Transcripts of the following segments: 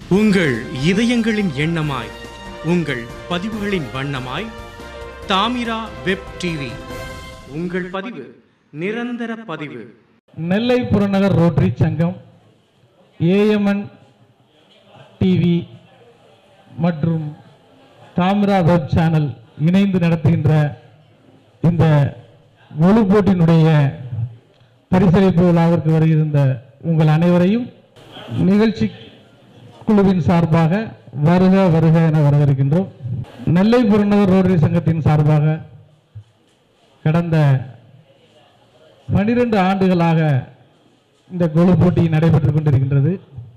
உங்கள் இதயங்களின் எண்ணமாய் உங்கள் பதிவுகளின் வண்ணமாய் தாமிரா வெப் டிவி உங்கள் பதிவு நிரந்தர பதிவு நெல்லை புறநகர் ரோட்டரி சங்கம் ஏஎம்என் டிவி மற்றும் தாமிரா வெப் சேனல் இணைந்து நடத்துகின்ற இந்த ஒளி போட்டியினுடைய பரிசளிப்பு விழாவிற்கு வருகின்ற உங்கள் அனைவரையும் நிகழ்ச்சி குழுவின் சார்பாக வருக வருக என வரவேற்கின்றோம் நெல்லை புறநகர் ரோட்டரி சங்கத்தின் சார்பாக கடந்த பனிரெண்டு ஆண்டுகளாக இந்த கொலு போட்டி நடைபெற்றுக் கொண்டிருக்கின்றது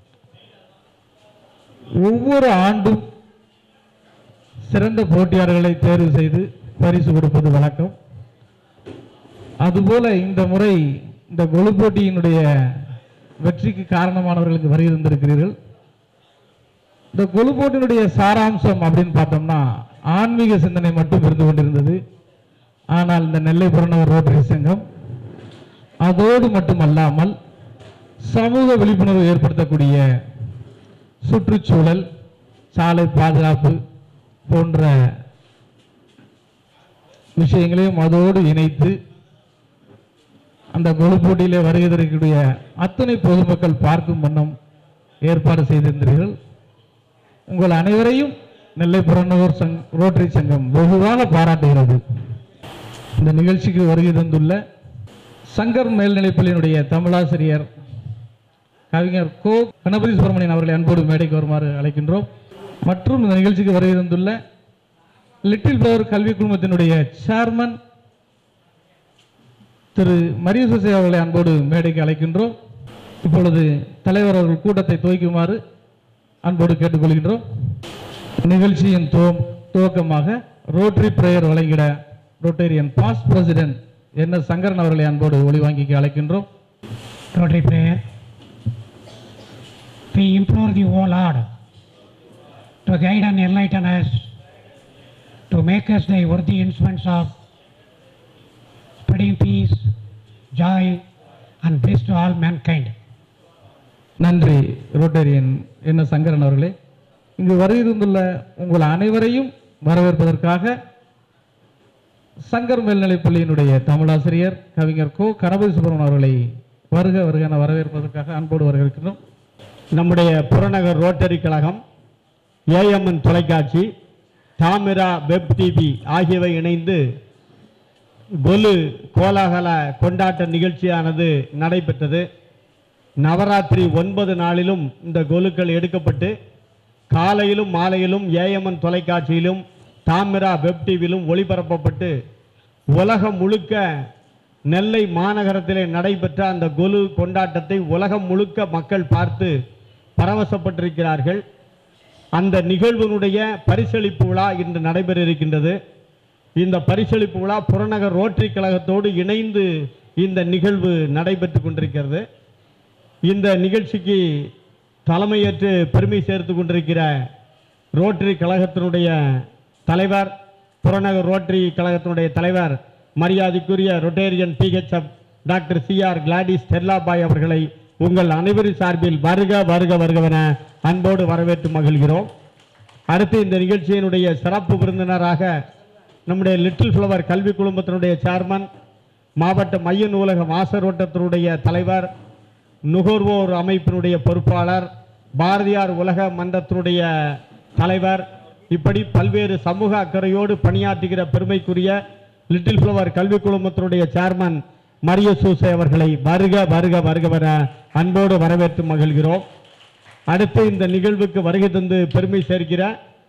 ஒவ்வொரு ஆண்டும் சிறந்த போட்டியாளர்களை தேர்வு செய்து பரிசு கொடுப்பது வழக்கம் அதுபோல இந்த முறை இந்த கொலு போட்டியினுடைய வெற்றிக்கு காரணமானவர்களுக்கு வருகை தந்திருக்கிறீர்கள் இந்த கொலு போட்டியினுடைய சாராம்சம் அப்படின்னு பார்த்தோம்னா ஆன்மீக சிந்தனை மட்டும் இருந்து கொண்டிருந்தது ஆனால் இந்த நெல்லை புறநகர் ரோட்டரி சங்கம் அதோடு மட்டுமல்லாமல் சமூக விழிப்புணர்வு ஏற்படுத்தக்கூடிய சுற்றுச்சூழல் சாலை பாதுகாப்பு போன்ற விஷயங்களையும் அதோடு இணைத்து அந்த கொலு போட்டியிலே வருகை தரக்கூடிய அத்தனை பொதுமக்கள் பார்க்கும் வண்ணம் ஏற்பாடு செய்திருந்தீர்கள் உங்கள் அனைவரையும் நெல்லை புறநகர் சங் ரோட்டரி சங்கம் வெகுவாக பாராட்டுகிறது இந்த நிகழ்ச்சிக்கு வருகை தந்துள்ள சங்கர் மேல்நிலைப்பள்ளியினுடைய தமிழாசிரியர் கவிஞர் கோ கணபதி சுப்பிரமணியன் அவர்களை அன்போடு மேடைக்கு வருமாறு அழைக்கின்றோம் மற்றும் இந்த நிகழ்ச்சிக்கு வருகை தந்துள்ள லிட்டில் ஃப்ளவர் கல்வி குழுமத்தினுடைய சேர்மன் திரு மரிய சுசை அவர்களை அன்போடு மேடைக்கு அழைக்கின்றோம் இப்பொழுது தலைவர் அவர்கள் கூட்டத்தை துவக்குமாறு அன்போடு கேட்டுக்கொள்கின்றோம் நிகழ்ச்சியின் துவ- துவக்கமாக ரோட்டரி பிரேயர் வழங்கிட rotarian past president N S Sankaran அவர்களை அன்போடு ஒளிவாங்கிக்கு அழைக்கின்றோம் Rotary prayer. We implore the O Lord to guide and enlighten us, to make us the worthy instruments of spreading peace, joy, and bliss to all mankind. நன்றி rotarian என்ன சங்கரன் அவர்களே இங்கு வருகிருந்துள்ள உங்கள் அனைவரையும் வரவேற்பதற்காக சங்கர் மேல்நிலைப்பள்ளியினுடைய தமிழாசிரியர் கவிஞர் கோ கணபதி சுப்பிரமணியன் அவர்களை வருக வருக என வரவேற்பதற்காக அன்போடு வரவேற்கிறோம் நம்முடைய புறநகர் ரோட்டரி கழகம் ஏஎம்என் தொலைக்காட்சி தாமிரா வெப் டிவி ஆகியவை இணைந்து கொலு கோலாகல கொண்டாட்ட நிகழ்ச்சியானது நடைபெற்றது நவராத்திரி ஒன்பது நாளிலும் இந்த கொலுக்கள் எடுக்கப்பட்டு காலையிலும் மாலையிலும் ஏஎம்என் தொலைக்காட்சியிலும் தாமிரா வெப் டிவியிலும் ஒளிபரப்பப்பட்டு உலகம் முழுக்க நெல்லை மாநகரத்திலே நடைபெற்ற அந்த கொலு கொண்டாட்டத்தை உலகம் முழுக்க மக்கள் பார்த்து பரவசப்பட்டிருக்கிறார்கள் அந்த நிகழ்வினுடைய பரிசளிப்பு விழா இன்று நடைபெற இருக்கின்றது இந்த பரிசளிப்பு விழா புறநகர் ரோட்டரி கழகத்தோடு இணைந்து இந்த நிகழ்வு நடைபெற்று கொண்டிருக்கிறது இந்த நிகழ்ச்சிக்கு தலைமையேற்று பெருமை சேர்த்து கொண்டிருக்கிற ரோட்டரி கழகத்தினுடைய தலைவர் புறநகர் ரோட்டரி கழகத்தினுடைய தலைவர் மரியாதைக்குரிய rotarian PHF doctor CR Gladys ஸ்டெர்லாபாய் அவர்களை உங்கள் அனைவரின் சார்பில் வருக வருக வருகவென அன்போடு வரவேற்று மகிழ்கிறோம் அடுத்து இந்த நிகழ்ச்சியினுடைய சிறப்பு விருந்தினராக நம்முடைய லிட்டில் ஃப்ளவர் கல்வி குழுமத்தினுடைய சேர்மன் மாவட்ட மைய நூலக மாசர் வட்டத்தினுடைய தலைவர் நுகர்வோர் அமைப்பினுடைய பொறுப்பாளர் பாரதியார் உலக மன்றத்தினுடைய தலைவர் இப்படி பல்வேறு சமூக அக்கறையோடு பணியாற்றுகிற பெருமைக்குரிய லிட்டில் ஃப்ளவர் கல்வி குழுமத்தினுடைய சேர்மன் மரிய சூசை அவர்களை வருக வருக வருகவென அன்போடு வரவேற்று மகிழ்கிறோம் அடுத்து இந்த நிகழ்வுக்கு வருகை தந்து பெருமை சேர்க்கிற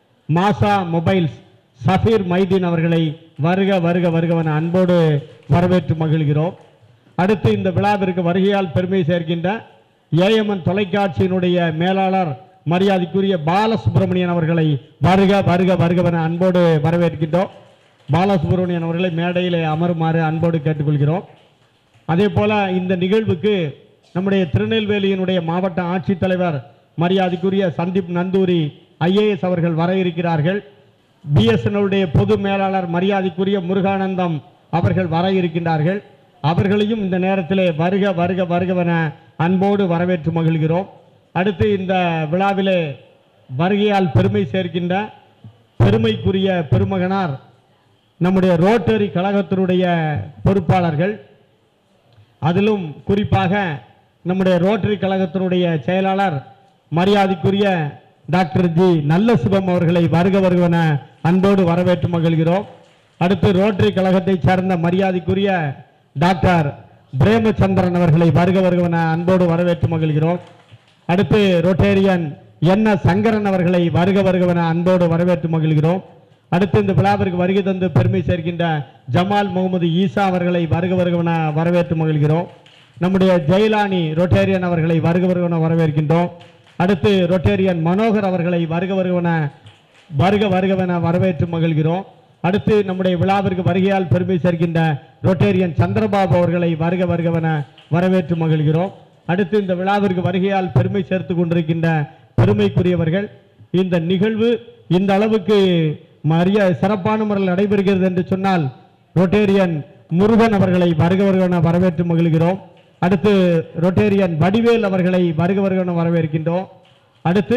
மாசா மொபைல்ஸ் சஃபீர் மைதீன் அவர்களை வருக வருக வருகவென அன்போடு வரவேற்று மகிழ்கிறோம் அடுத்து இந்த விழாவிற்கு வருகையால் பெருமை சேர்க்கின்ற ஏஎம்என் தொலைக்காட்சியினுடைய மேலாளர் மரியாதைக்குரிய பாலசுப்ரமணியன் அவர்களை வருக வருக வருகவென அன்போடு வரவேற்கின்றோம் பாலசுப்ரமணியன் அவர்களை மேடையிலே அமருமாறு அன்போடு கேட்டுக்கொள்கிறோம் அதே போல இந்த நிகழ்வுக்கு நம்முடைய திருநெல்வேலியினுடைய மாவட்ட ஆட்சித்தலைவர் மரியாதைக்குரிய சந்தீப் நந்தூரி ஐஏஎஸ் அவர்கள் வர இருக்கிறார்கள் பிஎஸ்என்எல்லுடைய பொது மேலாளர் மரியாதைக்குரிய முருகானந்தம் அவர்கள் வர இருக்கின்றார்கள் அவர்களையும் இந்த நேரத்திலே வருக வருக வருகவென அன்போடு வரவேற்று மகிழ்கிறோம் அடுத்து இந்த விழாவிலே வருகையால் பெருமை சேர்க்கின்ற பெருமைக்குரிய பெருமகனார் நம்முடைய ரோட்டரி கழகத்தினுடைய பொறுப்பாளர்கள் அதிலும் குறிப்பாக நம்முடைய ரோட்டரி கழகத்தினுடைய செயலாளர் மரியாதைக்குரிய டாக்டர் ஜி நல்ல சிவம் அவர்களை வருக வருவன அன்போடு வரவேற்று மகிழ்கிறோம் அடுத்து ரோட்டரி கழகத்தைச் சேர்ந்த மரியாதைக்குரிய டாக்டர் பிரேமச்சந்திரன் அவர்களை வருக வருவன அன்போடு வரவேற்று மகிழ்கிறோம் அடுத்து ரோட்டேரியன் என் எஸ். சங்கரன் அவர்களை வருக வருகவன அன்போடு வரவேற்று மகிழ்கிறோம் அடுத்து இந்த விழாவிற்கு வருகை தந்து பெருமை சேர்க்கின்ற ஜமால் முகமது ஈசா அவர்களை வருக வருகவன வரவேற்று மகிழ்கிறோம் நம்முடைய ஜெயலானி ரொட்டேரியன் அவர்களை வருக வருகவன வரவேற்கின்றோம் அடுத்து ரொட்டேரியன் மனோகர் அவர்களை வருக வருகவன வருக வருகவென வரவேற்று மகிழ்கிறோம் அடுத்து நம்முடைய விழாவிற்கு வருகையால் பெருமை சேர்க்கின்ற ரொட்டேரியன் சந்திரபாபு அவர்களை வருக வருகவென வரவேற்று மகிழ்கிறோம் அடுத்து இந்த விழாவிற்கு வருகையால் பெருமை சேர்த்து கொண்டிருக்கின்ற பெருமைக்குரியவர்கள் இந்த நிகழ்வு இந்த அளவுக்கு மரிய சிறப்பான முறையில் நடைபெறுகிறது என்று சொன்னால் ரொட்டேரியன் முருகன் அவர்களை வருக வருகவென வரவேற்று மகிழ்கிறோம் அடுத்து ரொட்டேரியன் வடிவேல் அவர்களை வருக வருகவென வரவேற்கின்றோம் அடுத்து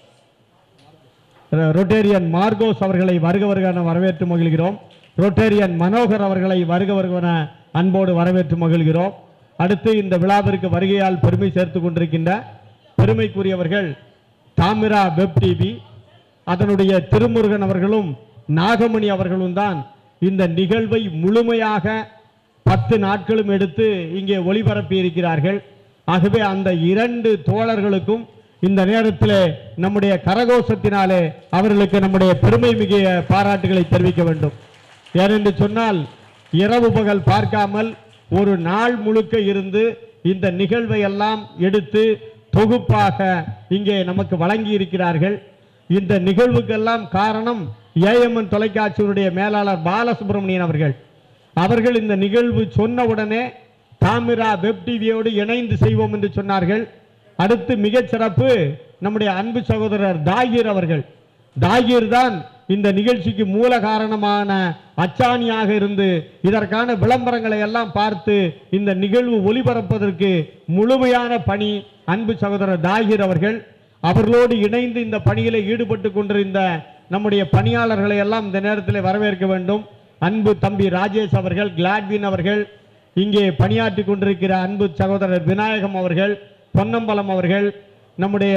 ர- ரொட்டேரியன் மார்கோஸ் அவர்களை வருக வருகன வரவேற்று மகிழ்கிறோம் ரொட்டேரியன் மனோகர் அவர்களை வருக வருகன அன்போடு வரவேற்று மகிழ்கிறோம் அடுத்து இந்த விழாவிற்கு வருகையால் பெருமை சேர்த்து கொண்டிருக்கின்ற பெருமைக்குரியவர்கள் தாமிரா வெப் டிவி அதனுடைய திருமுருகன் அவர்களும் நாகமணி அவர்களும் தான் இந்த நிகழ்வை முழுமையாக பத்து நாட்களும் எடுத்து இங்கே ஒளிபரப்பி இருக்கிறார்கள் ஆகவே அந்த இரண்டு தோழர்களுக்கும் இந்த நேரத்தில் நம்முடைய கரகோஷத்தினாலே அவர்களுக்கு நம்முடைய பெருமை மிக பாராட்டுகளை தெரிவிக்க வேண்டும் ஏனென்று சொன்னால் இரவு பகல் பார்க்காமல் ஒரு நாள் முழுக்க இருந்து இந்த நிகழ்வை எல்லாம் எடுத்து தொகுப்பாக இங்கே நமக்கு வழங்கி இருக்கிறார்கள் இந்த நிகழ்வுக்கெல்லாம் காரணம் ஏஎம்என் தொலைக்காட்சியினுடைய மேலாளர் பாலசுப்ரமணியன் அவர்கள் அவர்கள் இந்த நிகழ்வு சொன்ன உடனே தாமிரா வெப் டிவியோடு இணைந்து செய்வோம் என்று சொன்னார்கள் அடுத்து மிகச் சிறப்பு நம்முடைய அன்பு சகோதரர் தாகிர் அவர்கள் தாகிர் தான் இந்த நிகழ்ச்சிக்கு மூல காரணமான அச்சாணியாக இருந்து இதற்கான விளம்பரங்களை எல்லாம் பார்த்து இந்த நிகழ்வு ஒளிபரப்பதற்கு முழுமையான பணி அன்பு சகோதரர் தாகிர் அவர்கள் அவர்களோடு இணைந்து இந்த பணியிலே ஈடுபட்டு கொண்டிருந்த நம்முடைய பணியாளர்களை எல்லாம் இந்த நேரத்தில் வரவேற்க வேண்டும் அன்பு தம்பி ராஜேஷ் அவர்கள் கிளாட்வின் அவர்கள் இங்கே பணியாற்றி கொண்டிருக்கிற அன்பு சகோதரர் விநாயகம் அவர்கள் பொன்னம்பலம் அவர்கள் நம்முடைய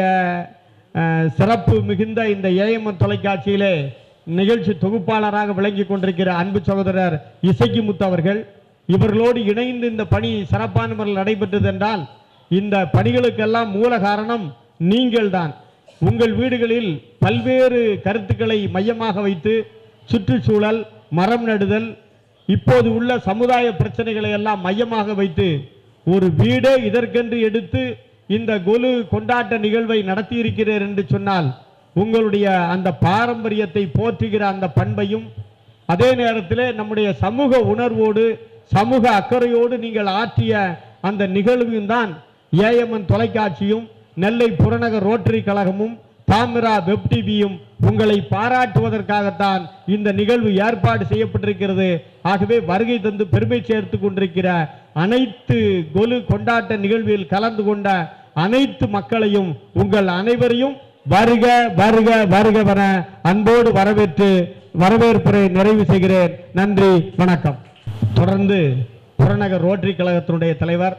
அஹ், சிறப்பு மிகுந்த இந்த ஏஎம்என் தொலைக்காட்சியிலே நிகழ்ச்சி தொகுப்பாளராக விளங்கி கொண்டிருக்கிற அன்பு சகோதரர் இசைக்குமுத்து அவர்கள் இவர்களோடு இணைந்து இந்த பணி சிறப்பான முறையில் நடைபெற்றது என்றால் இந்த பணிகளுக்கெல்லாம் மூல காரணம் நீங்கள்தான் உங்கள் வீடுகளில் பல்வேறு கருத்துக்களை மையமாக வைத்து சுற்றுச்சூழல் மரம் நடுதல் இப்போது உள்ள சமுதாய பிரச்சனைகளை எல்லாம் மையமாக வைத்து ஒரு வீடே இதற்கென்று எடுத்து இந்த கொலு கொண்டாட்ட நிகழ்வை நடத்தியிருக்கிறீர் என்று சொன்னால் உங்களுடைய அந்த பாரம்பரியத்தை போற்றுகிற அந்த பண்பையும் அதே நேரத்தில் நம்முடைய சமூக உணர்வோடு சமூக அக்கறையோடு நீங்கள் ஆற்றிய அந்த நிகழ்வும் தான் ஏஎம்என் தொலைக்காட்சியும் நெல்லை புறநகர் ரோட்டரி கழகமும் தாமிரா வெப் டிவியும் உங்களை பாராட்டுவதற்காகத்தான் இந்த நிகழ்வு ஏற்பாடு செய்யப்பட்டிருக்கிறது ஆகவே வருகை தந்து பெருமை சேர்த்து கொண்டிருக்கிற அனைத்து கொலு கொண்டாட்ட நிகழ்வில் கலந்து கொண்ட அனைத்து மக்களையும் உங்கள் அனைவரையும் வருக வருக வருகவன அன்போடு வரவேற்று வரவேற்புரை நிறைவு செய்கிறேன் நன்றி வணக்கம் தொடர்ந்து புறநகர் ரோட்டரி கழகத்தினுடைய தலைவர்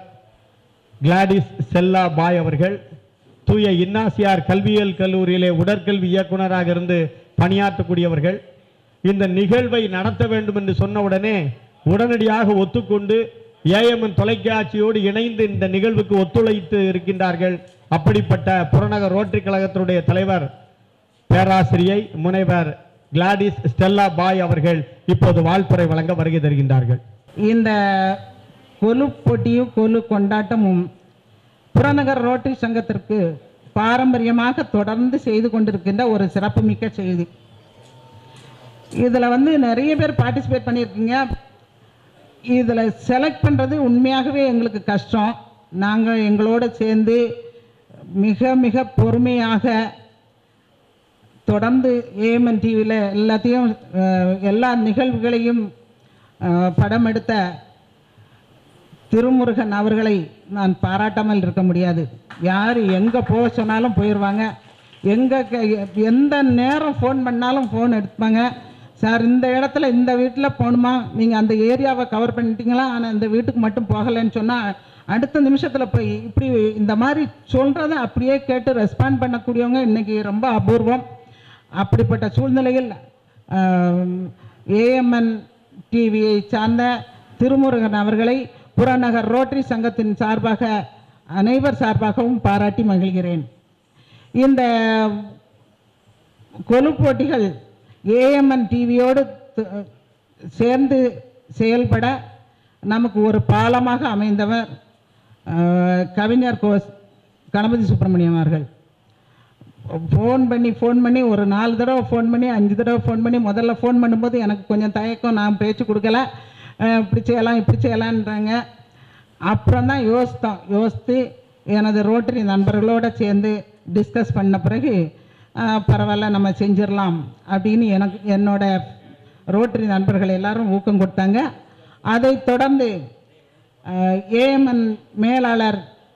கிளாடிஸ் செல்லா பாய் அவர்கள் தூய இன்னாசியார் கல்வியியல் கல்லூரியிலே உடற்கல்வி இயக்குனராக இருந்து பணியாற்றக்கூடியவர்கள் இந்த நிகழ்வை நடத்த வேண்டும் என்று சொன்ன உடனே உடனடியாக ஒத்துக்கொண்டு ஏஎம்என் தொலைக்காட்சியோடு இணைந்து இந்த நிகழ்வுக்கு ஒத்துழைத்து இருக்கின்றார்கள் அப்படிப்பட்ட புறநகர் ரோட்டரி கழகத்தினுடைய தலைவர் பேராசிரியை முனைவர் கிளாடிஸ் ஸ்டெல்லா பாய் அவர்கள் இப்போது வாழ்த்துறை வழங்க வருகை தருகின்றார்கள் இந்த கொலு போட்டியும் கொலு கொண்டாட்டமும் புறநகர் ரோட்டரி சங்கத்திற்கு பாரம்பரியமாக தொடர்ந்து செய்து கொண்டிருக்கின்ற ஒரு சிறப்புமிக்க செய்தி இதில் வந்து நிறைய பேர் பார்ட்டிசிபேட் பண்ணியிருக்கீங்க இதில் செலக்ட் பண்ணுறது உண்மையாகவே எங்களுக்கு கஷ்டம் நாங்கள் எங்களோட சேர்ந்து மிக மிக பொறுமையாக தொடர்ந்து ஏஎம்என் டிவியில் எல்லாத்தையும் அஹ், எல்லா நிகழ்வுகளையும் அஹ், படம் எடுத்த திருமுருகன் அவர்களை நான் பாராட்டாமல் இருக்க முடியாது யார் எங்கே போக சொன்னாலும் போயிடுவாங்க எங்கே எந்த நேரம் ஃபோன் பண்ணாலும் ஃபோன் எடுப்பாங்க சார் இந்த இடத்துல இந்த வீட்டில் போகணுமா நீங்கள் அந்த ஏரியாவை கவர் பண்ணிட்டீங்களா ஆனால் இந்த வீட்டுக்கு மட்டும் போகலைன்னு சொன்னால் அடுத்த நிமிஷத்தில் போய் இப்படி இந்த மாதிரி சொல்கிறத அப்படியே கேட்டு ரெஸ்பாண்ட் பண்ணக்கூடியவங்க இன்றைக்கி ரொம்ப அபூர்வம் அப்படிப்பட்ட சூழ்நிலையில் ஏஎம்என் டிவியை சார்ந்த திருமுருகன் அவர்களை புறநகர் ரோட்டரி சங்கத்தின் சார்பாக அனைவர் சார்பாகவும் பாராட்டி மகிழ்கிறேன் இந்த கொலு போட்டிகள் ஏஎம்என் டிவியோடு சேர்ந்து செயல்பட நமக்கு ஒரு பாலமாக அமைந்தவர் அஹ், கவிஞர் கோஸ் கணபதி சுப்பிரமணியம் அவர்கள் ஃபோன் பண்ணி ஃபோன் பண்ணி ஒரு நாலு தடவை ஃபோன் பண்ணி அஞ்சு தடவை ஃபோன் பண்ணி முதல்ல ஃபோன் பண்ணும்போது எனக்கு கொஞ்சம் தயக்கம் நான் பேச்சு கொடுக்கல அஹ், இப்படி செய்யலாம் இப்படி செய்யலான்றாங்க அப்புறம் தான் யோசித்தோம் யோசித்து எனது ரோட்டரி நண்பர்களோடு சேர்ந்து டிஸ்கஸ் பண்ண பிறகு அஹ், பரவாயில்ல நம்ம செஞ்சிடலாம் அப்படின்னு எனக்கு என்னோட ரோட்டரி நண்பர்கள் எல்லாரும் ஊக்கம் கொடுத்தாங்க அதைத் தொடர்ந்து ஏஎம்என் மேலாளர்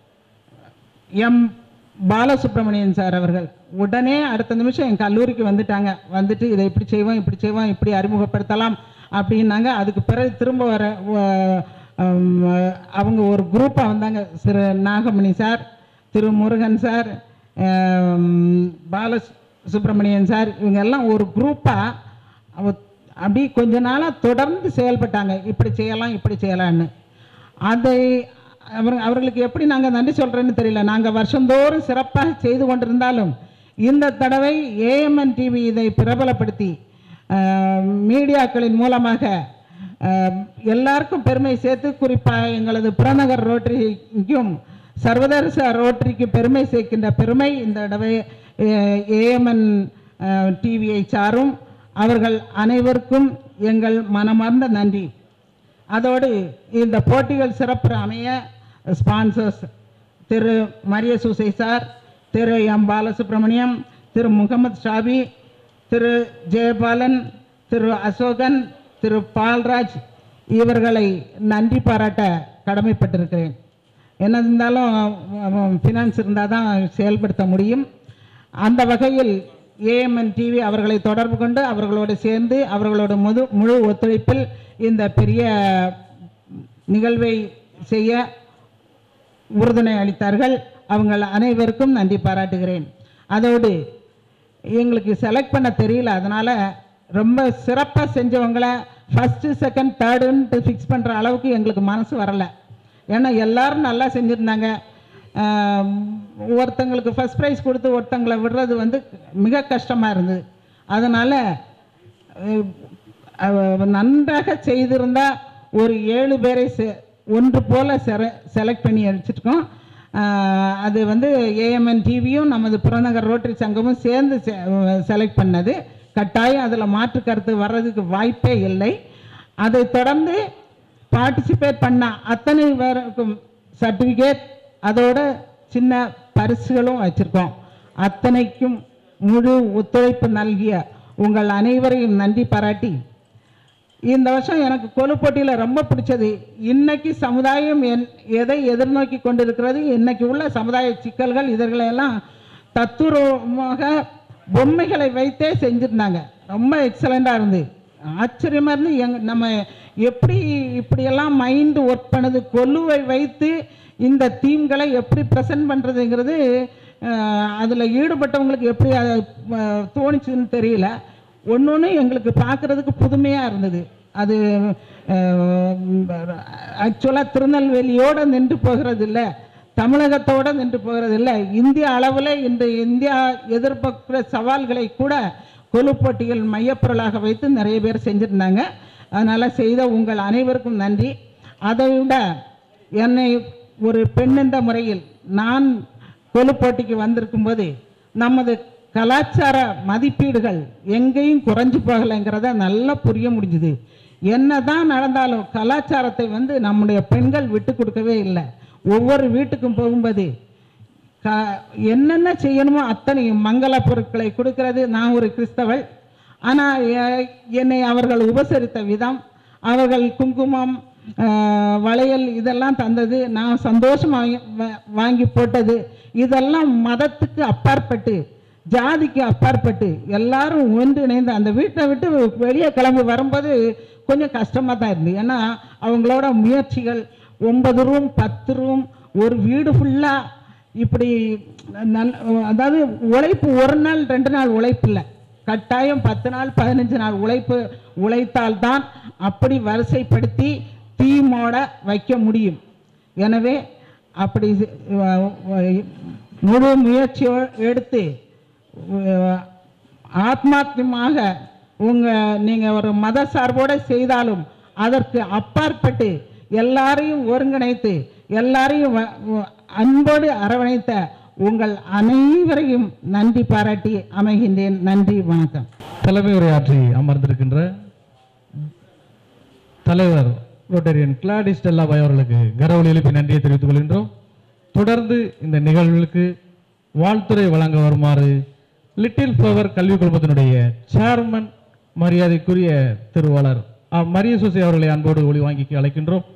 எம் பாலசுப்ரமணியன் சார் அவர்கள் உடனே அடுத்த நிமிஷம் என் கல்லூரிக்கு வந்துட்டாங்க வந்துட்டு இதை இப்படி செய்வோம் இப்படி செய்வோம் இப்படி அறிமுகப்படுத்தலாம் அப்படின்னாங்க அதுக்கு பிறகு திரும்ப வர வ- ஹம், அவங்க ஒரு குரூப்பாக வந்தாங்க திரு நாகமணி சார் திரு முருகன் சார் ஹம், பால சுப்பிரமணியன் சார் இவங்க எல்லாம் ஒரு குரூப்பாக அப்படி கொஞ்ச நாளாக தொடர்ந்து செயல்பட்டாங்க இப்படி செய்யலாம் இப்படி செய்யலான்னு அதை அவர் அவர்களுக்கு எப்படி நாங்கள் நன்றி சொல்கிறேன்னு தெரியல நாங்கள் வருஷந்தோறும் சிறப்பாக செய்து கொண்டிருந்தாலும் இந்த தடவை ஏஎம்என் டிவி இதை பிரபலப்படுத்தி ஆஹ், மீடியாக்களின் மூலமாக ஆஹ், எல்லாருக்கும் பெருமை சேர்த்து குறிப்பாக எங்களது புறநகர் ரோட்டரிக்கும் சர்வதேச ரோட்டரிக்கு பெருமை சேர்க்கின்ற பெருமை இந்த தடவை ஏஎம்என் டிவியை சாரும் அவர்கள் அனைவருக்கும் எங்கள் மனமார்ந்த நன்றி அதோடு இந்த போட்டிகள் சிறப்பு அமைய ஸ்பான்சர்ஸ் திரு மரிய சூசை சார் திரு எம் பாலசுப்ரமணியம் திரு முகமது ஷாபி திரு ஜெயபாலன் திரு அசோகன் திரு பால்ராஜ் இவர்களை நன்றி பாராட்ட கடமைப்பட்டிருக்கிறேன் என்ன இருந்தாலும் ஃபினான்ஸ் இருந்தால் தான் செயல்படுத்த முடியும் அந்த வகையில் ஏஎம்என் டிவி அவர்களை தொடர்பு கொண்டு அவர்களோடு சேர்ந்து அவர்களோட முழு முழு ஒத்துழைப்பில் இந்த பெரிய நிகழ்வை செய்ய உறுதுணை அளித்தார்கள் அவங்கள் அனைவருக்கும் நன்றி பாராட்டுகிறேன் அதோடு எங்களுக்கு செலக்ட் பண்ண தெரியல அதனால் ரொம்ப சிறப்பாக செஞ்சவங்கள ஃபஸ்ட்டு செகண்ட் தேர்டுன்ட்டு ஃபிக்ஸ் பண்ணுற அளவுக்கு எங்களுக்கு மனசு வரலை ஏன்னா எல்லாரும் நல்லா செஞ்சுருந்தாங்க ஆம், ஒருத்தங்களுக்கு ஃபஸ்ட் ப்ரைஸ் கொடுத்து ஒருத்தங்களை விடுறது வந்து மிக கஷ்டமாக இருந்தது அதனால் நன்றாக செய்திருந்தா ஒரு ஏழு பேரை செ- ஒன்று போல் செர செலக்ட் பண்ணி அடிச்சிருக்கோம் ஆஹ் அது வந்து ஏஎம்என் டிவியும் நமது புறநகர் ரோட்டரி சங்கமும் சேர்ந்து செலக்ட் பண்ணது கட்டாயம் அதில் மாற்று கருத்து வர்றதுக்கு வாய்ப்பே இல்லை அதை தொடர்ந்து பார்ட்டிசிபேட் பண்ண அத்தனை பேருக்கும் சர்டிஃபிகேட் அதோட சின்ன பரிசுகளும் வச்சுருக்கோம் அத்தனைக்கும் முழு ஒத்துழைப்பு நல்கிய உங்கள் அனைவரையும் நன்றி பாராட்டி இந்த வருஷம் எனக்கு கொலு போட்டியில் ரொம்ப பிடிச்சது இன்னைக்கு சமுதாயம் என் எதை எதிர்நோக்கி கொண்டிருக்கிறது இன்னைக்கு உள்ள சமுதாய சிக்கல்கள் இதர்களெல்லாம் தத்துரூபமாக பொம்மைகளை வைத்தே செஞ்சுருந்தாங்க ரொம்ப எக்ஸலண்ட்டாக இருந்து ஆச்சரியமாக இருந்து எங் நம்ம எப்படி இப்படியெல்லாம் மைண்டு ஒர்க் பண்ணுது கொலுவை வைத்து இந்த தீம்களை எப்படி ப்ரெசென்ட் பண்ணுறதுங்கிறது அதில் ஈடுபட்டவங்களுக்கு எப்படி அது அஹ், தோணுச்சுன்னு தெரியல ஒன்று ஒன்று எங்களுக்கு பார்க்குறதுக்கு புதுமையாக இருந்தது அது ஆக்சுவலாக திருநெல்வேலியோடு நின்று போகிறது இல்லை தமிழகத்தோடு நின்று போகிறது இல்லை இந்திய அளவில் இன்று இந்தியா எதிர்பார்க்கிற சவால்களை கூட கொலு போட்டிகள் மையப்பொருளாக வைத்து நிறைய பேர் செஞ்சுருந்தாங்க அதனால் செய்த உங்கள் அனைவருக்கும் நன்றி அதை விட என்னை ஒரு பெண் என்ற முறையில் நான் கொலு போட்டிக்கு வந்திருக்கும்போது நமது கலாச்சார மதிப்பீடுகள் எங்கேயும் குறைஞ்சு போகலைங்கிறத நல்லா புரிய முடிஞ்சுது என்னதான் நடந்தாலும் கலாச்சாரத்தை வந்து நம்முடைய பெண்கள் விட்டு கொடுக்கவே இல்லை ஒவ்வொரு வீட்டுக்கும் போகும்போது க என்னென்ன செய்யணுமோ அத்தனை மங்கள பொருட்களை கொடுக்கிறது நான் ஒரு கிறிஸ்தவள் ஆனால் என்னை அவர்கள் உபசரித்த விதம் அவர்கள் குங்குமம் ஆஹ், வளையல் இதெல்லாம் தந்தது நான் சந்தோஷம் வாங்கி வா- வாங்கி போட்டது இதெல்லாம் மதத்துக்கு அப்பாற்பட்டு ஜாதிக்கு அப்பாற்பட்டு எல்லாரும் ஒன்றிணைந்து அந்த வீட்டை விட்டு வெளியே கிளம்பி வரும்போது கொஞ்சம் கஷ்டமாக தான் இருந்தது ஏன்னா அவங்களோட முயற்சிகள் ஒன்பது ரூம் பத்து ரூம் ஒரு வீடு ஃபுல்லாக இப்படி நல் அதாவது உழைப்பு ஒரு நாள் ரெண்டு நாள் உழைப்பு இல்லை கட்டாயம் பத்து நாள் பதினஞ்சு நாள் உழைப்பு உழைத்தால்தான் அப்படி வரிசைப்படுத்தி தீமோட வைக்க முடியும் எனவே அப்படி இது, வ- வ- முழு முயற்சியோ எடுத்து வ- ஆத்மார்த்தமாக உங்க நீங்க ஒரு மத சார்போட செய்தாலும் அதற்கு அப்பாற்பட்டு எல்லாரையும் ஒருங்கிணைத்து எல்லாரையும் வ- வ- அன்போடு அரவணைத்த உங்கள் அனைவரையும் நன்றி பாராட்டி அமைகின்றேன் நன்றி வணக்கம் தலைமை உரையாற்றி அமர்ந்திருக்கின்ற தலைவர் ரோட்டரியன் கிளாடி ஸ்டெல்லாபாய் அவர்களுக்கு கரவொலி எழுப்பி நன்றியை தெரிவித்துக் கொள்கின்றோம் தொடர்ந்து இந்த நிகழ்வுகளுக்கு வாழ்த்துறை வழங்க வருமாறு லிட்டில் ஃப்ளவர் கல்விக் குழுமத்தினுடைய சேர்மன் மரியாதைக்குரிய திருவாளர் ஆ, மரிய சோசி அவர்களை அன்போடு ஒளி வாங்கி அழைக்கின்றோம்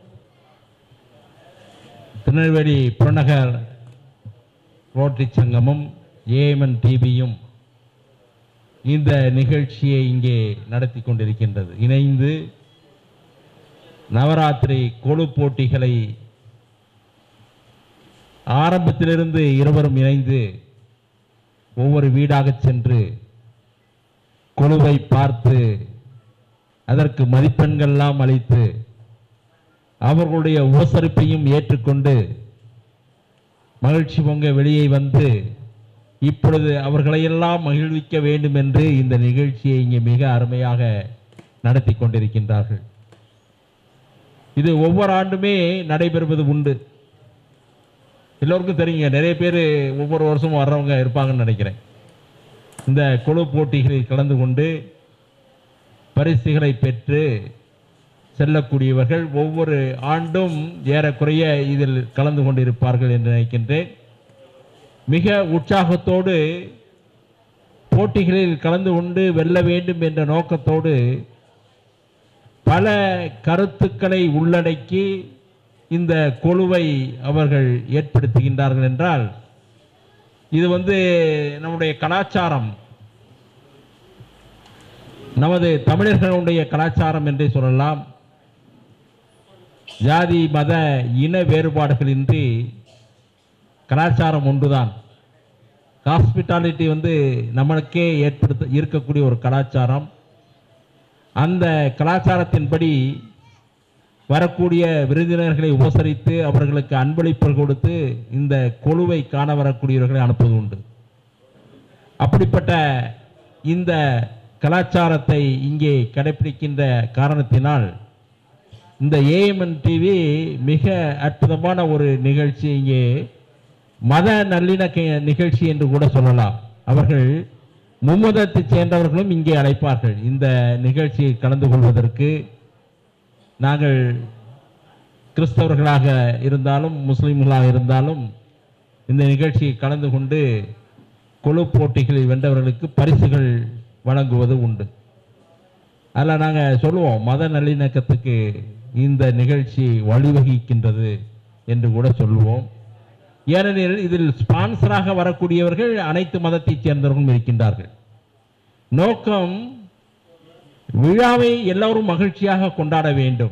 திருநெல்வேலி புறநகர் ரோட்டரி சங்கமும் ஏஎம்என் டிவியும் இந்த நிகழ்ச்சியை இங்கே நடத்தி கொண்டிருக்கின்றது இணைந்து நவராத்திரி கொழு போட்டிகளை ஆரம்பத்திலிருந்து இருவரும் இணைந்து ஒவ்வொரு வீடாகச் சென்று கொழுவை பார்த்து அதற்கு மதிப்பெண்கள்லாம் அளித்து அவர்களுடைய உபசரிப்பையும் ஏற்றுக்கொண்டு மகிழ்ச்சி பொங்க வெளியே வந்து இப்பொழுது அவர்களையெல்லாம் மகிழ்விக்க வேண்டும் என்று இந்த நிகழ்ச்சியை இங்கே மிக அருமையாக நடத்தி கொண்டிருக்கின்றார்கள் இது ஒவ்வொரு ஆண்டுமே நடைபெறுவது உண்டு எல்லோருக்கும் தெரியுங்க நிறைய பேர் ஒவ்வொரு வருஷமும் வர்றவங்க இருப்பாங்கன்னு நினைக்கிறேன் இந்த குழு போட்டிகளில் கலந்து கொண்டு பரிசுகளை பெற்று செல்லக்கூடியவர்கள் ஒவ்வொரு ஆண்டும் ஏறக்குறைய இதில் கலந்து கொண்டிருப்பார்கள் என்று நினைக்கின்றேன் மிக உற்சாகத்தோடு போட்டிகளில் கலந்து கொண்டு வெல்ல வேண்டும் என்ற நோக்கத்தோடு பல கருத்துக்களை உள்ளடக்கி இந்த குழுவை அவர்கள் ஏற்படுத்துகின்றார்கள் என்றால் இது வந்து நம்முடைய கலாச்சாரம் நமது தமிழர்களுடைய கலாச்சாரம் என்றே சொல்லலாம் ஜாதி மத இன வேறுபாடுகளின்றி கலாச்சாரம் ஒன்றுதான் ஹாஸ்பிட்டாலிட்டி வந்து நம்மளுக்கே ஏற்படுத்த இருக்கக்கூடிய ஒரு கலாச்சாரம் அந்த கலாச்சாரத்தின்படி வரக்கூடிய விருந்தினர்களை உபசரித்து அவர்களுக்கு அன்பளிப்பு கொடுத்து இந்த குழுவை காண வரக்கூடியவர்களை அனுப்புவது உண்டு அப்படிப்பட்ட இந்த கலாச்சாரத்தை இங்கே கடைபிடிக்கின்ற காரணத்தினால் இந்த ஏஎம்என் டிவி மிக அற்புதமான ஒரு நிகழ்ச்சி இங்கே மத நல்லிணக்க நிகழ்ச்சி என்று கூட சொல்லலாம் அவர்கள் மும்மதத்தைச் சேர்ந்தவர்களும் இங்கே அழைப்பார்கள் இந்த நிகழ்ச்சியில் கலந்து கொள்வதற்கு நாங்கள் கிறிஸ்தவர்களாக இருந்தாலும் முஸ்லிம்களாக இருந்தாலும் இந்த நிகழ்ச்சியில் கலந்து கொண்டு குழு போட்டிகளில் வென்றவர்களுக்கு பரிசுகள் வழங்குவது உண்டு அதில் நாங்கள் சொல்லுவோம் மத நல்லிணக்கத்துக்கு இந்த நிகழ்ச்சி வழிவகிக்கின்றது என்று கூட சொல்லுவோம் ஏனெனில் இதில் ஸ்பான்சராக வரக்கூடியவர்கள் அனைத்து மதத்தைச் சேர்ந்தவர்களும் இருக்கின்றார்கள் நோக்கம் விழாவை எல்லோரும் மகிழ்ச்சியாக கொண்டாட வேண்டும்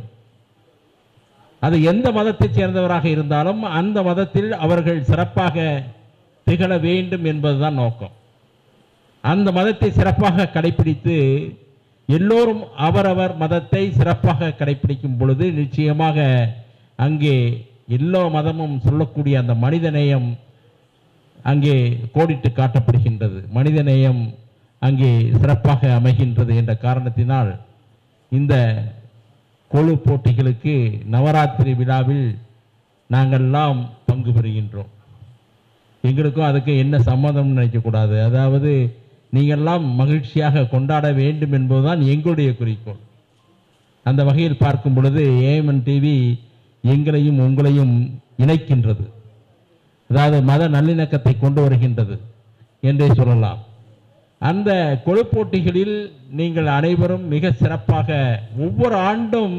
அது எந்த மதத்தைச் சேர்ந்தவராக இருந்தாலும் அந்த மதத்தில் அவர்கள் சிறப்பாக திகழ வேண்டும் என்பதுதான் நோக்கம் அந்த மதத்தை சிறப்பாக கடைபிடித்து எல்லோரும் அவரவர் மதத்தை சிறப்பாக கடைபிடிக்கும் பொழுது நிச்சயமாக அங்கே எல்லா மதமும் சொல்லக்கூடிய அந்த மனிதநேயம் அங்கே கோடிட்டு காட்டப்படுகின்றது மனிதநேயம் அங்கே சிறப்பாக அமைகின்றது என்ற காரணத்தினால் இந்த கொழு போட்டிகளுக்கு நவராத்திரி விழாவில் நாங்கள்லாம் பங்கு பெறுகின்றோம் எங்களுக்கும் அதுக்கு என்ன சம்மதம்னு நினைக்கக்கூடாது அதாவது நீங்கள்லாம் மகிழ்ச்சியாக கொண்டாட வேண்டும் என்பதுதான் எங்களுடைய குறிக்கோள் அந்த வகையில் பார்க்கும் பொழுது ஏஎம்என் டிவி எங்களையும் உங்களையும் இணைக்கின்றது அதாவது மத நல்லிணக்கத்தை கொண்டு வருகின்றது என்றே சொல்லலாம் அந்த கொழு போட்டிகளில் நீங்கள் அனைவரும் மிக சிறப்பாக ஒவ்வொரு ஆண்டும்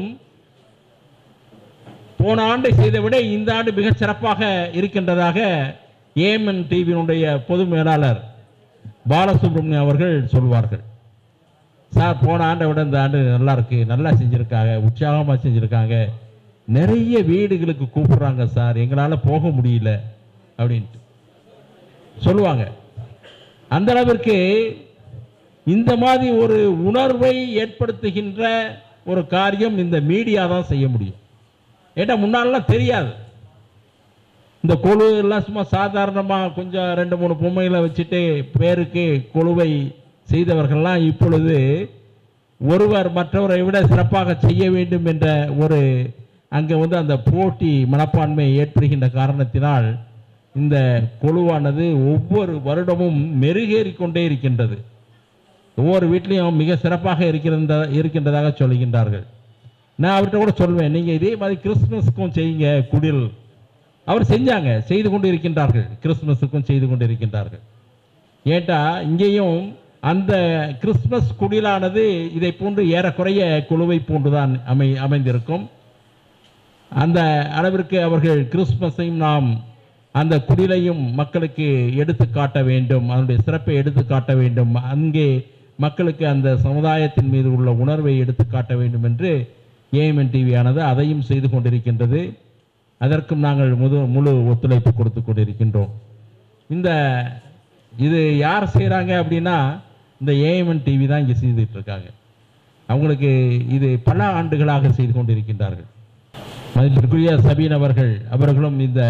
போன ஆண்டை செய்தை விட இந்த ஆண்டு மிக சிறப்பாக இருக்கின்றதாக ஏஎம்என் டிவியினுடைய பொது மேலாளர் பாலசுப்ரமணியம் அவர்கள் சொல்வார்கள் சார் போன ஆண்டை விட இந்த ஆண்டு நல்லா இருக்கு நல்லா செஞ்சுருக்காங்க உற்சாகமாக செஞ்சுருக்காங்க நிறைய வீடுகளுக்கு கூப்பிடுறாங்க சார் எங்களால் போக முடியல அப்படின்ட்டு சொல்லுவாங்க அந்த அளவிற்கு இந்த மாதிரி ஒரு உணர்வை ஏற்படுத்துகின்ற ஒரு காரியம் இந்த மீடியா தான் செய்ய முடியும் ஏன்னா முன்னாலெல்லாம் தெரியாது இந்த குழு எல்லாம் சும்மா சாதாரணமாக கொஞ்சம் ரெண்டு மூணு பொம்மைகளை வச்சுட்டு பேருக்கு குழுவை செய்தவர்கள்லாம் இப்பொழுது ஒருவர் மற்றவரை விட சிறப்பாக செய்ய வேண்டும் என்ற ஒரு அங்கே வந்து அந்த போட்டி மனப்பான்மை ஏற்படுகின்ற காரணத்தினால் இந்த குழுவானது ஒவ்வொரு வருடமும் மெருகேறி கொண்டே இருக்கின்றது ஒவ்வொரு வீட்லேயும் மிக சிறப்பாக இருக்கின்ற இருக்கின்றதாக சொல்லுகின்றார்கள் நான் அவர்கிட்ட கூட சொல்வேன் நீங்கள் இதே மாதிரி கிறிஸ்துமஸுக்கும் செய்யுங்க குடில் அவர் செஞ்சாங்க செய்து கொண்டு இருக்கின்றார்கள் கிறிஸ்துமஸுக்கும் செய்து கொண்டு இருக்கின்றார்கள் ஏட்டா இங்கேயும் அந்த கிறிஸ்துமஸ் குடிலானது இதை போன்று ஏறக்குறைய குழுவை போன்றுதான் அமை அமைந்திருக்கும் அந்த அளவிற்கு அவர்கள் கிறிஸ்துமஸையும் நாம் அந்த குடிலையும் மக்களுக்கு எடுத்து காட்ட வேண்டும் அதனுடைய சிறப்பை எடுத்து காட்ட வேண்டும் அங்கே மக்களுக்கு அந்த சமுதாயத்தின் மீது உள்ள உணர்வை எடுத்து காட்ட வேண்டும் என்று ஏஎம்என் டிவியானது அதையும் செய்து கொண்டிருக்கின்றது அதற்கும் நாங்கள் முழு முழு ஒத்துழைப்பு கொடுத்து கொண்டிருக்கின்றோம் இந்த இது யார் செய்கிறாங்க அப்படின்னா இந்த ஏஎம்என் டிவி தான் இங்கே செய்துட்டு இருக்காங்க அவங்களுக்கு இது பல ஆண்டுகளாக செய்து கொண்டிருக்கின்றார்கள் மதிப்பிற்குரிய சபீன் அவர்கள் அவர்களும் இந்த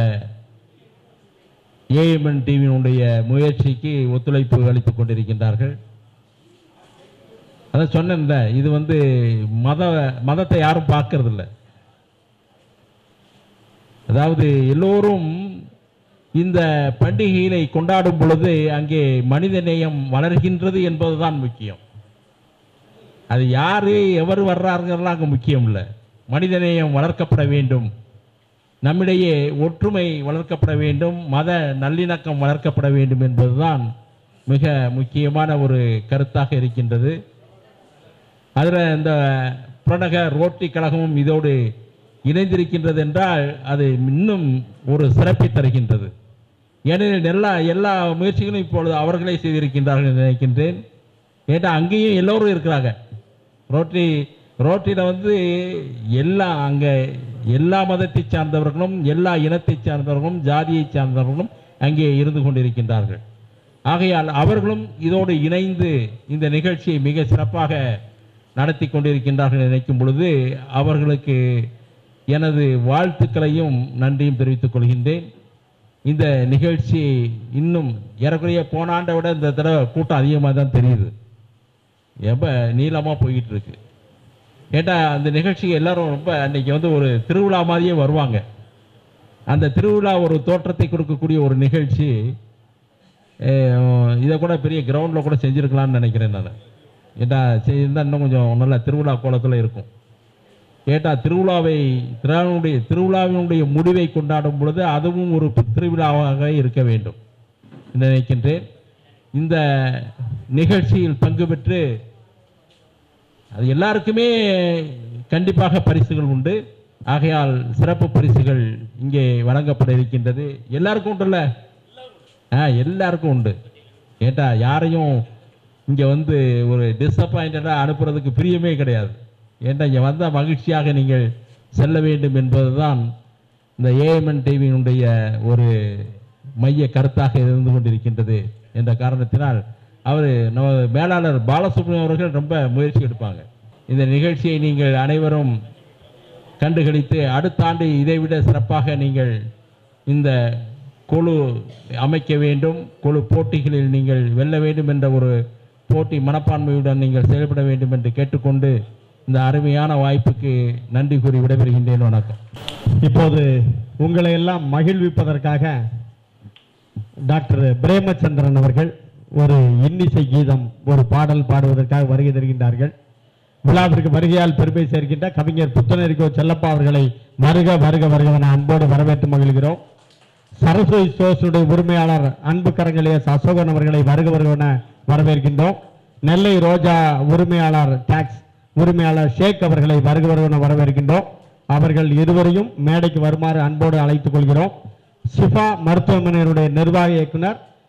ஏஎம்என் டிவியினுடைய முயற்சிக்கு ஒத்துழைப்பு அளித்துக் கொண்டிருக்கின்றார்கள் அதான் சொன்னேன்ல இது வந்து மத மதத்தை யாரும் பார்க்கறதில்ல அதாவது எல்லோரும் இந்த பண்டிகைகளை கொண்டாடும் பொழுது அங்கே மனித நேயம் வளர்கின்றது என்பதுதான் முக்கியம் அது யாரு எவர் வர்றாருங்கிறதுலாம் அங்கே முக்கியம் இல்லை மனிதநேயம் வளர்க்கப்பட வேண்டும் நம்மிடையே ஒற்றுமை வளர்க்கப்பட வேண்டும் மத நல்லிணக்கம் வளர்க்கப்பட வேண்டும் என்பதுதான் மிக முக்கியமான ஒரு கருத்தாக இருக்கின்றது அதில் இந்த புறநகர் ரோட்டி கழகமும் இதோடு இணைந்திருக்கின்றது என்றால் அது இன்னும் ஒரு சிறப்பை தருகின்றது ஏனெனில் எல்லா எல்லா முயற்சிகளும் இப்பொழுது அவர்களே செய்திருக்கின்றார்கள் என்று நினைக்கின்றேன் ஏட்டா அங்கேயும் எல்லோரும் இருக்கிறாங்க ரோட்டரி ரோட்டியில் வந்து எல்லா அங்கே எல்லா மதத்தை சார்ந்தவர்களும் எல்லா இனத்தை சார்ந்தவர்களும் ஜாதியை சார்ந்தவர்களும் அங்கே இருந்து கொண்டிருக்கின்றார்கள் ஆகையால் அவர்களும் இதோடு இணைந்து இந்த நிகழ்ச்சியை மிக சிறப்பாக நடத்தி கொண்டிருக்கின்றார்கள் நினைக்கும் பொழுது அவர்களுக்கு எனது வாழ்த்துக்களையும் நன்றியும் தெரிவித்துக் கொள்கின்றேன் இந்த நிகழ்ச்சி இன்னும் ஏறக்குறைய போன ஆண்டை விட இந்த தடவை கூட்டம் அதிகமாக தான் தெரியுது ரொம்ப நீளமாக போய்கிட்டு இருக்கு ஏட்டா அந்த நிகழ்ச்சிக்கு எல்லாரும் ரொம்ப அன்னைக்கு வந்து ஒரு திருவிழா மாதிரியே வருவாங்க அந்த திருவிழா ஒரு தோற்றத்தை கொடுக்கக்கூடிய ஒரு நிகழ்ச்சி அஹ், இதை கூட பெரிய கிரவுண்டில் கூட செஞ்சுருக்கலாம்னு நினைக்கிறேன் நான் ஏட்டா செய்திருந்தால் இன்னும் கொஞ்சம் நல்ல திருவிழா கோலத்தில் இருக்கும் ஏட்டா திருவிழாவை திருவிழாவுடைய திருவிழாவினுடைய முடிவை கொண்டாடும் பொழுது அதுவும் ஒரு திருவிழாவாக இருக்க வேண்டும் என்று நினைக்கின்றேன் இந்த நிகழ்ச்சியில் பங்கு பெற்று அது எல்லாருக்குமே கண்டிப்பாக பரிசுகள் உண்டு ஆகையால் சிறப்பு பரிசுகள் இங்கே வழங்கப்பட இருக்கின்றது எல்லாருக்கும் உண்டுல்ல ஆ எல்லாருக்கும் உண்டு ஏட்டா யாரையும் இங்கே வந்து ஒரு டிஸப்பாயிண்டடாக அனுப்புறதுக்கு பிரியமே கிடையாது ஏன்டா இங்கே வந்தால் மகிழ்ச்சியாக நீங்கள் செல்ல வேண்டும் என்பதுதான் இந்த ஏஎம்என் டிவியினுடைய ஒரு மைய கருத்தாக இருந்து கொண்டிருக்கின்றது என்ற காரணத்தினால் அவர் நம்ம மேலாளர் பாலசுப்ரமணியம் அவர்கள் ரொம்ப முயற்சி எடுப்பாங்க இந்த நிகழ்ச்சியை நீங்கள் அனைவரும் கண்டுகளித்து அடுத்த ஆண்டு இதைவிட சிறப்பாக நீங்கள் இந்த குழு அமைக்க வேண்டும் குழு போட்டிகளில் நீங்கள் வெல்ல வேண்டும் என்ற ஒரு போட்டி மனப்பான்மையுடன் நீங்கள் செயல்பட வேண்டும் என்று கேட்டுக்கொண்டு இந்த அருமையான வாய்ப்புக்கு நன்றி கூறி விடைபெறுகின்றேன் வணக்கம் இப்போது உங்களை எல்லாம் மகிழ்விப்பதற்காக டாக்டர் பிரேமச்சந்திரன் அவர்கள் ஒரு இன்னிசை கீதம் ஒரு பாடல் பாடுவதற்காக வருகை தருகின்றார்கள் விழாவிற்கு வருகையால் பெருமை சேர்க்கின்ற கவிஞர் புத்துணரிக்கோ செல்லப்பா அவர்களை வருக வருக வருக என அன்போடு வரவேற்று மகிழ்கிறோம் சரஸ்வதி ஸ்டோர்ஸுடைய உரிமையாளர் அன்பு கரங்களிய அசோகன் அவர்களை வருக வருக என வரவேற்கின்றோம் நெல்லை ரோஜா உரிமையாளர் டாக்ஸ் உரிமையாளர் ஷேக் அவர்களை வருக வருக என வரவேற்கின்றோம் அவர்கள் இருவரையும் மேடைக்கு வருமாறு அன்போடு அழைத்துக் கொள்கிறோம் ஷிஃபா மருத்துவமனையினுடைய நிர்வாக இயக்குனர்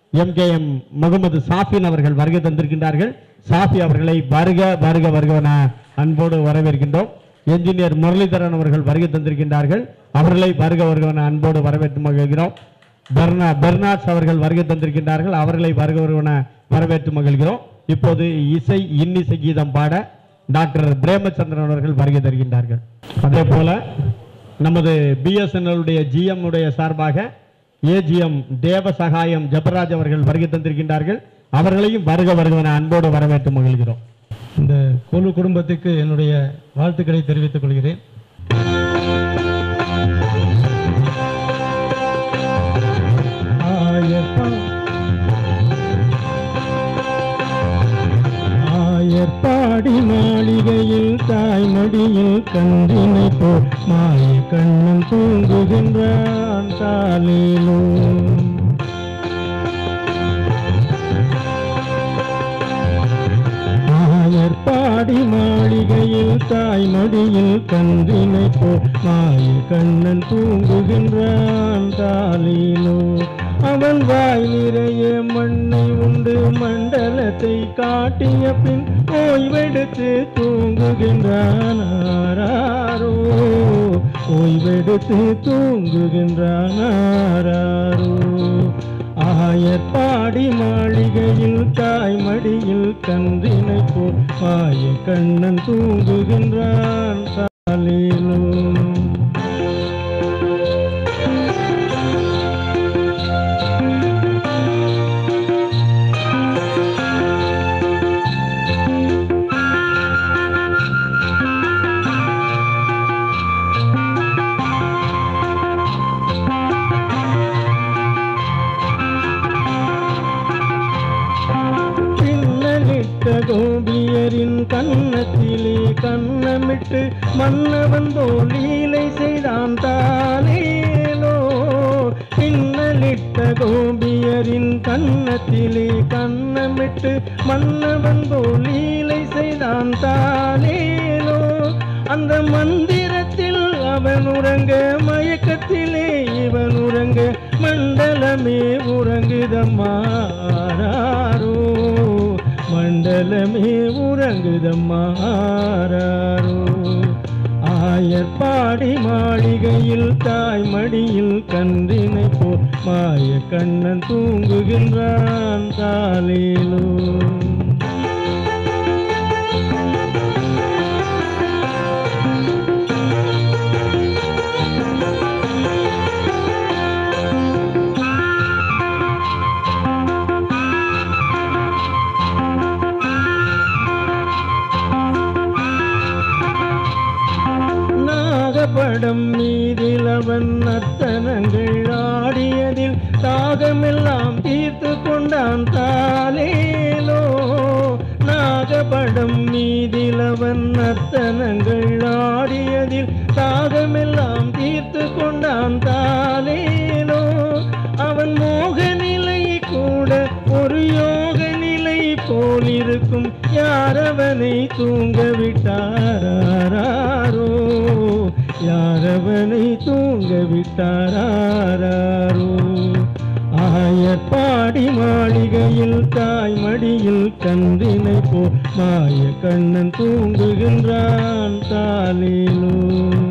எம்கேஎம் முகமது சாஃபின் அவர்கள் வருகை தந்திருக்கின்றார்கள் சாஃபி அவர்களை வருக வருக வருகவன அன்போடு வரவேற்கின்றோம் என்ஜினியர் முரளிதரன் அவர்கள் வருகை தந்திருக்கின்றார்கள் அவர்களை வருக வருகவன அன்போடு வரவேற்று மகிழ்கிறோம் பெர்னா பெர்னாட்ஸ் அவர்கள் வருகை தந்திருக்கின்றார்கள் அவர்களை வருக வருகவன வரவேற்று மகிழ்கிறோம் இப்போது இசை இன்னிசை கீதம் பாட டாக்டர் பிரேமச்சந்திரன் அவர்கள் வருகை தருகின்றார்கள் அதே போல நமது பிஎஸ்என்எல்லுடைய ஜிஎம் உடைய சார்பாக ஏஜிஎம் தேவசகாயம் ஜபராஜ் அவர்கள் வருகை தந்திருக்கின்றார்கள் அவர்களையும் வருக வருகவன அன்போடு வரவேற்று மகிழ்கிறோம் இந்த குழு குடும்பத்துக்கு என்னுடைய வாழ்த்துக்களை தெரிவித்துக் கொள்கிறேன் ஆயப்பா ஆயர்பாடி மாளிகையில் தாய்மடியில் கன்றினை போல் மாய கண்ணன் தூங்குகின்றான் தாலேலும் ஆயர்பாடி மாளிகையில் தாய்மடியில் கன்றினை போல் மாய கண்ணன் தூங்குகின்றான் தாலிலோ அவன் வாய் நிறைய மண்ணை உண்டு மண்டலத்தை காட்டிய பின் ஓய்வெடுத்து தூங்குகின்றான் ஆராரோ ஓய்வெடுத்து தூங்குகின்றான் ஆராரோ ஆயப்பாடி மாளிகையில் தாய்மடியில் கன்றினை போல் மாய கண்ணன் தூங்குகின்றான் சாலிலும் பின்னலிட்ட கோபியரின் கன்னத்திலே கன்னமிட்டு மன்னவன் போல் லீலை செய்தான் தானேலோ பின்னலிட்ட கோபியரின் கன்னத்திலே கன்னமிட்டு மன்னவன் போல் லீலை செய்தான் தானேலோ அந்த மந்திரத்தில் அவன் உறங்க மயக்கத்திலே இவன் உறங்க மண்டலமே உறங்குதம்மாறாரோ மண்டலமே உறங்குதம்மாறாரோ ஆயர்பாடி மாளிகையில் தாய்மடியில் கன்றினை போல் மாய கண்ணன் தூங்குகின்றான் காலையிலோ நாகப்படம் மீதில் அவன் நர்த்தனங்கள் ஆடியதில் தாகமெல்லாம் தீர்த்து கொண்டான் தாலேலோ நாகப்படம் மீதில் அவன் நர்த்தனங்கள் ஆடியதில் தாகமெல்லாம் தீர்த்து கொண்டான் தாலேலோ அவன் மோக நிலை கூட ஒரு யோக நிலை போலிருக்கும் யாரவனை தூங்க விட்டாரோ யாரவனை தூங்க விட்டாரோ ஆயப்பாடி மாளிகையில் தாய்மடியில் கன்றினை போ மாய கண்ணன் தூங்குகின்றான் தாலிலும்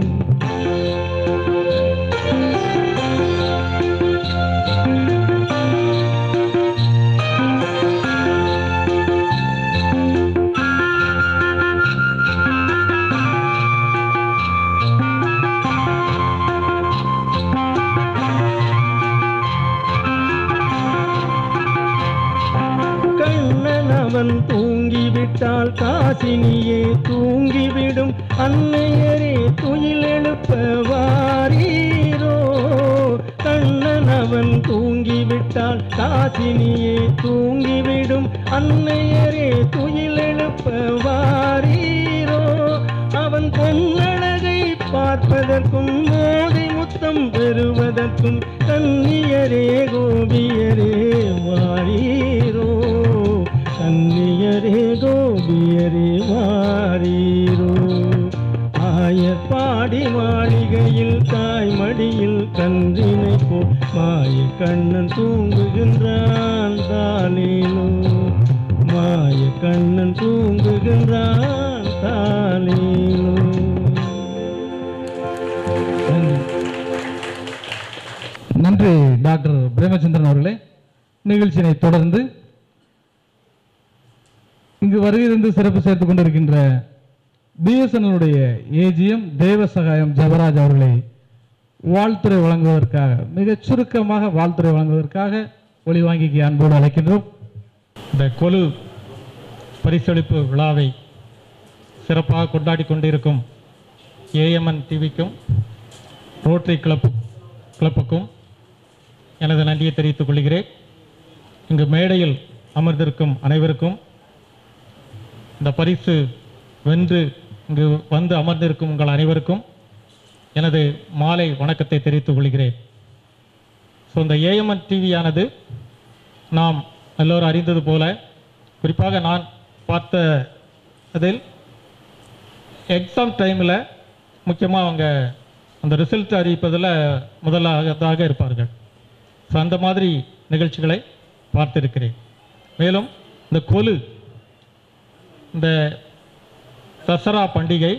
கண்ணன் அவன் தூங்கிவிட்டால் காசினியே தூங்கிவிடும் அன்னையரே துயிலெழுப்ப வாரீரோ கண்ணன் அவன் தூங்கிவிட்டால் காசினியே தூங்கிவிடும் அன்னையரே துயிலெழுப்ப வாரீரோ அவன் பொன்னழகை பார்ப்பதற்கும் மோதி முத்தம் பெறுவதற்கும் கன்னியரே கோபியரே வாரீரோ கன்னியரே கோபியரே வாரீரோ ஆயப்பாடி மாளிகையில் தாய் மடியில் கன்றினை போ மாய கண்ணன் தூங்குகின்றான் உடைய கண்ணன் தூங்குகின்றான் தாலேலோ நன்றி நன்றி டாக்டர் பிரேமச்சந்திரன் அவர்களே நிகழ்ச்சியினை தொடர்ந்து இங்கு வருகை தந்து சிறப்பு சேர்த்துக் கொண்டிருக்கின்ற பிஎஸ்என்எல்லுடைய ஏஜிஎம் தேவ சகாயம் ஜெபராஜ் அவர்களை வாழ்த்துறை வழங்குவதற்காக மிகச் சுருக்கமாக வாழ்த்துறை வழங்குவதற்காக ஒளி வாங்கிக்கு அன்போடு அழைக்கின்றோம் இந்த கொலு பரிசளிப்பு விழாவை சிறப்பாக கொண்டாடி கொண்டிருக்கும் ஏஎம்என் டிவிக்கும் ரோட்டரி கிளப்பு கிளப்புக்கும் எனது நன்றியை தெரிவித்துக் கொள்கிறேன் இங்கு மேடையில் அமர்ந்திருக்கும் அனைவருக்கும் இந்த பரிசு வென்று இங்கு வந்து அமர்ந்திருக்கும் உங்கள் அனைவருக்கும் எனது மாலை வணக்கத்தை தெரிவித்துக் கொள்கிறேன் ஸோ இந்த ஏஎம்என் டிவியானது நாம் எல்லோரும் அறிந்தது போல குறிப்பாக நான் பார்த்த அதில் எக்ஸாம் டைமில் முக்கியமாக அவங்க அந்த ரிசல்ட் அறிவிப்பதில் முதலாவதாக இருப்பார்கள் ஸோ அந்த மாதிரி நிகழ்ச்சிகளை பார்த்திருக்கிறேன் மேலும் இந்த கொலு இந்த தசரா பண்டிகை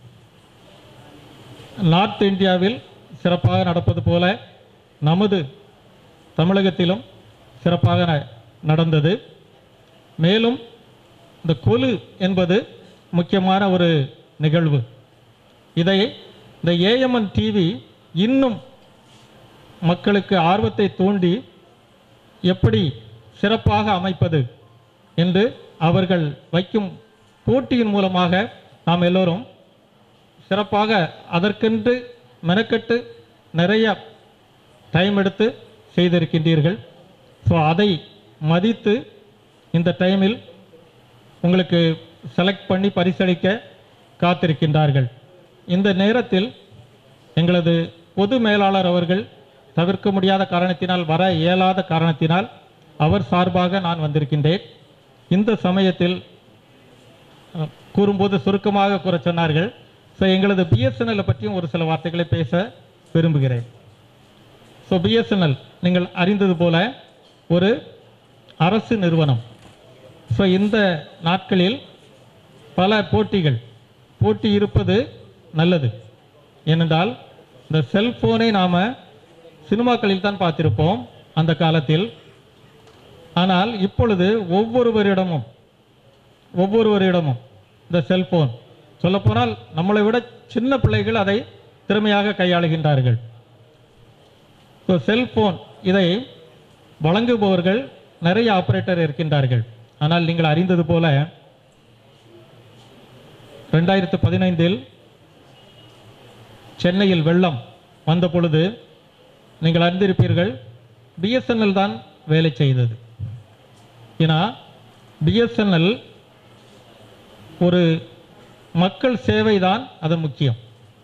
நார்த் இந்தியாவில் சிறப்பாக நடப்பது போல நமது தமிழகத்திலும் சிறப்பாக ந- நடந்தது மேலும் இந்த கொலு என்பது முக்கியமான ஒரு நிகழ்வு இதை இந்த ஏஎம்என் டிவி இன்னும் மக்களுக்கு ஆர்வத்தை தூண்டி எப்படி சிறப்பாக அமைப்பது என்று அவர்கள் வைக்கும் போட்டியின் மூலமாக நாம் எல்லோரும் சிறப்பாக அதற்கென்று மெனக்கெட்டு நிறைய டைம் எடுத்து செய்திருக்கின்றீர்கள் ஸோ அதை மதித்து இந்த டைமில் உங்களுக்கு செலக்ட் பண்ணி பரிசளிக்க காத்திருக்கின்றார்கள் இந்த நேரத்தில் எங்களது பொது மேலாளர் அவர்கள் தவிர்க்க முடியாத காரணத்தினால் வர இயலாத காரணத்தினால் அவர் சார்பாக நான் வந்திருக்கின்றேன் இந்த சமயத்தில் அஹ், கூறும்போது சுருக்கமாக கூற சொன்னார்கள் ஸோ எங்களது பிஎஸ்என்எல்லை பற்றியும் ஒரு சில வார்த்தைகளை பேச விரும்புகிறேன் ஸோ பிஎஸ்என்எல் நீங்கள் அறிந்தது போல ஒரு அரசு நிறுவனம் ஸோ இந்த நாட்களில் பல போட்டிகள் போட்டி இருப்பது நல்லது ஏனென்றால் இந்த செல்போனை நாம் சினிமாக்களில் தான் பார்த்திருப்போம் அந்த காலத்தில் ஆனால் இப்பொழுது ஒவ்வொருவரிடமும் ஒவ்வொருவரிடமும் இந்த செல்போன் சொல்லப்போனால் நம்மளை விட சின்ன பிள்ளைகள் அதை திறமையாக கையாளுகின்றார்கள் ஸோ செல்போன் இதை வழங்குபவர்கள் நிறைய ஆபரேட்டர் இருக்கின்றார்கள் ஆனால் நீங்கள் அறிந்தது போல ரெண்டாயிரத்து பதினைந்தில் சென்னையில் வெள்ளம் வந்த பொழுது நீங்கள் அறிந்திருப்பீர்கள் பிஎஸ்என்எல் தான் வேலை செய்தது ஏன்னா பிஎஸ்என்எல் ஒரு மக்கள் சேவை தான் அது முக்கியம்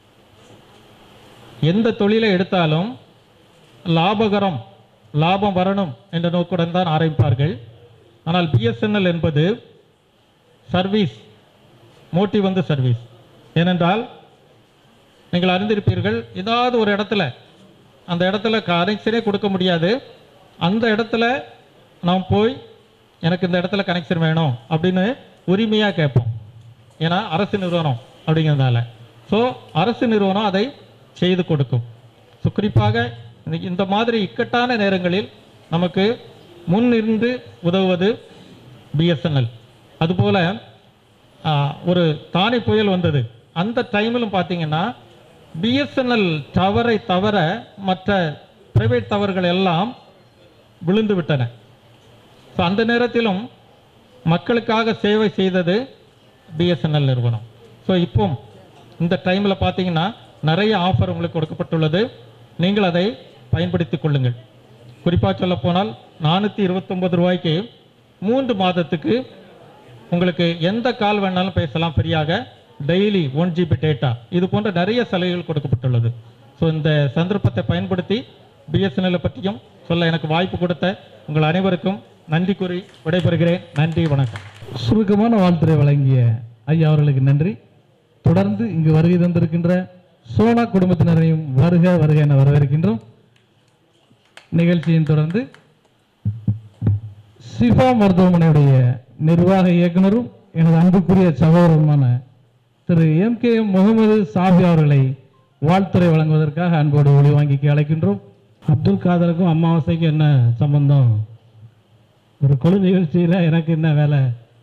எந்த தொழிலை எடுத்தாலும் லாபகரம் லாபம் வரணும் என்ற நோக்குடன் தான் ஆரம்பிப்பார்கள் ஆனால் பிஎஸ்என்எல் என்பது சர்வீஸ் மோட்டிவ் வந்து சர்வீஸ் ஏனென்றால் நீங்கள் அறிந்திருப்பீர்கள் ஏதாவது ஒரு இடத்துல அந்த இடத்துல கனெக்ஷனே கொடுக்க முடியாது அந்த இடத்துல நாம் போய் எனக்கு இந்த இடத்துல கனெக்ஷன் வேணும் அப்படின்னு உரிமையாக கேட்போம் ஏன்னா அரசு நிறுவனம் அப்படிங்கிறதுனால ஸோ அரசு நிறுவனம் அதை செய்து கொடுக்கும் ஸோ குறிப்பாக இந்த- இந்த மாதிரி இக்கட்டான நேரங்களில் நமக்கு முன் இருந்து உதவுவது பிஎஸ்என்எல் அதுபோல ஆ, ஒரு தானே புயல் வந்தது அந்த டைமிலும் பார்த்தீங்கன்னா பிஎஸ்என்எல் டவரை தவிர மற்ற பிரைவேட் டவர்கள் எல்லாம் விழுந்து விட்டன ஸோ அந்த நேரத்திலும் மக்களுக்காக சேவை செய்தது பிஎஸ்என்எல் நிறுவனம் ஸோ இப்போ இந்த டைமில் பார்த்தீங்கன்னா நிறைய ஆஃபர் உங்களுக்கு கொடுக்கப்பட்டுள்ளது நீங்கள் அதை பயன்படுத்திக் கொள்ளுங்கள் குறிப்பாக சொல்லப்போனால் நானூற்றி இருபத்தொம்பது ரூபாய்க்கு மூன்று மாதத்துக்கு உங்களுக்கு எந்த கால் வேணாலும் பேசலாம் ஃப்ரீயாக டெய்லி ஒன் ஜிபி டேட்டா இது போன்ற நிறைய சலுகைகள் கொடுக்கப்பட்டுள்ளது ஸோ இந்த சந்தர்ப்பத்தை பயன்படுத்தி பிஎஸ்என்எல்லை பற்றியும் சொல்ல எனக்கு வாய்ப்பு கொடுத்த உங்கள் அனைவருக்கும் நன்றி கூறி விடைபெறுகிறேன் நன்றி வணக்கம் சுருக்கமான வாழ்த்துறை வழங்கிய ஐயா அவர்களுக்கு நன்றி தொடர்ந்து இங்கு வருகை தந்திருக்கின்ற சோனா குடும்பத்தினரையும் வருக வருக என வரவேற்கின்றோம் நிகழ்ச்சியின் தொடர்ந்து சிஃபா மருத்துவமனையுடைய நிர்வாக இயக்குனரும் எனது அன்புக்குரிய சகோதரருமான திரு M K M Mohammed Shafi அவர்களை வாழ்த்துறை வழங்குவதற்காக அன்போடு ஒளி வாங்கிக்கு அழைக்கின்றோம் அப்துல் காதருக்கும் அமாவாசைக்கும் என்ன சம்பந்தம் ஒரு கொழு நிகழ்ச்சியில் எனக்கு என்ன வேலை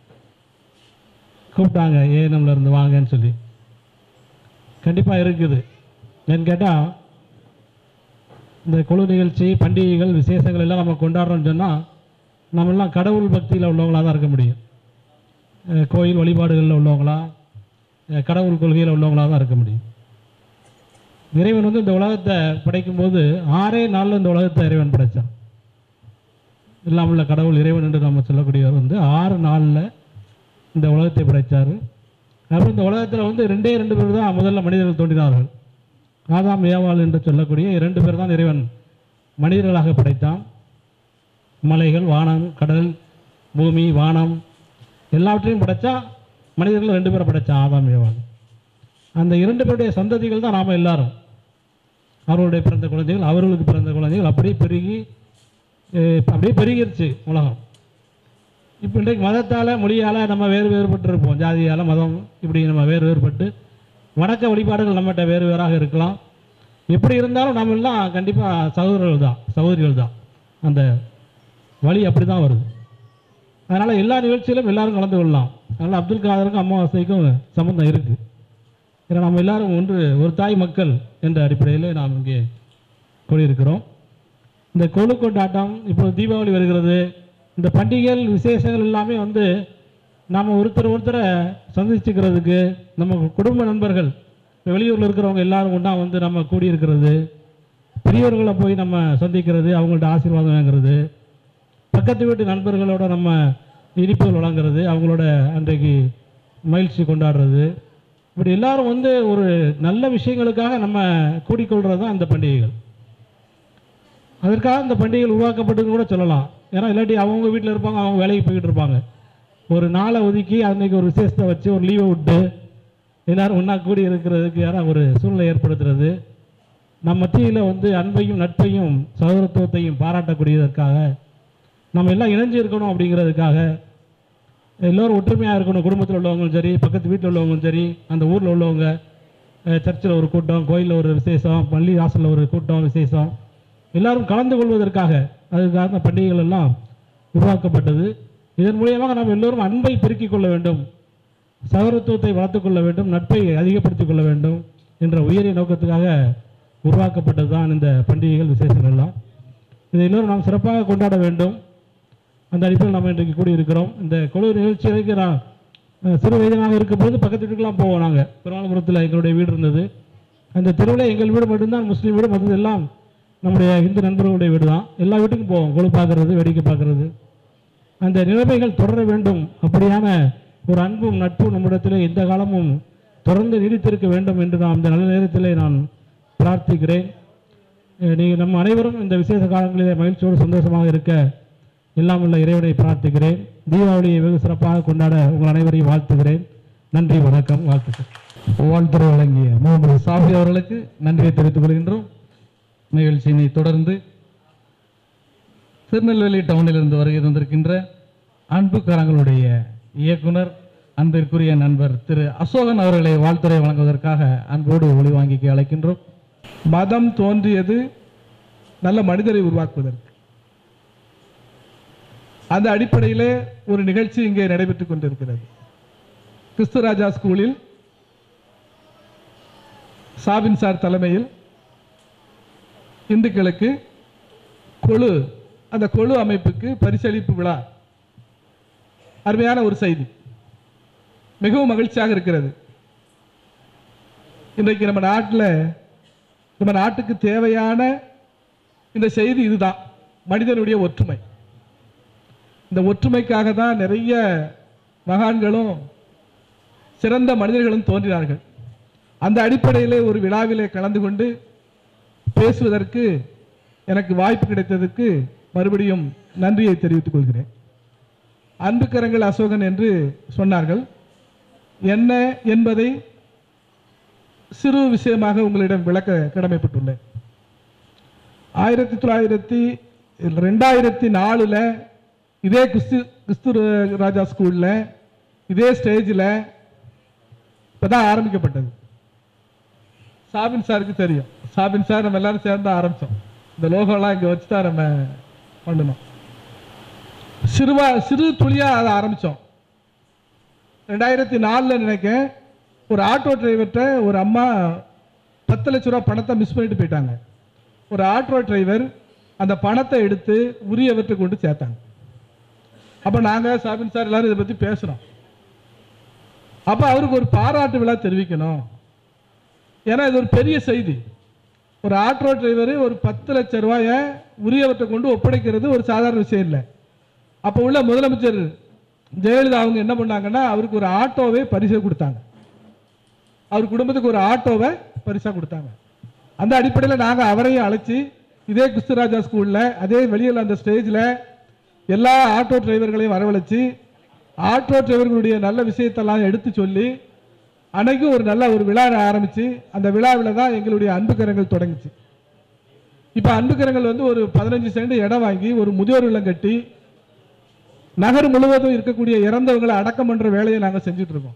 கூப்பிட்டாங்க ஏஎன்எம்ல இருந்து வாங்கன்னு சொல்லி கண்டிப்பாக இருக்குது ஏன்னு கேட்டால் இந்த குழு நிகழ்ச்சி பண்டிகைகள் விசேஷங்கள் எல்லாம் நம்ம கொண்டாடுறோம்னு சொன்னால் நம்மெல்லாம் கடவுள் பக்தியில் உள்ளவங்களாக தான் இருக்க முடியும் அஹ் கோயில் வழிபாடுகளில் உள்ளவங்களா அஹ் கடவுள் கொள்கையில் உள்ளவங்களாக தான் இருக்க முடியும் இறைவன் வந்து இந்த உலகத்தை படைக்கும்போது ஆறே நாளில் இந்த உலகத்தை இறைவன் படைச்சான் இல்லாமல் கடவுள் இறைவன் என்று நம்ம சொல்லக்கூடியவர் வந்து ஆறு நாளில் இந்த உலகத்தை படைத்தார் அப்புறம் இந்த உலகத்தில் வந்து ரெண்டே ரெண்டு பேர் தான் முதல்ல மனிதர்கள் தோன்றினார்கள் ஆதாம் ஏவாள் என்று சொல்லக்கூடிய இரண்டு பேர் தான் இறைவன் மனிதர்களாக படைத்தான் மலைகள் வானம் கடல் பூமி வானம் எல்லாவற்றையும் படைச்சா மனிதர்கள் ரெண்டு பேரை படைச்சான் ஆதாம் ஏவாள் அந்த இரண்டு பேருடைய சந்ததிகள் தான் நாம் எல்லாரும் அவர்களுடைய பிறந்த குழந்தைகள் அவர்களுக்கு பிறந்த குழந்தைகள் அப்படியே பெருகி அஹ், அப்படியே பெருகிருச்சு உலகம் இப்போ இன்றைக்கு மதத்தால் மொழியால் நம்ம வேறு வேறுபட்டு இருப்போம் ஜாதியால் மதம் இப்படி நம்ம வேறு வேறுபட்டு வணக்க வழிபாடுகள் நம்மகிட்ட வேறு வேறாக இருக்கலாம் எப்படி இருந்தாலும் நம்ம எல்லாம் கண்டிப்பாக சகோதரர்கள் தான் சகோதரிகள் தான் அந்த வழி அப்படி தான் வருது அதனால் எல்லா நிகழ்ச்சியிலும் எல்லாரும் கலந்து கொள்ளலாம் அதனால் அப்துல் காதருக்கும் அமாவாசைக்கும் சம்மந்தம் இருக்குது ஏன்னா நம்ம எல்லாரும் ஒன்று ஒரு தாய் மக்கள் என்ற அடிப்படையில் நாம் இங்கே கூடியிருக்கிறோம் இந்த கொழு கொண்டாட்டம் இப்போ தீபாவளி வருகிறது இந்த பண்டிகைகள் விசேஷங்கள் எல்லாமே வந்து நாம் ஒருத்தர் ஒருத்தரை சந்திச்சுக்கிறதுக்கு நம்ம குடும்ப நண்பர்கள் இப்போ வெளியூரில் இருக்கிறவங்க எல்லாரும் ஒன்றா வந்து நம்ம கூடியிருக்கிறது பெரியவர்களை போய் நம்ம சந்திக்கிறது அவங்கள்ட்ட ஆசீர்வாதம் வாங்குறது பக்கத்து வீட்டு நண்பர்களோட நம்ம இனிப்புகள் வழங்குறது அவங்களோட அன்றைக்கு மகிழ்ச்சி கொண்டாடுறது இப்படி எல்லாரும் வந்து ஒரு நல்ல விஷயங்களுக்காக நம்ம கூடிக்கொள்கிறது தான் இந்த பண்டிகைகள் அதற்காக இந்த பண்டிகைகள் உருவாக்கப்பட்டதுன்னு கூட சொல்லலாம் ஏன்னா இல்லாட்டி அவங்கவுங்க வீட்டில் இருப்பாங்க அவங்க வேலைக்கு போய்கிட்டு இருப்பாங்க ஒரு நாளை ஒதுக்கி அன்னைக்கு ஒரு விசேஷத்தை வச்சு ஒரு லீவை விட்டு எல்லாரும் ஒன்றா கூடி இருக்கிறதுக்கு யாராவது ஒரு சூழ்நிலை ஏற்படுத்துறது நம்ம மத்தியில் வந்து அன்பையும் நட்பையும் சகோதரத்துவத்தையும் பாராட்டக்கூடியதற்காக நம்ம எல்லாம் இணைஞ்சு இருக்கணும் அப்படிங்கிறதுக்காக எல்லோரும் ஒற்றுமையாக இருக்கணும் குடும்பத்தில் உள்ளவங்களும் சரி பக்கத்து வீட்டில் உள்ளவங்களும் சரி அந்த ஊரில் உள்ளவங்க சர்ச்சில் ஒரு கூட்டம் கோயிலில் ஒரு விசேஷம் பள்ளி வாசலில் ஒரு கூட்டம் விசேஷம் எல்லாரும் கலந்து கொள்வதற்காக அதுக்காக இந்த பண்டிகைகள் எல்லாம் உருவாக்கப்பட்டது இதன் மூலியமாக நாம் எல்லோரும் அன்பை பெருக்கிக் கொள்ள வேண்டும் சகோதரத்துவத்தை வளர்த்துக் கொள்ள வேண்டும் நட்பை அதிகப்படுத்திக் கொள்ள வேண்டும் என்ற உயரிய நோக்கத்துக்காக உருவாக்கப்பட்டது தான் இந்த பண்டிகைகள் விசேஷங்கள் எல்லாம் இதை எல்லோரும் நாம் சிறப்பாக கொண்டாட வேண்டும் அந்த அடிப்படையில் நம்ம இன்றைக்கு கூடியிருக்கிறோம் இந்த குழு நிகழ்ச்சிகளுக்கு நான் அஹ், சிறு வயதினாக இருக்கும்போது பக்கத்து வீட்டுக்கெல்லாம் போவோம் நாங்கள் பெருமாள்புரத்தில் எங்களுடைய வீடு இருந்தது அந்த தெருவில் எங்கள் வீடு மட்டும்தான் முஸ்லீம் வீடு மற்றது எல்லாம் நம்முடைய இந்து நண்பர்களுடைய வீடு தான் எல்லா வீட்டுக்கும் போவோம் கொழு பார்க்கறது வேடிக்கை பார்க்கறது அந்த நிலைமைகள் தொடர வேண்டும் அப்படியான ஒரு அன்பும் நட்பும் நம்மிடத்தில் எந்த காலமும் தொடர்ந்து நீடித்திருக்க வேண்டும் என்று நாம் இந்த நல்ல நேரத்திலே நான் பிரார்த்திக்கிறேன் அஹ் நீங்கள் நம்ம அனைவரும் இந்த விசேஷ காலங்களிலே மகிழ்ச்சியோடு சந்தோஷமாக இருக்க எல்லாம் உள்ள இறைவனை பிரார்த்திக்கிறேன் தீபாவளியை வெகு சிறப்பாக கொண்டாட உங்கள் அனைவரையும் வாழ்த்துகிறேன் நன்றி வணக்கம் வாழ்த்துக்கள் வாழ்த்துறை வழங்கிய முகமது சாஃபி அவர்களுக்கு நன்றியை தெரிவித்துக் கொள்கின்றோம் நிகழ்ச்சியினை தொடர்ந்து திருநெல்வேலி டவுனிலிருந்து வருகை தந்திருக்கின்ற அன்புக்காரங்களுடைய இயக்குனர் அன்பிற்குரிய நண்பர் திரு அசோகன் அவர்களை வாழ்த்துறை வழங்குவதற்காக அன்போடு ஒளி வாங்கிக்கு அழைக்கின்றோம் மதம் தோன்றியது நல்ல மனிதரை உருவாக்குவதற்கு அந்த அடிப்படையிலே ஒரு நிகழ்ச்சி இங்கே நடைபெற்றுக் கொண்டிருக்கிறது கிறிஸ்துராஜா ஸ்கூலில் சாபின் சார் தலைமையில் இந்துக்களுக்கு கொழு அந்த கொழு அமைப்புக்கு பரிசளிப்பு விழா அருமையான ஒரு செய்தி மிகவும் மகிழ்ச்சியாக இருக்கிறது இன்றைக்கு நம்ம நாட்டில் நம்ம நாட்டுக்கு தேவையான இந்த செய்தி இதுதான் மனிதனுடைய ஒற்றுமை இந்த ஒற்றுமைக்காக தான் நிறைய மகான்களும் சிறந்த மனிதர்களும் தோன்றினார்கள் அந்த அடிப்படையிலே ஒரு விழாவிலே கலந்து கொண்டு பேசுவதற்கு எனக்கு வாய்ப்பு கிடைத்ததற்கு மறுபடியும் நன்றியை தெரிவித்துக் கொள்கிறேன் அன்புக்கரங்கள் அசோகன் என்று சொன்னார்கள் என்ன என்பதை சிறு விஷயமாக உங்களிடம் விளக்க கடமைப்பட்டுள்ளேன் ஆயிரத்தி தொள்ளாயிரத்தி ரெண்டாயிரத்தி நாலில் இதே கிறிஸ்து கிறிஸ்து ராஜா ஸ்கூலில் இதே ஸ்டேஜில் இப்போ தான் ஆரம்பிக்கப்பட்டது சாபின் சாருக்கு தெரியும் சாபின் சார் நம்ம எல்லாரும் சேர்ந்து ஆரம்பித்தோம் இந்த லோகோலாம் இங்கே வச்சு தான் நம்ம பண்ணணும் சிறுவா சிறு துளியாக அதை ஆரம்பித்தோம் ரெண்டாயிரத்தி நாலில் நினைக்கேன் ஒரு ஆட்டோ டிரைவர்கிட்ட ஒரு அம்மா பத்து லட்ச ரூபா பணத்தை மிஸ் பண்ணிட்டு போயிட்டாங்க ஒரு ஆட்டோ டிரைவர் அந்த பணத்தை எடுத்து உரியவற்றை கொண்டு சேர்த்தாங்க அப்போ நாங்கள் சாபின் சார் எல்லாரும் இதை பற்றி பேசுகிறோம் அப்போ அவருக்கு ஒரு பாராட்டு விழா தெரிவிக்கணும் ஏன்னா இது ஒரு பெரிய செய்தி ஒரு ஆட்டோ டிரைவர் ஒரு பத்து லட்ச ரூபாயை உரியவற்றை கொண்டு ஒப்படைக்கிறது ஒரு சாதாரண விஷயம் இல்லை அப்போ உள்ள முதலமைச்சர் ஜெயலலிதா அவங்க என்ன பண்ணாங்கன்னா அவருக்கு ஒரு ஆட்டோவே பரிசை கொடுத்தாங்க அவர் குடும்பத்துக்கு ஒரு ஆட்டோவை பரிசாக கொடுத்தாங்க அந்த அடிப்படையில் நாங்கள் அவரையும் அழைச்சி இதே கிறிஸ்துராஜா ஸ்கூலில் அதே வெளியில் அந்த ஸ்டேஜில் எல்லா ஆட்டோ டிரைவர்களையும் வரவழைச்சு ஆட்டோ டிரைவர்களுடைய நல்ல விஷயத்தெல்லாம் எடுத்து சொல்லி அன்னைக்கும் ஒரு நல்ல ஒரு விழா ஆரம்பித்து அந்த விழாவில் தான் எங்களுடைய அன்பு கரங்கள் தொடங்குச்சு இப்போ அன்பு கரங்கள் வந்து ஒரு பதினஞ்சு சென்ட் இடம் வாங்கி ஒரு முதியோர் இல்லம் கட்டி நகர் முழுவதும் இருக்கக்கூடிய இறந்தவங்களை அடக்கம் பண்ணுற வேலையை நாங்கள் செஞ்சுட்டு இருக்கோம்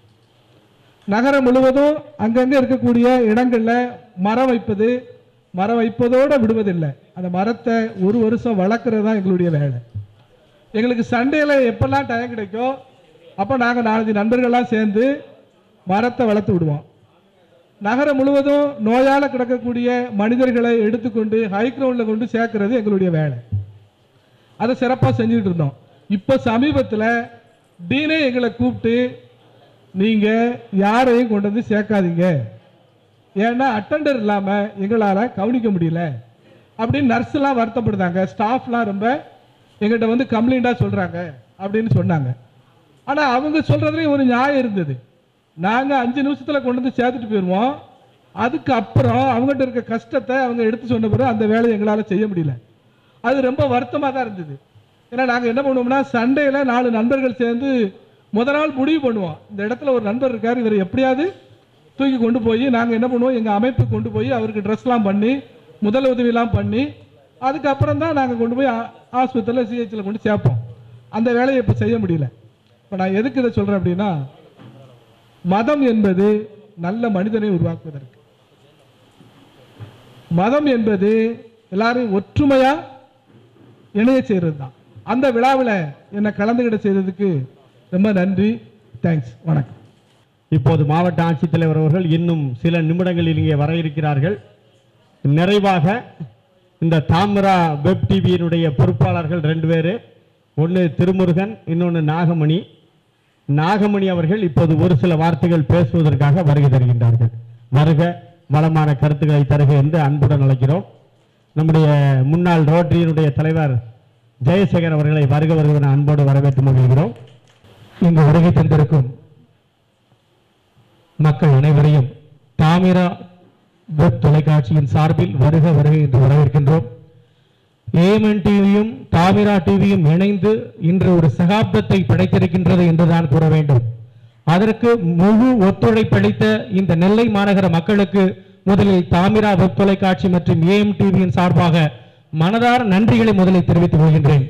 நகரம் முழுவதும் அங்கங்கே இருக்கக்கூடிய இடங்களில் மரம் வைப்பது மரம் வைப்பதோடு விடுவதில்லை அந்த மரத்தை ஒரு வருஷம் வளர்க்குறது தான் எங்களுடைய வேலை எங்களுக்கு சண்டேல எப்பெல்லாம் டைம் கிடைக்கோ அப்போ நாங்கள் நாலஞ்சு நண்பர்கள்லாம் சேர்ந்து மரத்தை வளர்த்து விடுவோம் நகரம் முழுவதும் நோயால் கிடக்கக்கூடிய மனிதர்களை எடுத்துக்கொண்டு ஹை கிரவுண்டில் கொண்டு சேர்க்கறது எங்களுடைய வேலை அதை சிறப்பாக செஞ்சுட்டு இருந்தோம் இப்போ சமீபத்தில் டீனே எங்களை கூப்பிட்டு நீங்கள் யாரையும் கொண்டு வந்து சேர்க்காதீங்க ஏன்னா அட்டெண்டர் இல்லாமல் எங்களால் கவனிக்க முடியல அப்படின்னு நர்ஸ்லாம் வருத்தப்படுதாங்க ஸ்டாஃப்லாம் ரொம்ப எங்கிட்ட வந்து கம்ப்ளைண்ட்டாக சொல்கிறாங்க அப்படின்னு சொன்னாங்க ஆனால் அவங்க சொல்கிறதுலேயும் ஒரு நியாயம் இருந்தது நாங்கள் அஞ்சு நிமிஷத்தில் கொண்டு வந்து சேர்த்துட்டு போயிடுவோம் அதுக்கு அப்புறம் அவங்ககிட்ட இருக்க கஷ்டத்தை அவங்க எடுத்து சொன்ன பிறகு அந்த வேலையை எங்களால் செய்ய முடியல அது ரொம்ப வருத்தமாக தான் இருந்தது ஏன்னா நாங்கள் என்ன பண்ணுவோம்னா சண்டேல நாலு நண்பர்கள் சேர்ந்து முத நாள் முடிவு பண்ணுவோம் இந்த இடத்துல ஒரு நண்பர் இருக்கார் இவர் எப்படியாவது தூக்கி கொண்டு போய் நாங்கள் என்ன பண்ணுவோம் எங்கள் அமைப்புக்கு கொண்டு போய் அவருக்கு ட்ரெஸ்லாம் பண்ணி முதல் உதவிலாம் பண்ணி அதுக்கப்புறம் தான் நாங்கள் கொண்டு போய் ஆஸ்பத்திரியில் சிஹெச்சில் கொண்டு சேர்ப்போம் அந்த வேலையை இப்போ செய்ய முடியல இப்போ நான் எதுக்கு இதை சொல்கிறேன் அப்படின்னா மதம் என்பது நல்ல மனிதனை உருவாக்குவதற்கு மதம் என்பது எல்லாரையும் ஒற்றுமையா இணைய செய்கிறது தான் அந்த விழாவில் என்னை கலந்துகிட செய்ததுக்கு ரொம்ப நன்றி தேங்க்ஸ் வணக்கம் இப்போது மாவட்ட ஆட்சித்தலைவர் அவர்கள் இன்னும் சில நிமிடங்களில் இங்கே வர இருக்கிறார்கள் நிறைவாக இந்த தாமிரா வெப் டிவியினுடைய பொறுப்பாளர்கள் ரெண்டு பேர் ஒன்று திருமுருகன் இன்னொன்று நாகமணி நாகமணி அவர்கள் இப்போது ஒரு சில வார்த்தைகள் பேசுவதற்காக வருகை தருகின்றார்கள் வருக வளமான கருத்துக்களை தருக என்று அன்புடன் அழைக்கிறோம் நம்முடைய முன்னாள் ரோட்டரியினுடைய தலைவர் ஜெயசேகர் அவர்களை வருக வருக என அன்போடு வரவேற்று மகிழ்கிறோம் இங்கு வருகை தந்திருக்கும் மக்கள் அனைவரையும் தாமிரா வெப் தொலைக்காட்சியின் சார்பில் வருக வருகை என்று வரவேற்கின்றோம் ஏஎம்என் டிவியும் தாமிரா டிவியும் இணைந்து இன்று ஒரு சகாப்தத்தை படைத்திருக்கின்றது என்றுதான் கூற வேண்டும் அதற்கு முழு ஒத்துழைப்பளித்த இந்த நெல்லை மாநகர மக்களுக்கு முதலில் தாமிரா வெப் தொலைக்காட்சி மற்றும் ஏஎம் டிவியின் சார்பாக மனதார நன்றிகளை முதலில் தெரிவித்துக் கொள்கின்றேன்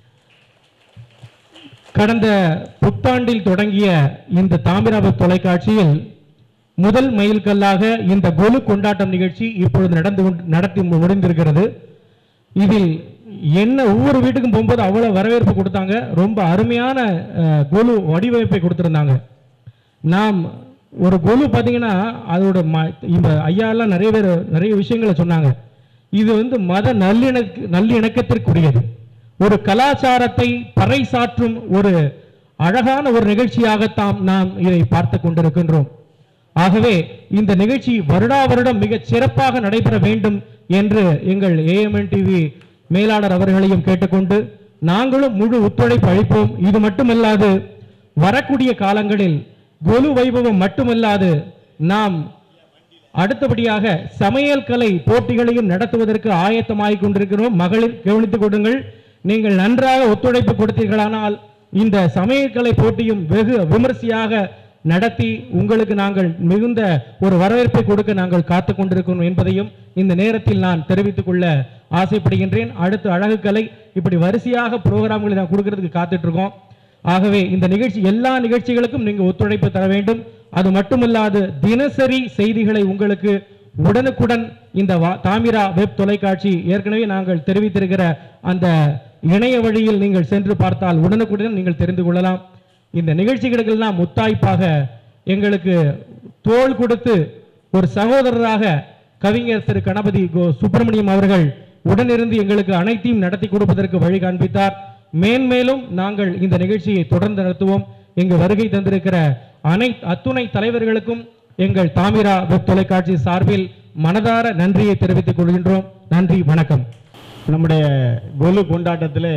கடந்த புத்தாண்டில் தொடங்கிய இந்த தாமிராபத் தொலைக்காட்சியில் முதல் மைல்கல்லாக இந்த கொலு கொண்டாட்டம் நிகழ்ச்சி இப்பொழுது நடந்து கொண்டு- நடத்தி முடிந்திருக்கிறது இதில் என்ன ஒவ்வொரு வீட்டுக்கும் போகும்போது அவ்வளவு வரவேற்பு கொடுத்தாங்க ரொம்ப அருமையான அஹ், கொலு வடிவமைப்பை கொடுத்திருந்தாங்க நாம் ஒரு கொலு பார்த்தீங்கன்னா அதோட ம இந்த ஐயாலாம் நிறைய பேர் நிறைய விஷயங்களை சொன்னாங்க இது வந்து மத நல்லிணக்க நல்லிணக்கத்திற்குரியது ஒரு கலாச்சாரத்தை பறைசாற்றும் ஒரு அழகான ஒரு நிகழ்ச்சியாகத்தாம் நாம் இதை பார்த்து கொண்டிருக்கின்றோம் ஆகவே இந்த நிகழ்ச்சி வருடா வருடம் மிகச் சிறப்பாக நடைபெற வேண்டும் என்று எங்கள் ஏஎம்என் டிவி மேலாளர் அவர்களையும் கேட்டுக்கொண்டு நாங்களும் முழு ஒத்துழைப்பு அளிப்போம் இது மட்டுமல்லாது வரக்கூடிய காலங்களில் கொலு வைபவம் மட்டுமல்லாது நாம் அடுத்தபடியாக சமையல் கலை போட்டிகளையும் நடத்துவதற்கு ஆயத்தமாகிக் கொண்டிருக்கிறோம் மகளிர் கவனித்துக் கொடுங்கள் நீங்கள் நன்றாக ஒத்துழைப்பு கொடுத்தீர்களானால் இந்த சமையல் கலை போட்டியும் வெகு விமர்சையாக நடத்தி உங்களுக்கு நாங்கள் மிகுந்த ஒரு வரவேற்பை கொடுக்க நாங்கள் காத்து கொண்டிருக்கிறோம் என்பதையும் இந்த நேரத்தில் நான் தெரிவித்துக் கொள்ள ஆசைப்படுகின்றேன் அடுத்து அழகு கலை இப்படி வரிசையாக புரோகிராம்களை நான் கொடுக்கறதுக்கு காத்துட்டு இருக்கோம் ஆகவே இந்த நிகழ்ச்சி எல்லா நிகழ்ச்சிகளுக்கும் நீங்க ஒத்துழைப்பு தர வேண்டும் அது மட்டுமல்லாது தினசரி செய்திகளை உங்களுக்கு உடனுக்குடன் இந்த வா- தாமிரா வெப் தொலைக்காட்சி ஏற்கனவே நாங்கள் தெரிவித்திருக்கிற அந்த இணைய வழியில் நீங்கள் சென்று பார்த்தால் உடனுக்குடன் நீங்கள் தெரிந்து கொள்ளலாம் இந்த நிகழ்ச்சிகளுக்கெல்லாம் முத்தாய்ப்பாக எங்களுக்கு தோள் கொடுத்து ஒரு சகோதரராக கவிஞர் திரு கணபதி கோ சுப்பிரமணியம் அவர்கள் உடனிருந்து எங்களுக்கு அனைத்தையும் நடத்தி கொடுப்பதற்கு வழி காண்பித்தார் மேன்மேலும் நாங்கள் இந்த நிகழ்ச்சியை தொடர்ந்து நடத்துவோம் இங்கு வருகை தந்திருக்கிற அனை அத்துணை தலைவர்களுக்கும் எங்கள் தாமிரா வெப் தொலைக்காட்சி சார்பில் மனதார நன்றியை தெரிவித்துக் கொள்கின்றோம் நன்றி வணக்கம் நம்முடைய கொலு கொண்டாட்டத்தில்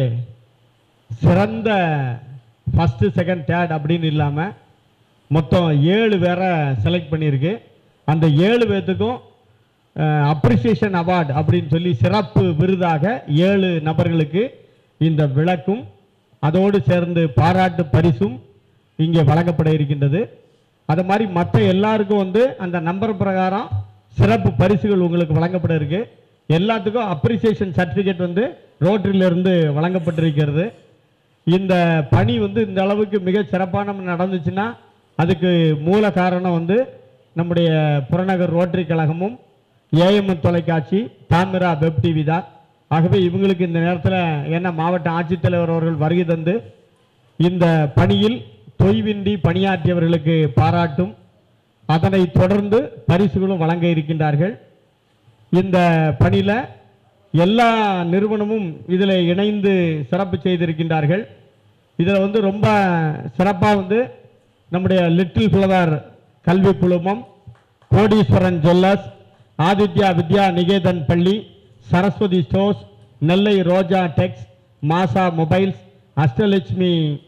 சிறந்த ஃபஸ்ட்டு செகண்ட் தேர்ட் அப்படின்னு இல்லாமல் மொத்தம் ஏழு பேரை செலக்ட் பண்ணியிருக்கு அந்த ஏழு பேர்த்துக்கும் அப்ரிசியேஷன் அவார்டு அப்படின்னு சொல்லி சிறப்பு விருதாக ஏழு நபர்களுக்கு இந்த விளக்கும் அதோடு சேர்ந்து பாராட்டு பரிசும் இங்கே வழங்கப்பட இருக்கின்றது அது மாதிரி மற்ற எல்லாருக்கும் வந்து அந்த நம்பர் பிரகாரம் சிறப்பு பரிசுகள் உங்களுக்கு வழங்கப்பட இருக்கு எல்லாத்துக்கும் அப்ரிசியேஷன் சர்டிஃபிகேட் வந்து ரோட்டரியிலிருந்து வழங்கப்பட்டிருக்கிறது இந்த பணி வந்து இந்த அளவுக்கு மிக சிறப்பான நடந்துச்சுன்னா அதுக்கு மூல காரணம் வந்து நம்முடைய புறநகர் ரோட்டரி கழகமும் ஏஎம்என் தொலைக்காட்சி தாமிரா வெப் டிவி தான் ஆகவே இவங்களுக்கு இந்த நேரத்தில் என்ன மாவட்ட ஆட்சித்தலைவர் அவர்கள் வருகை தந்து இந்த பணியில் தொய்வின்றி பணியாற்றியவர்களுக்கு பாராட்டும் அதனை தொடர்ந்து பரிசுகளும் வழங்க இருக்கின்றார்கள் இந்த பணியில் எல்லா நிறுவனமும் இதில் இணைந்து சிறப்பு செய்திருக்கின்றார்கள் இதில் வந்து ரொம்ப சிறப்பாக வந்து நம்முடைய லிட்டில் ஃப்ளவர் கல்வி குழுமம் கோடீஸ்வரன் ஜுவல்லர்ஸ் ஆதித்யா வித்யா நிகேதன் பள்ளி சரஸ்வதி ஸ்டோர்ஸ் நெல்லை ரோஜா டெக்ஸ் மாசா மொபைல்ஸ் அஷ்டலட்சுமி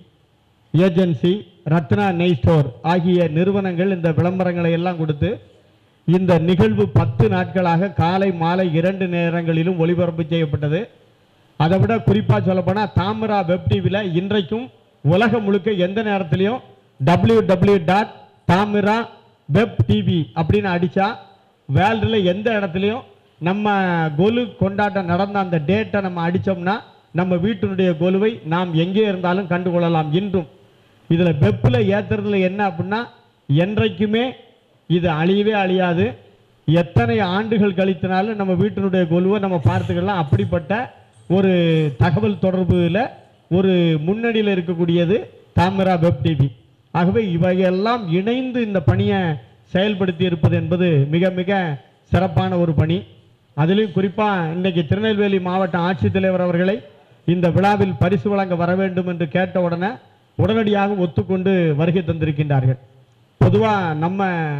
ஏஜென்சி ரத்னா நெய் ஸ்டோர் ஆகிய நிறுவனங்கள் இந்த விளம்பரங்களை எல்லாம் கொடுத்து இந்த நிகழ்வு பத்து நாட்களாக காலை மாலை இரண்டு நேரங்களிலும் ஒளிபரப்பு செய்யப்பட்டது அதை விட குறிப்பாக சொல்லப்போனால் தாமிரா வெப் டிவியில் இன்றைக்கும் உலகம் முழுக்க எந்த நேரத்திலையும் W W dot Thamira web TV அப்படின்னு அடித்தா வேர்ல்டில் எந்த இடத்துலையும் நம்ம கொலு கொண்டாட்டம் நடந்த அந்த டேட்டை நம்ம அடித்தோம்னா நம்ம வீட்டினுடைய கொலுவை நாம் எங்கே இருந்தாலும் கண்டுகொள்ளலாம் இன்றும் இதில் வெப்பில் ஏற்றுறதுல என்ன அப்படின்னா என்றைக்குமே இது அழியவே அழியாது எத்தனை ஆண்டுகள் கழித்தினாலும் நம்ம வீட்டினுடைய கொலுவை நம்ம பார்த்துக்கலாம் அப்படிப்பட்ட ஒரு தகவல் தொடர்புல ஒரு முன்னணியில் இருக்கக்கூடியது தாமிரா வெப் டிவி ஆகவே இவையெல்லாம் இணைந்து இந்த பணியை செயல்படுத்தி இருப்பது என்பது மிக மிக சிறப்பான ஒரு பணி அதிலும் குறிப்பாக இன்னைக்கு திருநெல்வேலி மாவட்ட ஆட்சித்தலைவர் அவர்களை இந்த விழாவில் பரிசு வழங்க வர வேண்டும் என்று கேட்ட உடனே உடனடியாக ஒத்துக்கொண்டு வருகை தந்திருக்கின்றார்கள் பொதுவாக நம்ம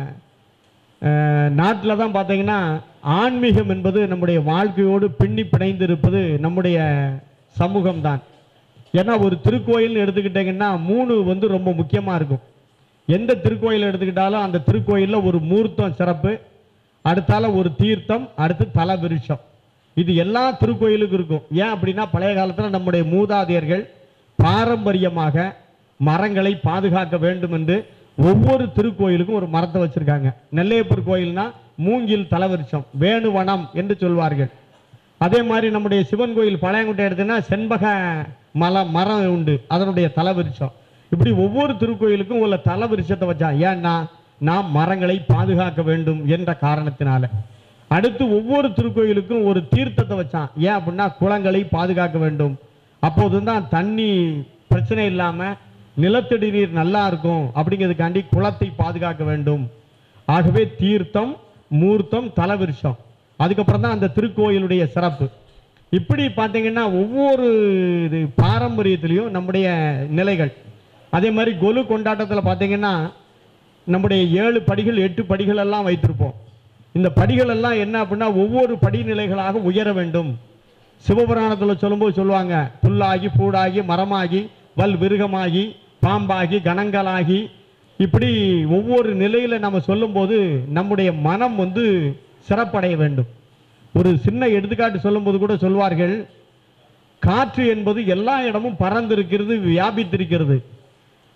நாட்டில் தான் பார்த்தீங்கன்னா ஆன்மீகம் என்பது நம்முடைய வாழ்க்கையோடு பின்னி பிணைந்து இருப்பது நம்முடைய சமூகம்தான் ஏன்னா ஒரு திருக்கோயில்னு எடுத்துக்கிட்டிங்கன்னா மூணு வந்து ரொம்ப முக்கியமாக இருக்கும் எந்த திருக்கோயில் எடுத்துக்கிட்டாலும் அந்த திருக்கோயிலில் ஒரு மூர்த்தம் சிறப்பு அடுத்தால ஒரு தீர்த்தம் அடுத்து தல விருட்சம் இது எல்லா திருக்கோயிலுக்கும் இருக்கும் ஏன் அப்படின்னா பழைய காலத்தில் நம்முடைய மூதாதையர்கள் பாரம்பரியமாக மரங்களை பாதுகாக்க வேண்டும் என்று ஒவ்வொரு திருக்கோயிலுக்கும் ஒரு மரத்தை வச்சிருக்காங்க நெல்லையப்பர் கோயில்னா மூங்கில் தலவிருச்சம் வேணுவனம் என்று சொல்வார்கள் அதே மாதிரி நம்முடைய சிவன் கோயில் பழையங்குட்டை எடுத்தீங்கன்னா செண்பக மல மரம் உண்டு அதனுடைய தலவிருச்சம் இப்படி ஒவ்வொரு திருக்கோயிலுக்கும் உள்ள தலவிருச்சத்தை வச்சான் ஏன்னா நாம் மரங்களை பாதுகாக்க வேண்டும் என்ற காரணத்தினால அடுத்து ஒவ்வொரு திருக்கோயிலுக்கும் ஒரு தீர்த்தத்தை வச்சான் ஏன் அப்படின்னா குளங்களை பாதுகாக்க வேண்டும் அப்போது தான் தண்ணி பிரச்சனை இல்லாம நிலத்தடி நீர் நல்லா இருக்கும் அப்படிங்கிறதுக்காண்டி குளத்தை பாதுகாக்க வேண்டும் ஆகவே தீர்த்தம் மூர்த்தம் தலவிருஷம் அதுக்கப்புறம் தான் அந்த திருக்கோயிலுடைய சிறப்பு இப்படி பார்த்தீங்கன்னா ஒவ்வொரு இது பாரம்பரியத்திலையும் நம்முடைய நிலைகள் அதே மாதிரி கொலு கொண்டாட்டத்தில் பார்த்தீங்கன்னா நம்முடைய ஏழு படிகள் எட்டு படிகள் எல்லாம் வைத்திருப்போம் இந்த படிகள் எல்லாம் என்ன அப்படின்னா ஒவ்வொரு படிநிலைகளாக உயர வேண்டும் சிவபுராணத்தில் சொல்லும்போது சொல்லுவாங்க புல்லாகி பூடாகி மரமாகி வல் விருகமாகி பாம்பாகி கணங்களாகி இப்படி ஒவ்வொரு நிலையில நம்ம சொல்லும்போது நம்முடைய மனம் வந்து சிறப்படைய வேண்டும் ஒரு சின்ன எடுத்துக்காட்டு சொல்லும்போது கூட சொல்வார்கள் காற்று என்பது எல்லா இடமும் பறந்திருக்கிறது வியாபித்திருக்கிறது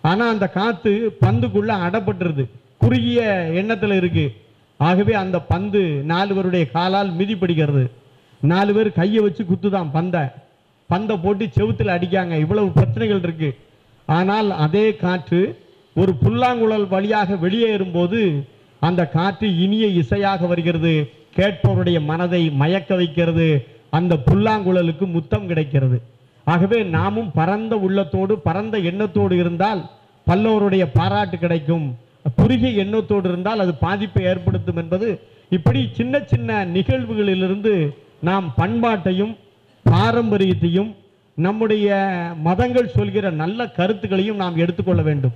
ஆனால் அந்த காற்று பந்துக்குள்ள அடப்பட்டுருது குறுகிய எண்ணத்தில் இருக்கு ஆகவே அந்த பந்து நாலு பேருடைய காலால் மிதிப்படுகிறது நாலு பேர் கையை வச்சு குத்துதான் பந்தை பந்தை போட்டு செவுத்துல அடிக்காங்க இவ்வளவு பிரச்சனைகள் இருக்கு ஆனால் அதே காற்று ஒரு புல்லாங்குழல் வழியாக வெளியேறும்போது அந்த காற்று இனிய இசையாக வருகிறது கேட்பவருடைய மனதை மயக்க வைக்கிறது அந்த புல்லாங்குழலுக்கு முத்தம் கிடைக்கிறது ஆகவே நாமும் பரந்த உள்ளத்தோடு பரந்த எண்ணத்தோடு இருந்தால் பல்லவருடைய பாராட்டு கிடைக்கும் குறுகிய எண்ணத்தோடு இருந்தால் அது பாதிப்பை ஏற்படுத்தும் என்பது இப்படி சின்ன சின்ன நிகழ்வுகளிலிருந்து நாம் பண்பாட்டையும் பாரம்பரியத்தையும் நம்முடைய மதங்கள் சொல்கிற நல்ல கருத்துக்களையும் நாம் எடுத்துக்கொள்ள வேண்டும்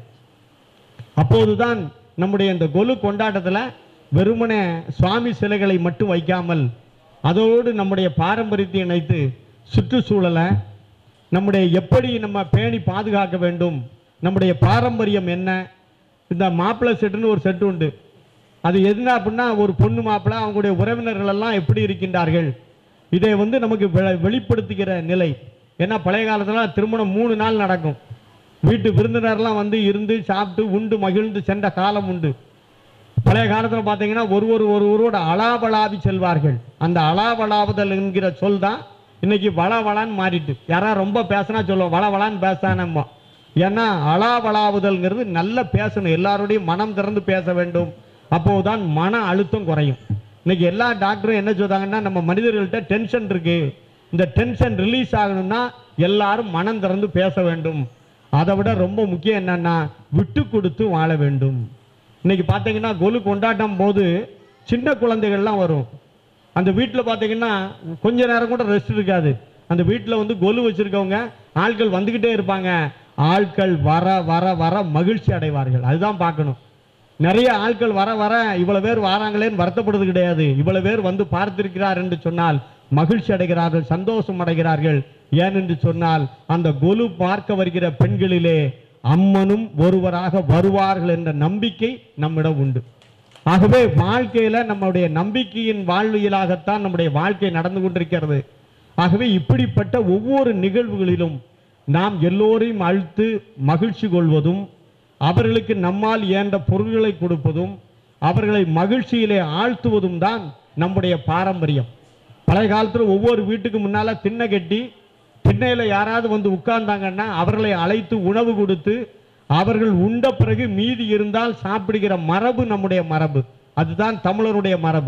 அப்போதுதான் நம்முடைய இந்த கொலு கொண்டாட்டத்தில் வெறுமனே சுவாமி சிலைகளை மட்டும் வைக்காமல் அதோடு நம்முடைய பாரம்பரியத்தை இணைத்து சுற்றுச்சூழலை நம்முடைய எப்படி நம்ம பேணி பாதுகாக்க வேண்டும் நம்முடைய பாரம்பரியம் என்ன இந்த மாப்பிள்ளை செட்டுன்னு ஒரு செட்டு உண்டு அது என்ன அப்படின்னா ஒரு பொண்ணு மாப்பிள்ளை அவங்களுடைய உறவினர்கள் எல்லாம் எப்படி இருக்கின்றார்கள் இதை வந்து நமக்கு வெ- வெளிப்படுத்துகிற நிலை ஏன்னா பழைய காலத்துல திருமணம் மூணு நாள் நடக்கும் வீட்டு விருந்தினர்லாம் வந்து இருந்து சாப்பிட்டு உண்டு மகிழ்ந்து சென்ற காலம் உண்டு பழைய காலத்தில் பார்த்தீங்கன்னா ஒரு ஒரு ஒருவரோட அலாவலாவி செல்வார்கள் அந்த அலாவலாவுதல் என்கிற சொல் தான் இன்னைக்கு வள வளான்னு மாறிட்டு யாரா ரொம்ப பேசினா சொல்லுவோம் வள வளான்னு பேசானம்மா ஏன்னா அலாவலாவுதல்ங்கிறது நல்ல பேசணும் எல்லாரோடையும் மனம் திறந்து பேச வேண்டும் அப்போதுதான் மன அழுத்தம் குறையும் இன்னைக்கு எல்லா டாக்டரும் என்ன சொல்றாங்கன்னா நம்ம மனிதர்கள்ட்ட டென்ஷன் இருக்கு இந்த டென்ஷன் ரிலீஸ் ஆகணும்னா எல்லாரும் மனம் திறந்து பேச வேண்டும் அதை விட ரொம்ப முக்கியம் என்னன்னா விட்டு கொடுத்து வாழ வேண்டும் இன்னைக்கு பார்த்தீங்கன்னா கொலு கொண்டாட்டம் போது சின்ன குழந்தைகள்லாம் வரும் அந்த வீட்டில் பார்த்தீங்கன்னா கொஞ்ச நேரம் கூட ரெஸ்ட் இருக்காது அந்த வீட்டில் வந்து கொலு வச்சிருக்கவங்க ஆட்கள் வந்துக்கிட்டே இருப்பாங்க ஆட்கள் வர வர வர மகிழ்ச்சி அடைவார்கள் அதுதான் பார்க்கணும் நிறைய ஆட்கள் வர வர இவ்வளவு பேர் வராங்களேன்னு வருத்தப்படுறது கிடையாது இவ்வளவு பேர் வந்து பார்த்திருக்கிறார் என்று சொன்னால் மகிழ்ச்சி அடைகிறார்கள் சந்தோஷம் அடைகிறார்கள் ஏன் என்று சொன்னால் அந்த கொலு பார்க்க வருகிற பெண்களிலே அம்மனும் ஒருவராக வருவார்கள் என்ற நம்பிக்கை நம்மிடம் உண்டு ஆகவே வாழ்க்கையில நம்முடைய நம்பிக்கையின் வாழ்வியலாகத்தான் நம்முடைய வாழ்க்கை நடந்து கொண்டிருக்கிறது ஆகவே இப்படிப்பட்ட ஒவ்வொரு நிகழ்வுகளிலும் நாம் எல்லோரையும் அழுத்து மகிழ்ச்சி கொள்வதும் அவர்களுக்கு நம்மால் இயன்ற பொருள்களை கொடுப்பதும் அவர்களை மகிழ்ச்சியிலே ஆழ்த்துவதும் தான் நம்முடைய பாரம்பரியம் பழைய காலத்தில் ஒவ்வொரு வீட்டுக்கு முன்னால திண்ணை கட்டி திண்ணையில யாராவது வந்து உட்கார்ந்தாங்கன்னா அவர்களை அழைத்து உணவு கொடுத்து அவர்கள் உண்ட பிறகு மீதி இருந்தால் சாப்பிடுகிற மரபு நம்முடைய மரபு அதுதான் தமிழருடைய மரபு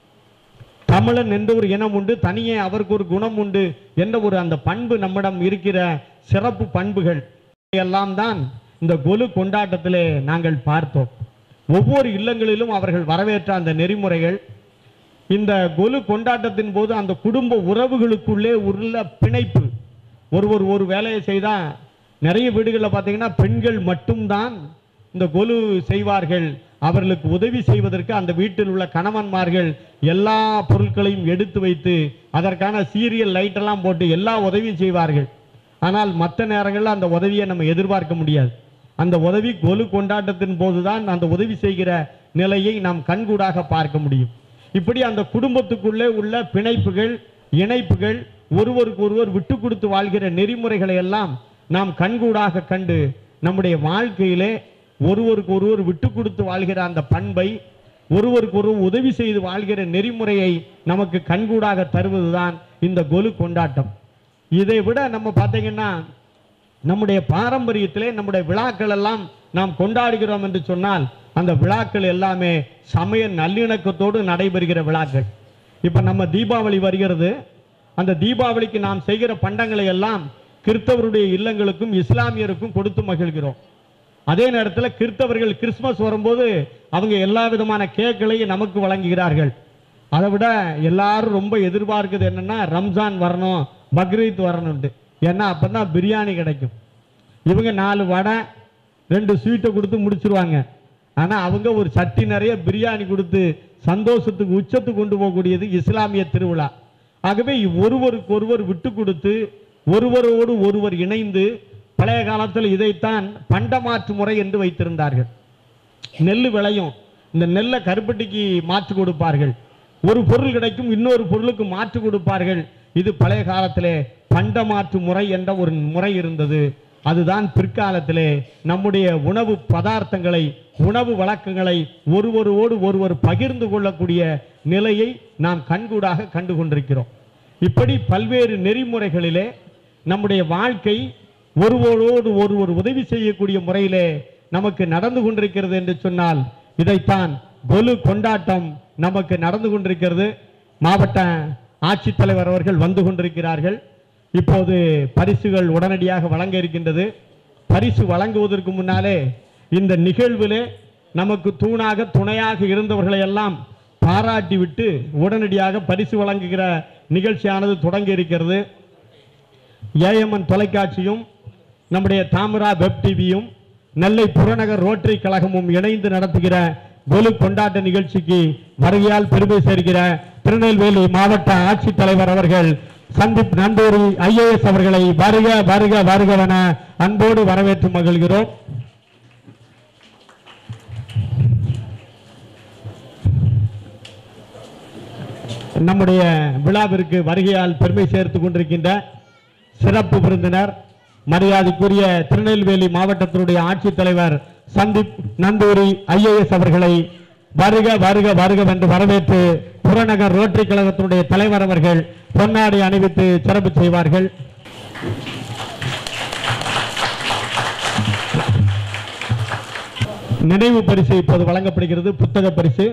தமிழன் என்ற ஒரு இனம் உண்டு தனியே அவருக்கு ஒரு குணம் உண்டு என்ற ஒரு அந்த பண்பு நம்மிடம் இருக்கிற சிறப்பு பண்புகள் எல்லாம் தான் இந்த கொலு கொண்டாட்டத்திலே நாங்கள் பார்த்தோம் ஒவ்வொரு இல்லங்களிலும் அவர்கள் வரவேற்ற அந்த நெறிமுறைகள் இந்த கொலு கொண்டாட்டத்தின் போது அந்த குடும்ப உறவுகளுக்குள்ளே உள்ள பிணைப்பு ஒருவர் ஒரு வேலையை செய்தா நிறைய வீடுகளில் பார்த்தீங்கன்னா பெண்கள் மட்டும்தான் இந்த கொலு செய்வார்கள் அவர்களுக்கு உதவி செய்வதற்கு அந்த வீட்டில் உள்ள கணவன்மார்கள் எல்லா பொருட்களையும் எடுத்து வைத்து அதற்கான சீரியல் லைட் எல்லாம் போட்டு எல்லா உதவியும் செய்வார்கள் ஆனால் மற்ற நேரங்களில் அந்த உதவியை நம்ம எதிர்பார்க்க முடியாது அந்த உதவி கொலு கொண்டாட்டத்தின் போதுதான் அந்த உதவி செய்கிற நிலையை நாம் கண்கூடாக பார்க்க முடியும் இப்படி அந்த குடும்பத்துக்குள்ளே உள்ள பிணைப்புகள் இணைப்புகள் ஒருவருக்கு ஒருவர் விட்டு கொடுத்து வாழ்கிற நெறிமுறைகளை எல்லாம் நாம் கண்கூடாக கண்டு நம்முடைய வாழ்க்கையிலே ஒருவருக்கு ஒருவர் விட்டு கொடுத்து வாழ்கிற அந்த பண்பை ஒருவருக்கு ஒருவர் உதவி செய்து வாழ்கிற நெறிமுறையை நமக்கு கண்கூடாக தருவதுதான் இந்த கொலு கொண்டாட்டம் இதை விட நம்ம பார்த்தீங்கன்னா நம்முடைய பாரம்பரியத்திலே நம்முடைய விழாக்கள் எல்லாம் நாம் கொண்டாடுகிறோம் என்று சொன்னால் அந்த விழாக்கள் எல்லாமே சமய நல்லிணக்கத்தோடு நடைபெறுகிற விழாக்கள் இப்ப நம்ம தீபாவளி வருகிறது அந்த தீபாவளிக்கு நாம் செய்கிற பண்டங்களை எல்லாம் கிறிஸ்தவருடைய இல்லங்களுக்கும் இஸ்லாமியருக்கும் கொடுத்து மகிழ்கிறோம் அதே நேரத்தில் கிறிஸ்தவர்கள் கிறிஸ்மஸ் வரும்போது அவங்க எல்லா விதமான கேக்களையும் நமக்கு வழங்குகிறார்கள் அதை விட எல்லாரும் ரொம்ப எதிர்பார்க்குது என்னன்னா ரம்ஜான் வரணும் பக்ரீத் வரணும்ட்டு ஏன்னா அப்பதான் பிரியாணி கிடைக்கும் இவங்க நாலு வடை ரெண்டு ஸ்வீட்டை கொடுத்து முடிச்சிருவாங்க ஆனா அவங்க ஒரு சட்டி நிறைய பிரியாணி கொடுத்து சந்தோஷத்துக்கு உச்சத்துக்கு கொண்டு போகக்கூடியது இஸ்லாமிய திருவிழா ஆகவே ஒருவருக்கு ஒருவர் விட்டு கொடுத்து ஒருவரோடு ஒருவர் இணைந்து பழைய காலத்தில் இதைத்தான் பண்டமாற்று முறை என்று வைத்திருந்தார்கள் நெல் விளையும் இந்த நெல்லை கருப்பட்டிக்கு மாற்று கொடுப்பார்கள் ஒரு பொருள் கிடைக்கும் இன்னொரு பொருளுக்கு மாற்று கொடுப்பார்கள் இது பழைய காலத்திலே பண்டமாற்று முறை என்ற ஒரு முறை இருந்தது அதுதான் பிற்காலத்திலே நம்முடைய உணவு பதார்த்தங்களை உணவு வழக்கங்களை ஒருவரோடு ஒருவர் பகிர்ந்து கொள்ளக்கூடிய நிலையை நாம் கண்கூடாக கண்டு கொண்டிருக்கிறோம் இப்படி பல்வேறு நெறிமுறைகளிலே நம்முடைய வாழ்க்கை ஒருவரோடு ஒருவர் உதவி செய்யக்கூடிய முறையிலே நமக்கு நடந்து கொண்டிருக்கிறது என்று சொன்னால் இதைத்தான் கொலு கொண்டாட்டம் நமக்கு நடந்து கொண்டிருக்கிறது மாவட்ட ஆட்சித்தலைவர் அவர்கள் வந்து கொண்டிருக்கிறார்கள் இப்போது பரிசுகள் உடனடியாக வழங்க இருக்கின்றது பரிசு வழங்குவதற்கு முன்னாலே இந்த நிகழ்விலே நமக்கு தூணாக துணையாக இருந்தவர்களை எல்லாம் பாராட்டி விட்டு உடனடியாக பரிசு வழங்குகிற நிகழ்ச்சியானது தொடங்கி இருக்கிறது ஏஎம்என் தொலைக்காட்சியும் நம்முடைய தாமிரா வெப் டிவியும் நெல்லை புறநகர் ரோட்டரி கழகமும் இணைந்து நடத்துகிற கொலு கொண்டாட்ட நிகழ்ச்சிக்கு வருகையால் பெருமை சேர்க்கிற திருநெல்வேலி மாவட்ட ஆட்சித்தலைவர் அவர்கள் சந்தீப் நந்தூரி ஐஏஎஸ் அவர்களை வருக வருக வருகவென அன்போடு வரவேற்று மகிழ்கிறோம் நம்முடைய விழாவிற்கு வருகையால் பெருமை சேர்த்துக் கொண்டிருக்கின்ற சிறப்பு விருந்தினர் மரியாதைக்குரிய திருநெல்வேலி மாவட்டத்தினுடைய ஆட்சித்தலைவர் சந்தீப் நந்தூரி ஐஏஎஸ் அவர்களை வருக வருக வருக என்று வரவேற்று புறநகர் ரோட்டரி கழகத்தினுடைய தலைவர் அவர்கள் பொன்னாடை அணிவித்து சிறப்பு செய்வார்கள் நினைவு பரிசு இப்போது வழங்கப்படுகிறது புத்தக பரிசு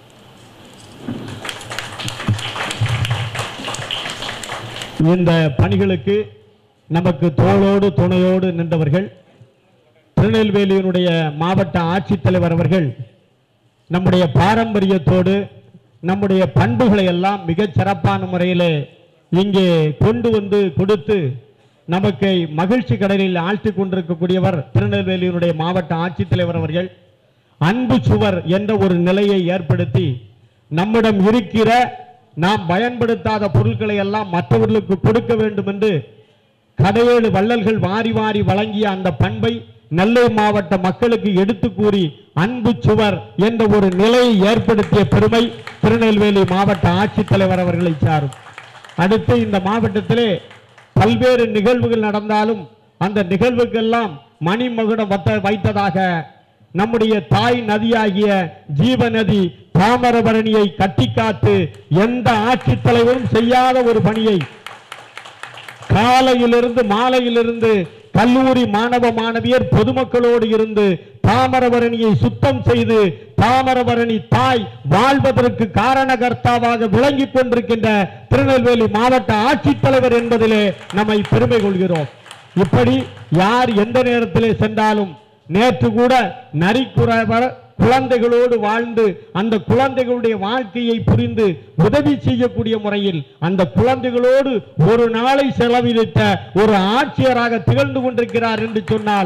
இந்த பணிகளுக்கு நமக்கு தோளோடு துணையோடு நின்றவர்கள் திருநெல்வேலியினுடைய மாவட்ட ஆட்சித்தலைவர் அவர்கள் நம்முடைய பாரம்பரியத்தோடு நம்முடைய பண்புகளை எல்லாம் மிகச் சிறப்பான முறையிலே இங்கே கொண்டு வந்து கொடுத்து நமக்கு மகிழ்ச்சி கடலில் ஆழ்த்தி கொண்டிருக்கக்கூடியவர் திருநெல்வேலியினுடைய மாவட்ட ஆட்சித்தலைவர் அவர்கள் அன்பு சுவர் என்ற ஒரு நிலையை ஏற்படுத்தி நம்மிடம் இருக்கிற நாம் பயன்படுத்தாத பொருட்களை எல்லாம் மற்றவர்களுக்கு கொடுக்க வேண்டும் என்று கடையேழு வள்ளல்கள் வாரி வாரி வழங்கிய அந்த பண்பை நெல்லை மாவட்ட மக்களுக்கு எடுத்து கூறி அன்பு சுவர் என்ற ஒரு நிலையை ஏற்படுத்திய பெருமை திருநெல்வேலி மாவட்ட ஆட்சித்தலைவர் அவர்களை சாரும் அடுத்து இந்த மாவட்டத்திலே பல்வேறு நிகழ்வுகள் நடந்தாலும் அந்த நிகழ்வுக்கெல்லாம் மணிமகுடம் வத்த வைத்ததாக நம்முடைய தாய் நதியாகிய ஜீவநதி தாமிரபரணியை கட்டி காத்து எந்த ஆட்சித்தலைவரும் செய்யாத ஒரு பணியை காலையிலிருந்து மாலையிலிருந்து கல்லூரி மாணவ மாணவியர் பொதுமக்களோடு இருந்து தாமிரபரணியை சுத்தம் செய்து தாமிரபரணி தாய் வாழ்வதற்கு காரணகர்த்தாவாக விளங்கிக் கொண்டிருக்கின்ற திருநெல்வேலி மாவட்ட ஆட்சித்தலைவர் என்பதிலே நம்மை பெருமை கொள்கிறோம் இப்படி யார் எந்த நேரத்திலே சென்றாலும் நேற்று கூட நரிக்குறவர் குழந்தைகளோடு வாழ்ந்து அந்த குழந்தைகளுடைய வாழ்க்கையை புரிந்து உதவி செய்யக்கூடிய முறையில் அந்த குழந்தைகளோடு ஒரு நாளை செலவழித்த ஒரு ஆட்சியராக திகழ்ந்து கொண்டிருக்கிறார் என்று சொன்னால்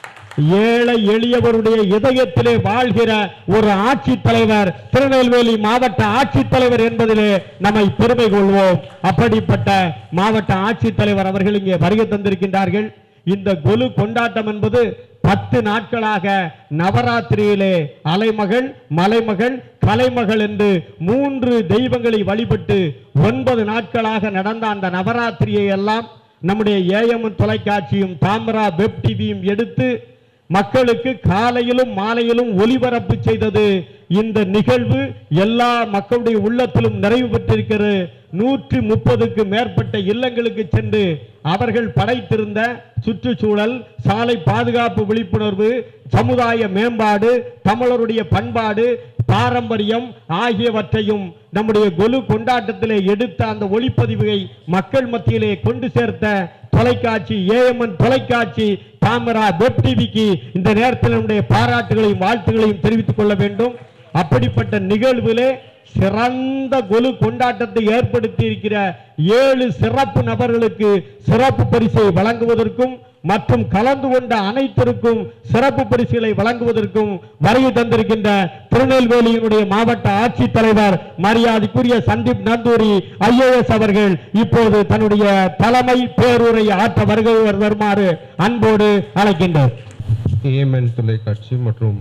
ஏழை எளியவருடைய இதயத்திலே வாழ்கிற ஒரு ஆட்சித்தலைவர் திருநெல்வேலி மாவட்ட ஆட்சித்தலைவர் என்பதிலே நம்மை பெருமை கொள்வோம் அப்படிப்பட்ட மாவட்ட ஆட்சித்தலைவர் அவர்கள் இங்கே வருகை தந்திருக்கின்றார்கள் இந்த கொலு கொண்டாட்டம் என்பது பத்து நாட்களாக நவராத்திரியிலே அலைமகள் மலைமகள் கலைமகள் என்று மூன்று தெய்வங்களை வழிபட்டு ஒன்பது நாட்களாக நடந்த அந்த நவராத்திரியை எல்லாம் நம்முடைய ஏஎம் தொலைக்காட்சியும் தாமரா வெப் டிவியும் எடுத்து மக்களுக்கு காலையிலும் மாலையிலும் ஒளிபரப்பு செய்தது இந்த நிகழ்வு எல்லா மக்களுடைய உள்ளத்திலும் நிறைவு பெற்றிருக்கிறது நூற்றி முப்பதுக்கு மேற்பட்ட இல்லங்களுக்கு சென்று அவர்கள் படைத்திருந்த சுற்றுச்சூழல் சாலை பாதுகாப்பு விழிப்புணர்வு சமுதாய மேம்பாடு தமிழருடைய பண்பாடு பாரம்பரியம் ஆகியவற்றையும் நம்முடைய கொலு கொண்டாட்டத்திலே எடுத்த அந்த ஒளிப்பதிவை மக்கள் மத்தியிலே கொண்டு சேர்த்த தொலைக்காட்சி ஏஎம்என் தொலைக்காட்சி தாமரா வெப் டிவிக்கு இந்த நேரத்தில் நம்முடைய பாராட்டுகளையும் வாழ்த்துகளையும் தெரிவித்துக் கொள்ள வேண்டும் அப்படிப்பட்ட நிகழ்விலே சிறந்த கொலு கொண்டாட்டத்தை ஏற்படுத்தி இருக்கிற ஏழு சிறப்பு நபர்களுக்கு சிறப்பு பரிசை வழங்குவதற்கும் மற்றும் கலந்து கொண்ட அனைத்திற்கும் சிறப்பு பரிசுகளை வழங்குவதற்கும் வருகை தந்திருக்கின்ற திருநெல்வேலியினுடைய மாவட்ட ஆட்சித்தலைவர் மரியாதைக்குரிய சந்தீப் நந்தூரி ஐஏஎஸ் அவர்கள் இப்போது தன்னுடைய தலைமை பேருரை ஆற்ற வருகை வருமாறு அன்போடு அழைக்கின்றார் ஏஎம்என் தொலைக்காட்சி மற்றும்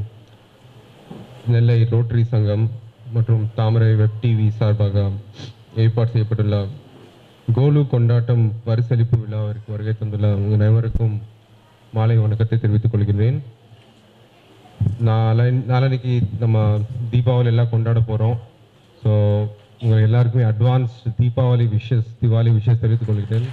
நெல்லை ரோட்டரி சங்கம் மற்றும் தாமரை வெப் டிவி சார்பாக ஏற்பாடு செய்யப்பட்டுள்ள கோலு கொண்டாட்டம் பரிசளிப்பு விழாவிற்கு வருகை தந்துள்ள உங்கள் அனைவருக்கும் மாலை வணக்கத்தை தெரிவித்துக் கொள்கிறேன் நாளை நாளன்னைக்கு நம்ம தீபாவளி எல்லாம் கொண்டாட போகிறோம் ஸோ உங்கள் எல்லாருக்குமே advance Deepavali wishes Deepavali wishes தெரிவித்துக் கொள்கிறேன்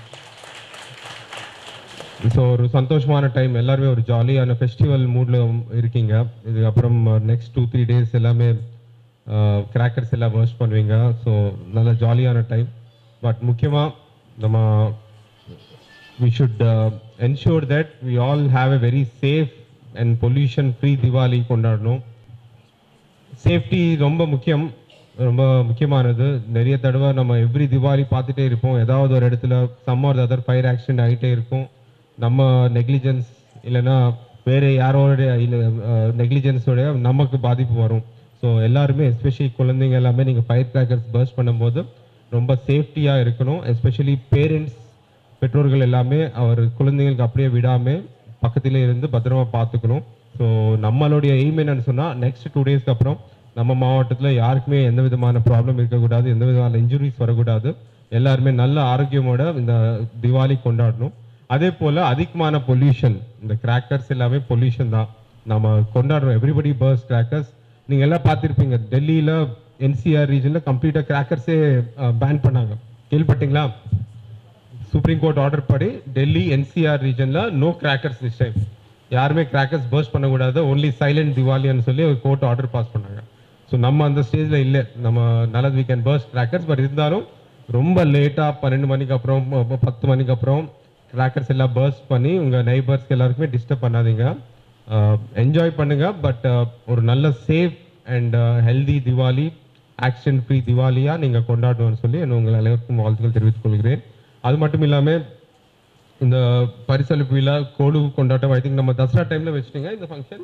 ஸோ ஒரு சந்தோஷமான டைம் எல்லாருமே ஒரு ஜாலியான ஃபெஸ்டிவல் மூடில் இருக்கீங்க இதுக்கப்புறம் நெக்ஸ்ட் டூ த்ரீ டேஸ் எல்லாமே கிராக்கர்ஸ் எல்லாம் வர்ஸ்ட் பண்ணுவீங்க ஸோ நல்ல ஜாலியான டைம் பட் முக்கியமாக நம்ம we should uh, ensure that we all have a very safe and pollution free Diwali கொண்டாடணும் சேஃப்டி ரொம்ப முக்கியம் ரொம்ப முக்கியமானது நிறைய தடவை நம்ம எவ்ரி திவாலி பார்த்துட்டே இருப்போம் ஏதாவது ஒரு இடத்துல some or other fire accident ஆகிட்டே இருக்கும் நம்ம நெக்லிஜென்ஸ் இல்லைன்னா வேறு யாரோடைய இல்லை நெக்லிஜென்ஸோடைய நமக்கு பாதிப்பு வரும் ஸோ எல்லாருமே எஸ்பெஷலி குழந்தைங்க எல்லாமே நீங்கள் ஃபயர் கிராக்கர்ஸ் பர்ஸ்ட் பண்ணும்போது ரொம்ப சேஃப்டியாக இருக்கணும் எஸ்பெஷலி பேரண்ட்ஸ் பெற்றோர்கள் எல்லாமே அவர் குழந்தைங்களுக்கு அப்படியே விடாம பக்கத்திலே இருந்து பத்திரமா பார்த்துக்கணும் ஸோ நம்மளுடைய எய்ம் என்னன்னு சொன்னால் நெக்ஸ்ட் டூ டேஸ்க்கு அப்புறம் நம்ம மாவட்டத்தில் யாருக்குமே எந்த விதமான ப்ராப்ளம் இருக்கக்கூடாது எந்த விதமான இன்ஜுரிஸ் வரக்கூடாது எல்லாருமே நல்ல ஆரோக்கியமோட இந்த திவாலி கொண்டாடணும் அதே போல் அதிகமான பொல்யூஷன் இந்த கிராக்கர்ஸ் எல்லாமே பொல்யூஷன் தான் நம்ம கொண்டாடுறோம் எவ்ரிபடி பர்ஸ் கிராக்கர்ஸ் நீங்கள் எல்லாம் பார்த்துருப்பீங்க டெல்லியில் என்சிஆர் ரீஜனில் கம்ப்ளீட்டாக கிராக்கர்ஸே பேன் பண்ணாங்க கேள்விப்பட்டீங்களா சுப்ரீம் கோர்ட் ஆர்டர் படி டெல்லி என்சிஆர் ரீஜன்ல நோ கிராக்கர்ஸ் திஸ் டைம் யாருமே கிராக்கர்ஸ் பர்ஸ்ட் பண்ணக்கூடாது ஒன்லி சைலண்ட் திவாலின்னு சொல்லி ஒரு கோர்ட் ஆர்டர் பாஸ் பண்ணாங்க ஸோ நம்ம அந்த ஸ்டேஜில் இல்லை நம்ம நல்லது we can first crackers but இருந்தாலும் ரொம்ப லேட்டாக பன்னெண்டு மணிக்கு அப்புறம் ப- பத்து மணிக்கு அப்புறம் கிராக்கர்ஸ் எல்லாம் பர்ஸ்ட் பண்ணி உங்கள் நெய்பர்ஸ்க்கு எல்லாருக்குமே டிஸ்டர்ப் பண்ணாதீங்க என்ஜாய் பண்ணுங்க பட் ஒரு நல்ல safe and healthy Diwali accident free திவாலியா நீங்கள் கொண்டாடணும்னு சொல்லி நான் உங்கள் அனைவருக்கும் வாழ்த்துக்கள் தெரிவித்துக் கொள்கிறேன் அது மட்டும் இல்லாமல் இந்த பரிசளிப்பு விழா கோலு கொண்டாட்டம் ஐ திங்க் நம்ம தசரா டைம்ல வச்சுட்டீங்க இந்த ஃபங்க்ஷன்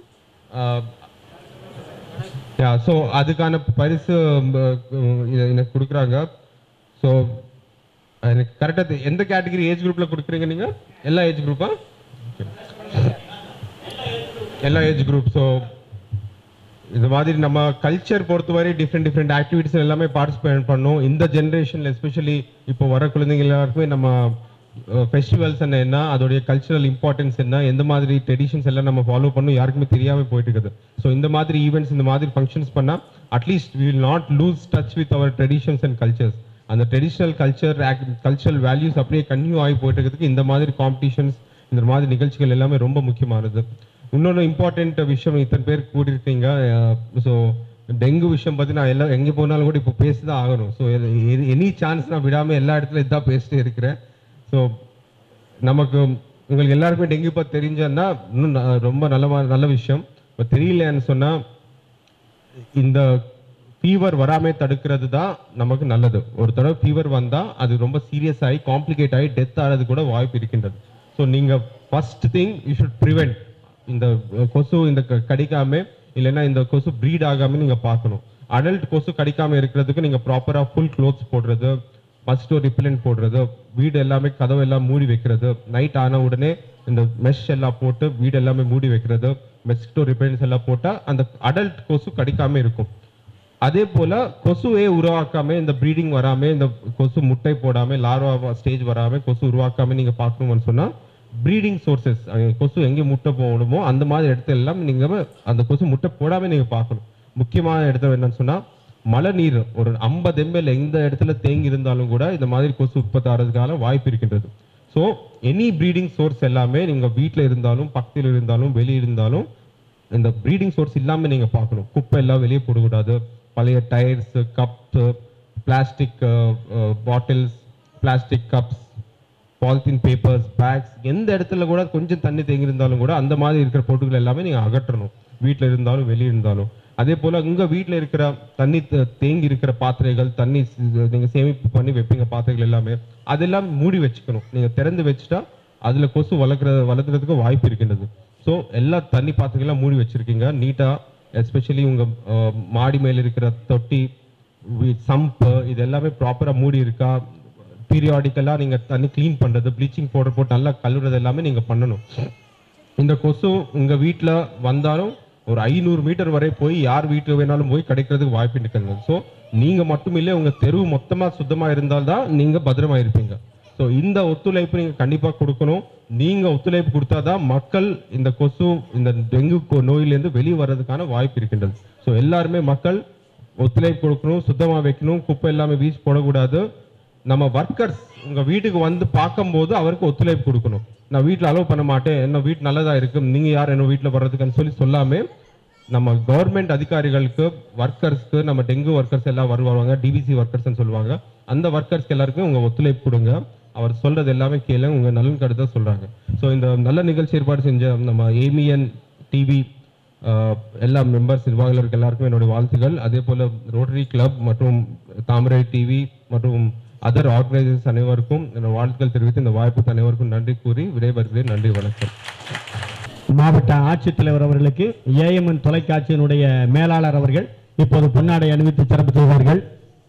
யா ஸோ அதுக்கான பரிசு ம், இ- எனக்கு கொடுக்குறாங்க ஸோ எனக்கு கரெக்டாக எந்த கேட்டகரி ஏஜ் குரூப்பில் கொடுக்குறீங்க நீங்கள் எல்லா ஏஜ் குரூப்பா எல்லா ஏஜ் குரூப் ஸோ இந்த மாதிரி நம்ம கல்ச்சர் பொறுத்தவரை டிஃப்ரெண்ட் டிஃப்ரெண்ட் ஆக்டிவிட்டிஸ் எல்லாமே பார்ட்டிசிபேட் பண்ணோம் இந்த ஜென்ரேஷனில் எஸ்பெஷலி இப்போ வர குழந்தைங்க எல்லாருக்குமே நம்ம ஃபெஸ்டிவல்ஸ் என்ன அதோடைய கல்ச்சரல் இம்பார்ட்டன்ஸ் என்ன எந்த மாதிரி ட்ரெடிஷன்ஸ் எல்லாம் நம்ம ஃபாலோ பண்ணணும் யாருக்குமே தெரியாமல் போயிட்டு இருக்குது ஸோ இந்த மாதிரி ஈவெண்ட்ஸ் இந்த மாதிரி ஃபங்க்ஷன்ஸ் பண்ணால் at least we will not lose touch with our traditions and cultures அந்த ட்ரெடிஷனல் கல்ச்சர் கல்ச்சரல் வேல்யூஸ் அப்படியே கன்டினியூ ஆகி போயிட்டு இருக்கிறதுக்கு இந்த மாதிரி காம்படிஷன்ஸ் இந்த மாதிரி நிகழ்ச்சிகள் எல்லாமே ரொம்ப முக்கியமானது இன்னொன்று இம்பார்ட்டண்ட் விஷயம் இத்தனை பேர் கூடியிருக்கீங்க ஸோ டெங்கு விஷயம் பற்றி நான் எல்லாம் எங்கே போனாலும் கூட இப்போ பேசி தான் ஆகணும் ஸோ எனி சான்ஸ் நான் விடாமல் எல்லா இடத்துல இதான் பேசிட்டே இருக்கிறேன் ஸோ நமக்கு உங்களுக்கு எல்லாருக்குமே டெங்கு பற்றி தெரிஞ்சன்னா இன்னும் ந- ரொம்ப நல்ல மா- நல்ல விஷயம் இப்போ தெரியலன்னு சொன்னால் இந்த ஃபீவர் வராமே தடுக்கிறது தான் நமக்கு நல்லது ஒரு தடவை ஃபீவர் வந்தால் அது ரொம்ப சீரியஸ் ஆகி காம்ப்ளிகேட் ஆகி டெத் ஆகிறது கூட வாய்ப்பு இருக்கின்றது ஸோ நீங்கள் first thing you should prevent இந்த அஹ், கொசு இந்த க- கடிக்காம இல்லைன்னா இந்த கொசு ப்ரீட் ஆகாம நீங்கள் பார்க்கணும் அடல்ட் கொசு கடிக்காம இருக்கிறதுக்கு நீங்கள் ப்ராப்பராக ஃபுல் க்ளோத்ஸ் போடுறது மஸ்டோ ரிப்பலண்ட் போடுறது வீடு எல்லாமே கதவு எல்லாம் மூடி வைக்கிறது நைட் ஆன உடனே இந்த மெஷ் எல்லாம் போட்டு வீடு எல்லாமே மூடி வைக்கிறது மெஸ்டோ ரிப்பலன்ஸ் எல்லாம் போட்டால் அந்த அடல்ட் கொசு கடிக்காம இருக்கும் அதே போல கொசுவே உருவாக்காம இந்த ப்ரீடிங் வராம இந்த கொசு முட்டை போடாம லார்வா ஸ்டேஜ் வராம கொசு உருவாக்காம நீங்க பார்க்கணும்னு சொன்னா ப்ரீடிங் சோர்சஸ் கொசு எங்கே முட்டை போடணுமோ அந்த மாதிரி இடத்துல எல்லாம் நீங்க அந்த கொசு முட்டை போடாம நீங்க பார்க்கணும் முக்கியமான இடத்துல என்னன்னு சொன்னா மழை நீர் ஒரு ஐம்பது எம்எல் எந்த இடத்துல தேங்கி இருந்தாலும் கூட இந்த மாதிரி கொசு உற்பத்தி ஆகிறதுக்கான வாய்ப்பு இருக்கின்றது ஸோ எனி ப்ரீடிங் சோர்ஸ் எல்லாமே நீங்க வீட்டில் இருந்தாலும் பக்கத்தில் இருந்தாலும் வெளியே இருந்தாலும் இந்த ப்ரீடிங் சோர்ஸ் இல்லாமல் நீங்கள் பார்க்கணும் குப்பை எல்லாம் வெளியே போடக்கூடாது பழைய tyres cups plastic bottles plastic cups polythene papers bags எந்த இடத்துல கூட கொஞ்சம் தண்ணி தேங்கி இருந்தாலும் கூட அந்த மாதிரி இருக்கிற பொருட்கள் எல்லாமே நீங்கள் அகற்றணும் வீட்டில் இருந்தாலும் வெளியே இருந்தாலும் அதே போல் உங்கள் வீட்டில் இருக்கிற தண்ணி தே- தேங்கி இருக்கிற பாத்திரைகள் தண்ணி நீங்கள் சேமிப்பு பண்ணி வைப்பீங்க பாத்திரைகள் எல்லாமே அதெல்லாம் மூடி வச்சுக்கணும் நீங்கள் திறந்து வச்சுட்டா அதில் கொசு வளர்க்குற வளர்க்குறதுக்கு வாய்ப்பு இருக்கின்றது ஸோ எல்லா தண்ணி பாத்திரங்கள்லாம் மூடி வச்சிருக்கீங்க நீட்டாக எஸ்பெஷலி உங்கள் மாடி மேலே இருக்கிற தொட்டி சம்பு இது எல்லாமே ப்ராப்பராக மூடி இருக்கா பீரியாடிக்கலாக நீங்கள் தண்ணி க்ளீன் பண்ணுறது ப்ளீச்சிங் பவுடர் போட்டு நல்லா கழுவுறது எல்லாமே நீங்கள் பண்ணணும் இந்த கொசு உங்கள் வீட்டில் வந்தாலும் ஒரு ஐநூறு மீட்டர் வரை போய் யார் வீட்டு வேணாலும் போய் கிடைக்கிறதுக்கு வாய்ப்பு இருக்குங்க ஸோ நீங்கள் மட்டும் இல்லை உங்கள் தெரு மொத்தமாக சுத்தமாக இருந்தால்தான் நீங்கள் பத்திரமா இருப்பீங்க ஸோ இந்த ஒத்துழைப்பு நீங்கள் கண்டிப்பாக கொடுக்கணும் நீங்க ஒத்துழைப்பு கொடுத்தாதான் மக்கள் இந்த கொசு இந்த டெங்கு கொ- நோயிலிருந்து வெளியே வர்றதுக்கான வாய்ப்பு இருக்கின்றது ஸோ எல்லாருமே மக்கள் ஒத்துழைப்பு கொடுக்கணும் சுத்தமா வைக்கணும் குப்பை எல்லாமே வீசி போடக்கூடாது நம்ம ஒர்க்கர்ஸ் உங்க வீட்டுக்கு வந்து பார்க்கும்போது அவருக்கு ஒத்துழைப்பு கொடுக்கணும் நான் வீட்டில் அலோவ் பண்ண மாட்டேன் என்ன வீட்டு நல்லதா இருக்கு நீங்க யார் என்ன வீட்டில் வர்றதுக்குன்னு சொல்லி சொல்லாம நம்ம கவர்மெண்ட் அதிகாரிகளுக்கு ஒர்க்கர்ஸ்க்கு நம்ம டெங்கு ஒர்க்கர்ஸ் எல்லாம் வருவாங்க டிபிசி ஒர்க்கர்ஸ்னு சொல்லுவாங்க அந்த ஒர்க்கர்ஸ்க்கு எல்லாருக்கும் உங்க ஒத்துழைப்பு கொடுங்க அவர் சொல்றது எல்லாமே கேளுங்க உங்க நலன் கருத சொல்றாங்க ஸோ இந்த நல்ல நிகழ்ச்சி ஏற்பாடு செஞ்ச நம்ம ஏமியன் டிவி எல்லா மெம்பர்ஸ் நிர்வாகிகளுக்கு எல்லாருக்கும் என்னுடைய வாழ்த்துக்கள் அதே போல ரோட்டரி கிளப் மற்றும் தாமரை டிவி மற்றும் அதர் ஆர்கனைசேஷன்ஸ் அனைவருக்கும் என்னோட வாழ்த்துக்கள் தெரிவித்து இந்த வாய்ப்புக்கு அனைவருக்கும் நன்றி கூறி விடைபெறுகிறேன் நன்றி வணக்கம் மாவட்ட ஆட்சித்தலைவர் அவர்களுக்கு ஏஎம்என் தொலைக்காட்சியினுடைய மேலாளர் அவர்கள் இப்போது பொன்னாடை அணிவித்து சிறப்பு செய்வார்கள்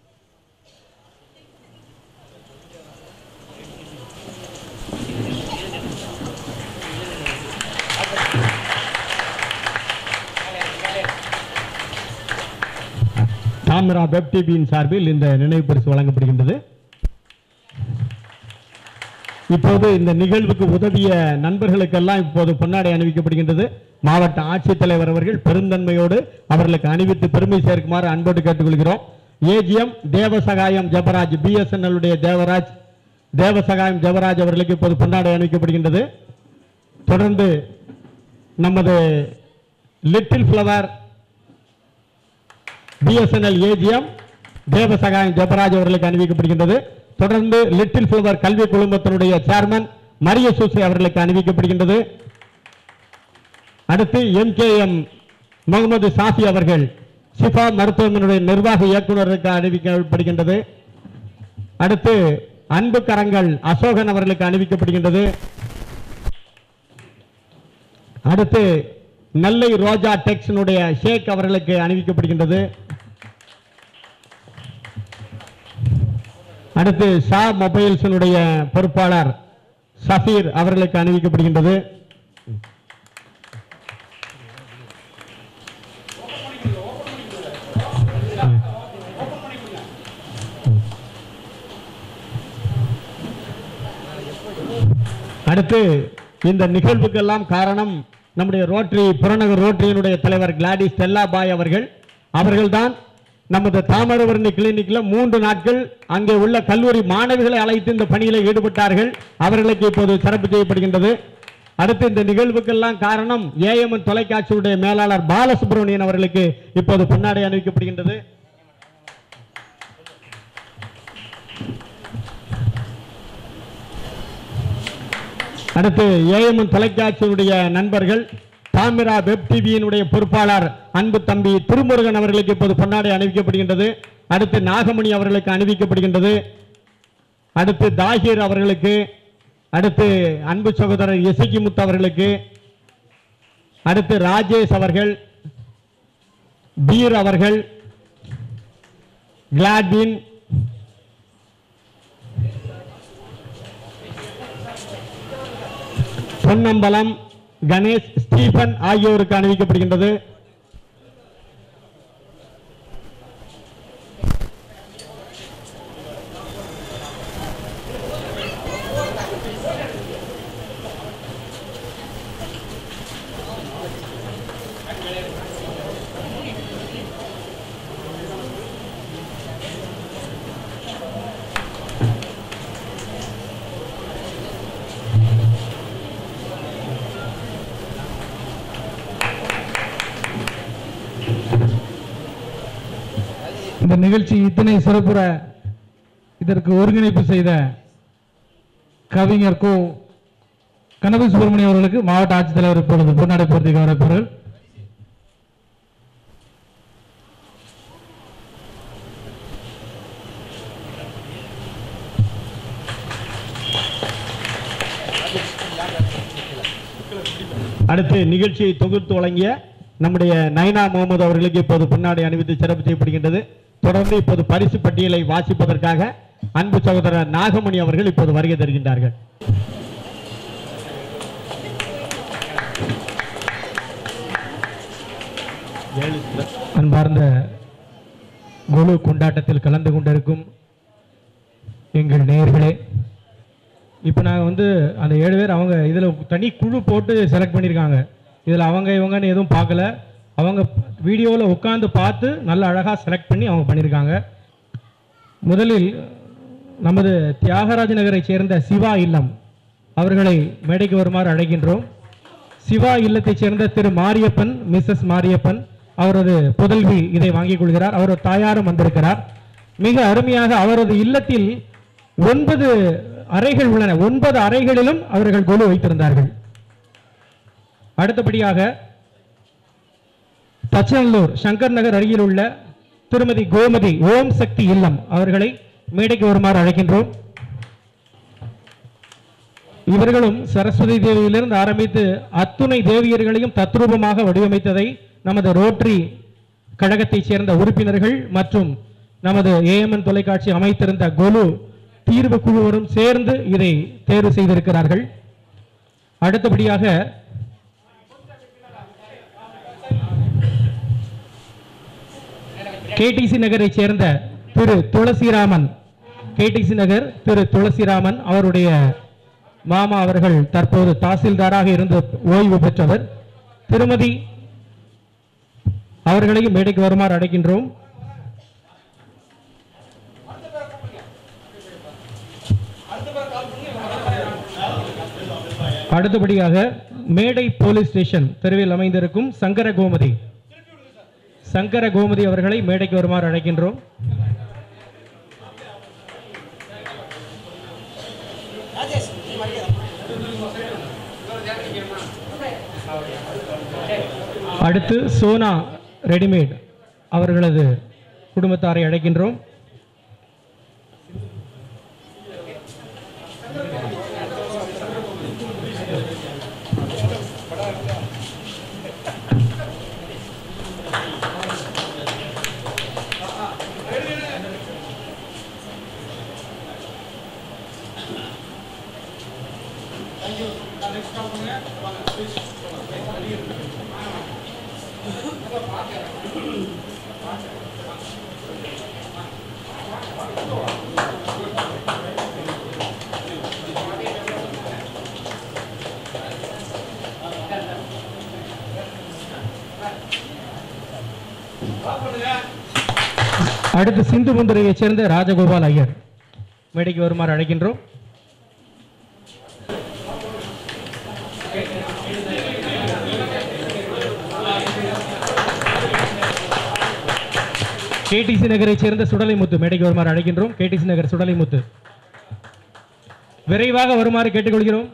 தாமிரா வெப் டிவியின் சார்பில் இந்த நினைவு பரிசு வழங்கப்படுகின்றது இப்போது இந்த நிகழ்வுக்கு உதவிய நண்பர்களுக்கெல்லாம் இப்போது பொன்னாடை அணிவிக்கப்படுகின்றது மாவட்ட ஆட்சித்தலைவர் அவர்கள் பெருந்தன்மையோடு அவர்களுக்கு அணிவித்து பெருமை சேர்க்குமாறு அன்போடு கேட்டுக்கொள்கிறோம் ஏஜிஎம் தேவசகாயம் ஜெபராஜ் பிஎஸ்என்எல் உடைய தேவராஜ் தேவசகாயம் ஜெபராஜ் அவர்களுக்கு இப்போது பொன்னாடை அணிவிக்கப்படுகின்றது தொடர்ந்து நமது little flower BSNL AGM Devasahayam Jebaraj அவர்களுக்கு அணிவிக்கப்படுகின்றது தொடர்ந்து லிட்டில் ஃபிளவர் கல்வி குழுமத்தினுடைய சேர்மன் மரிய சூசை அவர்களுக்கு அணிவிக்கப்படுகின்றது அடுத்து எம்கேஎம் முகமது சாஃபி அவர்கள் சிஃபா மருத்துவமனையுடைய நிர்வாக இயக்குநருக்கு அணிவிக்கப்படுகின்றது அடுத்து அன்பு கரங்கள் அசோகன் அவர்களுக்கு அணிவிக்கப்படுகின்றது அடுத்து நெல்லை ரோஜா டெக்ஸினுடைய ஷேக் அவர்களுக்கு அணிவிக்கப்படுகின்றது அடுத்து ஷா மொபைல்ஸினுடைய பொறுப்பாளர் சஃபீர் அவர்களுக்கு அணிவிக்கப்படுகின்றது அடுத்து இந்த நிகழ்வுக்கெல்லாம் காரணம் நம்முடைய ரோட்டரி புறநகர் ரோட்டரியினுடைய தலைவர் கிளாடிஸ் ஸ்டெல்லா பாய் அவர்கள் அவர்கள்தான் நமது தாமிரபரணி கிளினிக்ல மூன்று நாட்கள் அங்கே உள்ள கல்லூரி மாணவிகளை அழைத்து இந்த பணியில் ஈடுபட்டார்கள் அவர்களுக்கு இப்போது சிறப்பு செய்யப்படுகின்றது அடுத்து இந்த நிகழ்வுக்கெல்லாம் காரணம் ஏஎம்என் தொலைக்காட்சியுடைய மேலாளர் பாலசுப்ரமணியன் அவர்களுக்கு இப்போது பொன்னாடை அணிவிக்கப்படுகின்றது அடுத்து ஏஎம்என் தொலைக்காட்சியினுடைய நண்பர்கள் தாமிரா வெப் டிவியினுடைய பொறுப்பாளர் அன்பு தம்பி திருமுருகன் அவர்களுக்கு இப்போது பொன்னாடை அணிவிக்கப்படுகின்றது அடுத்து நாகமணி அவர்களுக்கு அணிவிக்கப்படுகின்றது அடுத்து தாகிர் அவர்களுக்கு அடுத்து அன்பு சகோதரர் இசக்கிமுத்து அவர்களுக்கு அடுத்து ராஜேஷ் அவர்கள் பீர் அவர்கள் கிளாட்வின் பொன்னம்பலம் கணேஷ் ஸ்டீபன் ஆகியோருக்கு அணிவிக்கப்படுகின்றது இந்த நிகழ்ச்சி இத்தனை சிறப்புற இதற்கு ஒருங்கிணைப்பு செய்த கவிஞர் கோ கனவு சுப்பிரமணியம் அவர்களுக்கு மாவட்ட ஆட்சித்தலைவர் இப்பொழுது பொன்னாடை போர்த்தி கவனிப்பார்கள் அடுத்து நிகழ்ச்சியை தொகுத்து வழங்கிய நம்முடைய நைனா முகமது அவர்களுக்கு இப்போது பொன்னாடை அணிவித்து சிறப்பு செய்யப்படுகின்றது தொடர்ந்து இப்போது பரிசு பட்டியலை வாசிப்பதற்காக அன்பு சகோதரர் நாகமணி அவர்கள் இப்போது வருகை தருகின்றார்கள் அன்பார்ந்த குழு கொண்டாட்டத்தில் கலந்து கொண்டிருக்கும் எங்கள் நேயர்களே இப்போ நாங்கள் வந்து அந்த ஏழு பேர் அவங்க இதில் தனி குழு போட்டு செலக்ட் பண்ணியிருக்காங்க இதில் அவங்க இவங்கன்னு எதுவும் பார்க்கல அவங்க வீடியோவில் உட்காந்து பார்த்து நல்ல அழகாக செலக்ட் பண்ணி அவங்க பண்ணியிருக்காங்க முதலில் நமது தியாகராஜ நகரைச் சேர்ந்த சிவா இல்லம் அவர்களை மேடைக்கு வருமாறு அழைக்கின்றோம் சிவா இல்லத்தைச் சேர்ந்த திரு மாரியப்பன் மிஸ்ஸஸ் மாரியப்பன் அவரது புதல்வி இதை வாங்கிக் கொள்கிறார் அவரது தாயாரும் வந்திருக்கிறார் மிக அருமையாக அவரது இல்லத்தில் ஒன்பது அறைகள் உள்ளன ஒன்பது அறைகளிலும் அவர்கள் கொலு வைத்திருந்தார்கள் அடுத்தபடியாக தச்சநல்லூர் சங்கர் நகர் அருகில் உள்ள திருமதி கோமதி ஓம் சக்தி இல்லம் அவர்களை மேடைக்கு வருமாறு அழைக்கின்றோம் இவர்களும் சரஸ்வதி தேவியிலிருந்து ஆரம்பித்து அத்துணை தேவியர்களையும் தத்ரூபமாக வடிவமைத்ததை நமது ரோட்டரி கழகத்தைச் சேர்ந்த உறுப்பினர்கள் மற்றும் நமது ஏஎம்என் தொலைக்காட்சி அமைத்திருந்த கொலு தீர்வு குழுவரும் சேர்ந்து இதை தேர்வு செய்திருக்கிறார்கள் அடுத்தபடியாக கேடிசி நகரைச் சேர்ந்த திரு துளசிராமன் கேடிசி நகர் திரு துளசிராமன் அவருடைய மாமா அவர்கள் தற்போது தாசில்தாராக இருந்து ஓய்வு பெற்றவர் திருமதி அவர்களையும் மேடைக்கு வருமாறு அழைக்கின்றோம் அடுத்தபடியாக மேடை போலீஸ் ஸ்டேஷன் தெருவில் அமைந்திருக்கும் சங்கர கோமதி சங்கர கோமதி அவர்களை மேடைக்கு வருமாறு அழைக்கின்றோம் அடுத்து சோனா ரெடிமேட் அவர்களது குடும்பத்தாரை அழைக்கின்றோம் அடுத்து சிந்து முந்திரையைச் சேர்ந்த ராஜகோபால் ஐயர் மேடைக்கு வருமாறு அழைக்கின்றோம் கேடிசி நகரைச் சேர்ந்த சுடலைமுத்து மேடைக்கு வருமாறு அழைக்கின்றோம் கேடிசி நகர் சுடலைமுத்து விரைவாக வருமாறு கேட்டுக்கொள்கிறோம்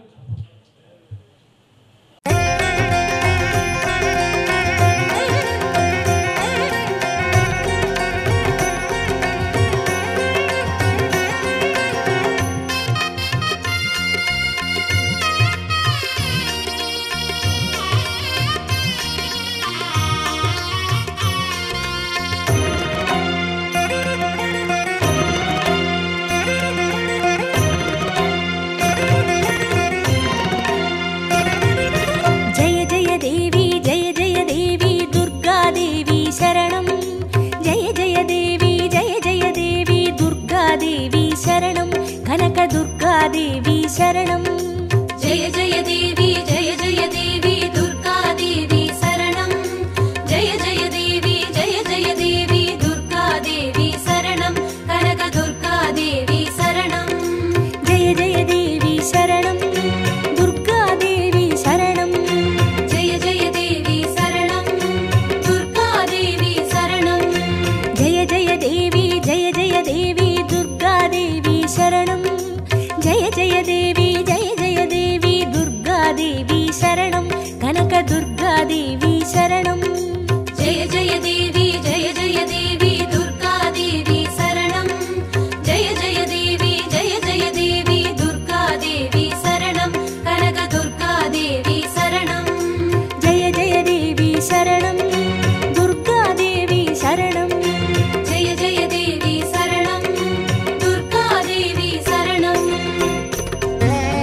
जय जय देवी जय जय देवी दुर्गा देवी शरणं जय जय देवी जय जय देवी दुर्गा देवी शरणं कनकदुर्गा देवी शरणं जय जय देवी जय जय देवी दुर्गा देवी शरणं जय जय देवी जय जय देवी दुर्गा देवी शरणं कनकदुर्गा देवी शरणं जय जय देवी शरणं दुर्गा देवी शरणं जय जय देवी शरणं दुर्गा देवी शरणं जय जय देवी जय जय देवी दुर्गा देवी शरणं जय जय देवी जय जय देवी दुर्गा देवी शरणं कनकदुर्गा देवी शरणं जय जय देवी जय जय देवी दुर्गा देवी शरणं जय जय देवी जय जय देवी दुर्गा देवी शरणं कनकदुर्गा देवी शरणं जय जय देवी शरणं दुर्गा देवी शरणं जय जय देवी शरणं दुर्गा देवी शरणं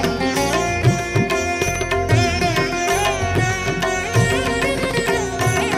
जय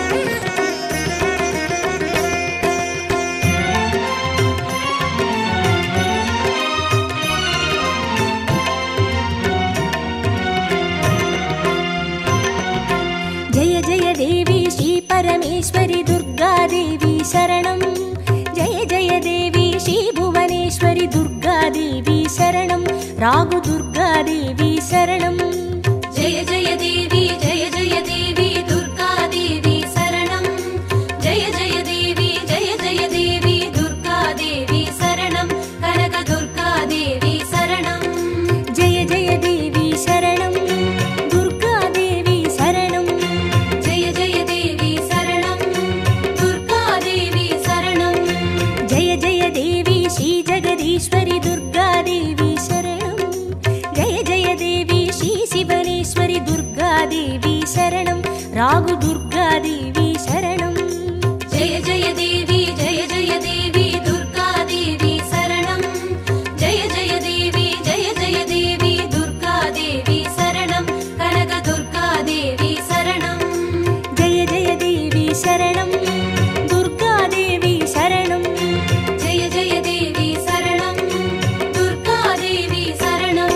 ராகு துர்கா தேவி சரணம் ஜெய ஜெய தேவி ஜெய ஜெய தேவி துர்கா தேவி சரணம் ஜெய ஜெய தேவி ஜெய ஜெய தேவி துர்கா தேவி சரணம் கனக துர்கா தேவி சரணம் ஜெய ஜெய தேவி சரணம் துர்கா தேவி சரணம் ஜெய ஜெய தேவி சரணம் துர்கா தேவி சரணம் ஜெய ஜெய தேவி ஸ்ரீ ஜெகதீஸ்வரி துர்கா தேவி சரணம் ஜெய ஜெய தேவி ஸ்ரீ சிவனேஸ்வரி துர்கா தேவி சரணம் ராகு துர்கா தேவி சரணம் ஜெய ஜெய தேவி ஜெய ஜெய தேவி துர்கா தேவி சரணம் ஜெய ஜெய தேவி ஜெய ஜெய தேவி துர்கா தேவி சரணம் கனக துர்கா தேவி சரணம் ஜெய ஜெய தேவி சரணம் துர்கா தேவி சரணம் ஜெய ஜெய தேவி சரணம் துர்கா தேவி சரணம்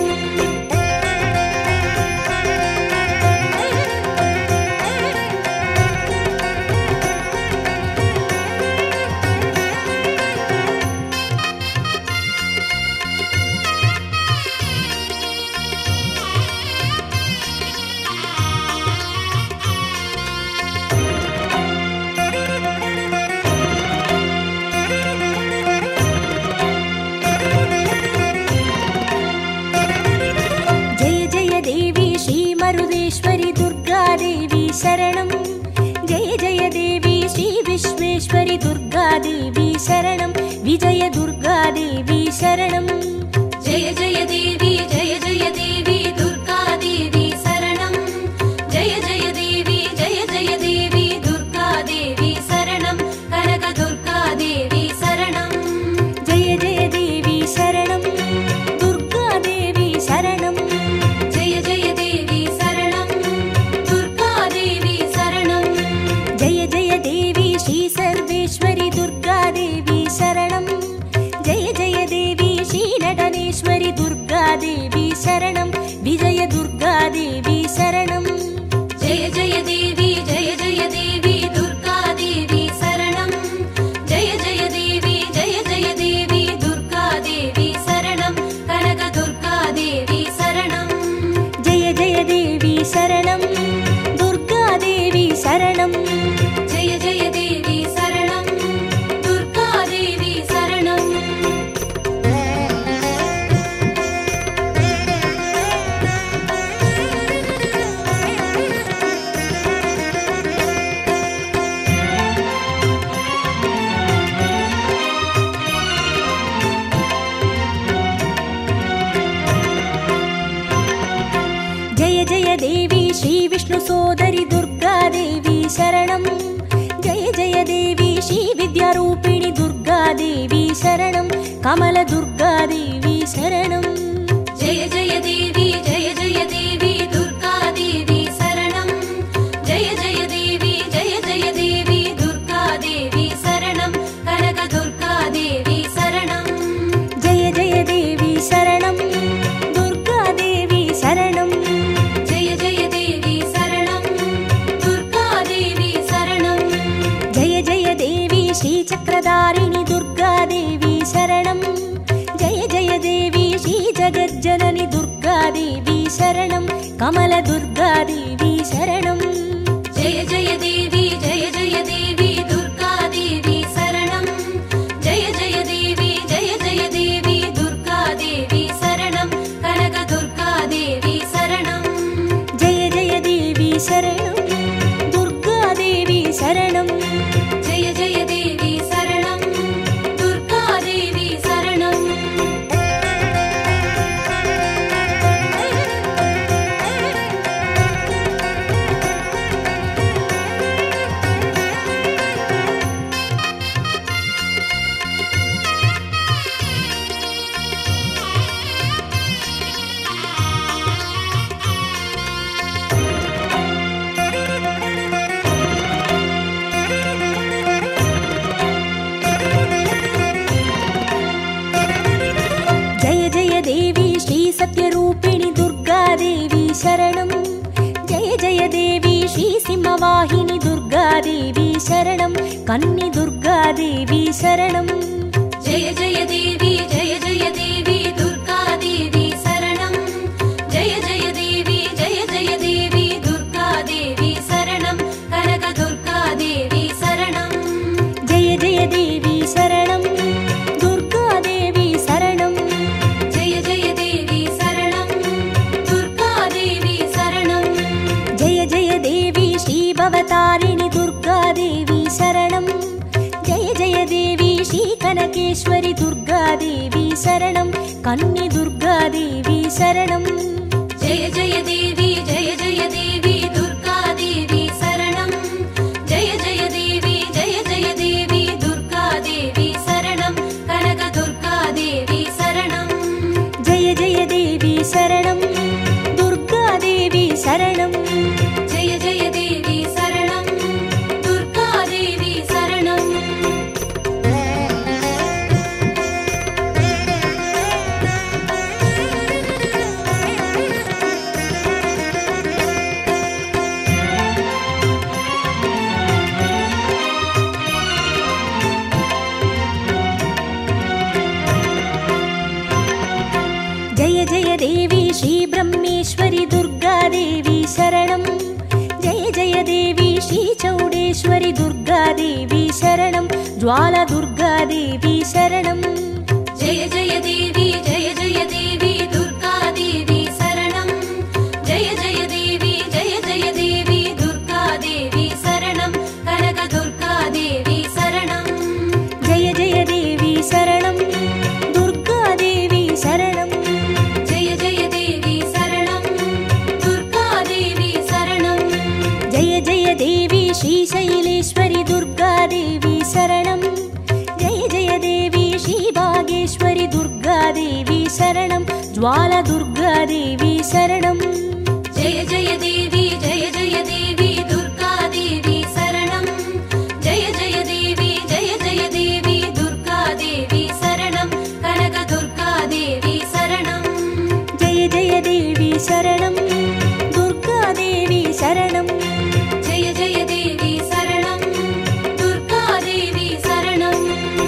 ஜெய ஜெய தேவி ஸ்ரீ மருதேஸ்வரி துர்கா தேவி சரணம் ஜெய ஜெய தேவி ஸ்ரீ விஸ்வேஸ்வரி துர்கா தேவி சரணம் விஜய துர்கா தேவி சரணம் ஜெய ஜெய தேவி ஜெய ஜெய தேவி துர்கா தேவி சரணம் ஜெய ஜெய தேவி ஜெய ஜெய தேவி துர்கா தேவி சரணம் கனக துர்கா தேவி சரணம் ஜெய ஜெய தேவி சரணம் துர்கா தேவி சரணம் ஜெய ஜெய தேவி சரணம் துர்கா தேவி சரணம் ஜெய ஜெய தேவி ஸ்ரீ சர்வேஸ்வரி துர்கா தேவி சரணம் ஜெய ஜெய தேவி ஸ்ரீ நடனேஸ்வரி துர்கா தேவி சரணம் விஜய துர்கா தேவி சரணம் ஜெய ஜெய தேவி ஜெய ஜெய தேவி துர்கா தேவி சரணம் ஜெய ஜெய தேவி ஜெய ஜெய தேவி துர்கா தேவி சரணம் கனக துர்கா தேவி சரணம் ஜெய ஜெய தேவி சரணம் துர்கா தேவி சரணம் ஜெய ஜெய தேவி சரணம் துர்கா தேவி சரணம் ஜெய ஜெய தேவி ஸ்ரீ விஷ்ணு சோதரி துர்கா தேவி சரணம் ஜெய ஜெய தேவி ஸ்ரீ வித்யாரூபிணி துர்கா தேவி சரணம் கமல துர்கா தேவி சரணம் ஜெய ஜெய தேவி ஜெய ஜெய தேவி துர்கா தேவி சரணம் ஜெய ஜெய தேவி ஜெய ஜெய தேவி துர்கா தேவி சரணம் கனக துர்கா தேவி சரணம் ஜெய ஜெய தேவி சரணம் துர்கா தேவி சரணம் ஜெய ஜெய தேவி சரணம் துர்கா தேவி சரணம் ஜெய ஜெய தேவி ஸ்ரீ சக்கரதாரிணி துர்கா தேவி சரணம் ஜெய ஜெய தேவி ஸ்ரீ ஜகஜனனி துர்கா தேவி சரணம் கமல துர்கா தேவி சரணம் ஜெய ஜெய தேவி ஜெய ஜெய தேவி துர்கா தேவி சரணம் ஜெய ஜெய தேவி ஜெய ஜெய தேவி துர்கா தேவி சரணம் கனக துர்கா தேவி சரணம் ஜெய ஜெய தேவி சரணம் துர்கா தேவி சரணம் ஜெய ஜெய தேவி சரணம் துர்கா தேவி சரணம் ஜெய ஜெய தேவி ஸ்ரீ சத்யரூபிணி துர்கா தேவி சரணம் ஜெய ஜெய தேவி ஸ்ரீ சிம்மவாகினி துர்கா தேவி சரணம் கன்னி துர்கா தேவி சரணம் ஜெய ஜெய தேவி ஜெய ஜெய தேவி துர்கா தேவி சரணம் சௌடேஸ்வரி துர்கா தேவி சரணம் கன்னி துர்கா தேவி சரணம் जय जय देवी जय जय देवी दुर्गा देवी शरणं जय जय देवी जय जय देवी दुर्गा देवी शरणं कनक दुर्गा देवी शरणं ஜெய ஜெய தேவி சரணம் துர்கா தேவி சரணம் जय जय देवी शरणं दुर्गा देवी शरणं ஜெய ஜெய தேவி ஸ்ரீ பிரம்மேஸ்வரி துர்கா தேவி சரணம் ஜெய ஜெய தேவி ஸ்ரீ சௌடேஸ்வரி துர்கா தேவி சரணம் ஜுவால துர்கா தேவி சரணம் जय जय देवी जय जय देवी दुर्गा देवी शरणं जय जय देवी जय जय देवी दुर्गा देवी शरणं कनक दुर्गा देवी शरणं ஜெய ஜெய தேவி சரணம் துர்கா தேவி சரணம் जय जय देवी शरणं दुर्गा देवी शरणं ஜெய ஜெய தேவி ஸ்ரீ சைலேஸ்வரி துர்கா தேவி சரணம் ஜெய ஜெய தேவி ஸ்ரீ பாகேஸ்வரி துர்கா தேவி சரணம் ஜுவால துர்கா தேவி சரணம் जय जय देवी जय जय देवी दुर्गा देवी शरणं जय जय देवी जय जय देवी दुर्गा देवी शरणं कनक दुर्गा देवी शरणं ஜெய ஜெய தேவி சரணம் துர்கா தேவி சரணம் जय जय देवी शरणं दुर्गा देवी शरणं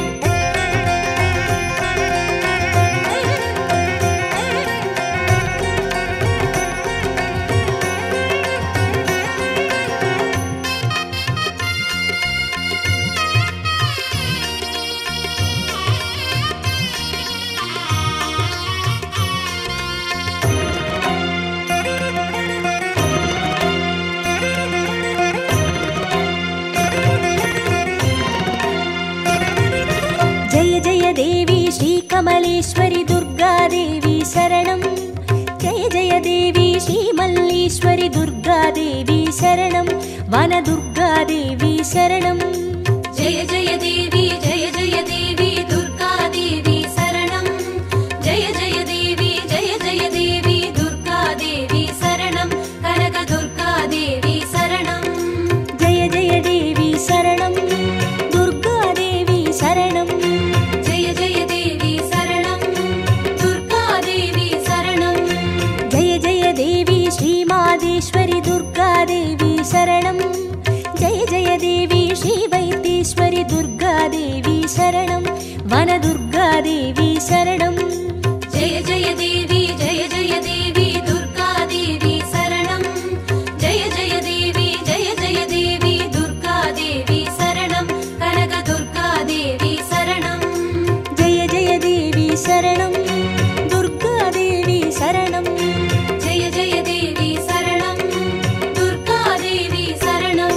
ஜெய ஜெய தேவி ஸ்ரீ கமலேஸ்வரி துர்கா தேவி சரணம் ஜெய ஜெய தேவி ஸ்ரீ மல்லீஸ்வரி துர்கா தேவி சரணம் வன துர்கா தேவி சரணம் जय जय देवी जय जय देवी दुर्गा देवी शरणं जय जय देवी जय जय देवी दुर्गा देवी शरणं कनक दुर्गा देवी शरणं ஜெய ஜெய தேவி சரணம் துர்கா தேவி சரணம் जय जय देवी शरणं दुर्गा देवी शरणं ஜெய ஜெய தேவி ஸ்ரீ மாதேஸ்வரி துர்கா தேவி சரணம் ஜெய ஜெய தேவி ஸ்ரீ வைத்தீஸ்வரி துர்கா தேவி சரணம் வன துர்கா தேவி சரணம் जय जय देवी जय जय देवी दुर्गा देवी शरणं जय जय देवी जय जय देवी दुर्गा देवी शरणं कनक दुर्गा देवी शरणं ஜெய ஜெய தேவி சரணம் துர்கா தேவி சரணம் जय जय देवी शरणं दुर्गा देवी शरणं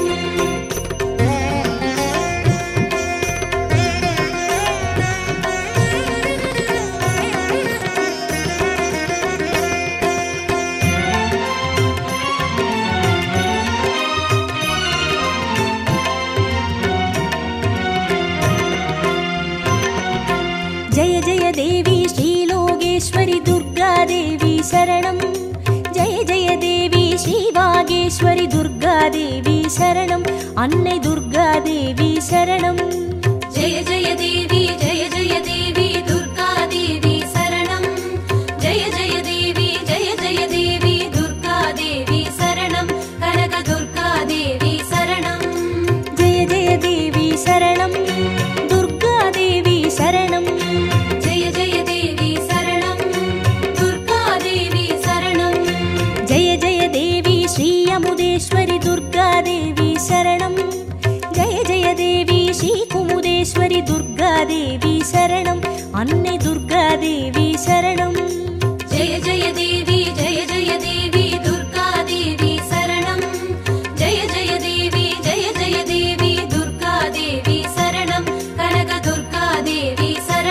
ஜெய ஜெய தேவி ஸ்ரீலோகேஸ்வரி துர்கா தேவி சரணம் ஜெய ஜெய தேவி ஸ்ரீ வாகேஸ்வரி துர்கா தேவி சரணம் அன்னை துர்கா தேவி சரணம் जय जय देवी जय जय देवी दुर्गा देवी शरणं जय जय देवी जय जय देवी दुर्गा देवी शरणं कनक दुर्गा देवी शरणं ஜெய ஜெய தேவி சரணம் துர்கா தேவி சரணம் जय जय देवी शरणं दुर्गा देवी शरणं ஜெய ஜெய தேவி ஸ்ரீ அமுதேஸ்வரி துர்கா தேவி சரணம் ஜெய ஜெய தேவி ஸ்ரீ குமுதேஸ்வரி துர்கா தேவி சரணம் அன்னை துர்கா தேவி சரணம் जय जय देवी जय जय देवी दुर्गा देवी शरणं जय जय देवी जय जय देवी दुर्गा देवी शरणं कनक दुर्गा देवी शरणं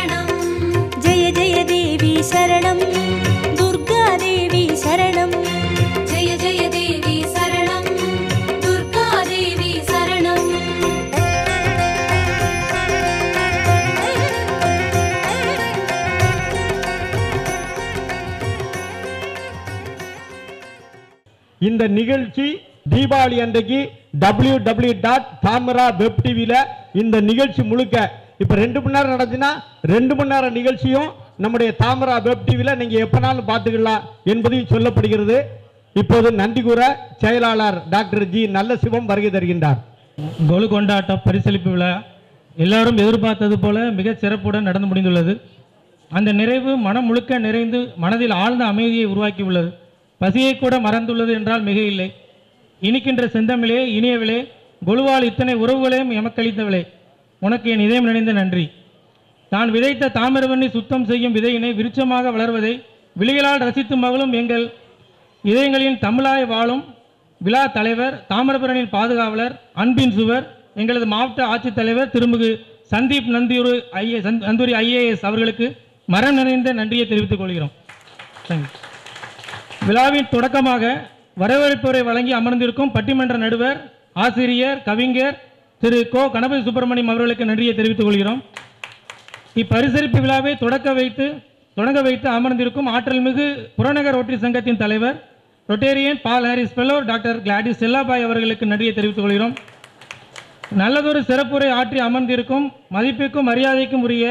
இந்த நிகழ்ச்சி தீபாவளி அன்றைக்கு W W dot Thamara web டிவியில் இந்த நிகழ்ச்சி முழுக்க இப்போ ரெண்டு மணி நேரம் நடந்துச்சுன்னா ரெண்டு மணி நேரம் நிகழ்ச்சியும் நம்முடைய தாமரா வெப் டிவியில் நீங்கள் எப்போனாலும் பார்த்துக்கலாம் என்பதையும் சொல்லப்படுகிறது இப்போது நன்றி கூற செயலாளர் டாக்டர் ஜி நல்ல சிவம் வருகை தருகின்றார் கொலு கொண்டாட்ட பரிசளிப்பு விழா எல்லாரும் எதிர்பார்த்தது போல மிகச் சிறப்புடன் நடந்து முடிந்துள்ளது அந்த நிறைவு மனம் முழுக்க நிறைந்து மனதில் ஆழ்ந்த அமைதியை உருவாக்கியுள்ளது பசியை கூட மறந்துள்ளது என்றால் மிக இல்லை இனிக்கின்ற செந்தமிழே இனியவிலே கொலுவால் இத்தனை உறவுகளையும் எமக்களித்தவளே உனக்கு என் இதயம் நினைந்த நன்றி நான் விதைத்த தாமிரவண்ணி சுத்தம் செய்யும் விதையினை விருட்சமாக வளர்வதை விழிகளால் ரசித்து மகளும் எங்கள் இதயங்களின் தமிழாய் வாழும் விழா தலைவர் தாமிரபரணியின் பாதுகாவலர் அன்பின் சுவர் எங்களது மாவட்ட ஆட்சித்தலைவர் திருமிகு சந்தீப் நந்தியூர் ஐஏ சந்த்- நந்தூரி ஐஏஎஸ் அவர்களுக்கு மரம் நிறைந்த நன்றியை தெரிவித்துக் கொள்கிறோம் Thank you. விழாவின் தொடக்கமாக வரவேற்புரை வழங்கி அமர்ந்திருக்கும் பட்டிமன்ற நடுவர் ஆசிரியர் கவிஞர் திரு கோ கணபதி சுப்பிரமணியம் அவர்களுக்கு நன்றியை தெரிவித்துக் கொள்கிறோம் இப்பரிசளிப்பு விழாவை தொடக்க வைத்து தொடங்க வைத்து அமர்ந்திருக்கும் ஆற்றல்மிகு புறநகர் ரோட்டரி சங்கத்தின் தலைவர் rotarian Paul Harris fellow doctor Gladys Chellabai அவர்களுக்கு நன்றியை தெரிவித்துக் கொள்கிறோம் நல்லதொரு சிறப்புரை ஆற்றி அமர்ந்திருக்கும் மதிப்பிற்கும் மரியாதைக்கும் உரிய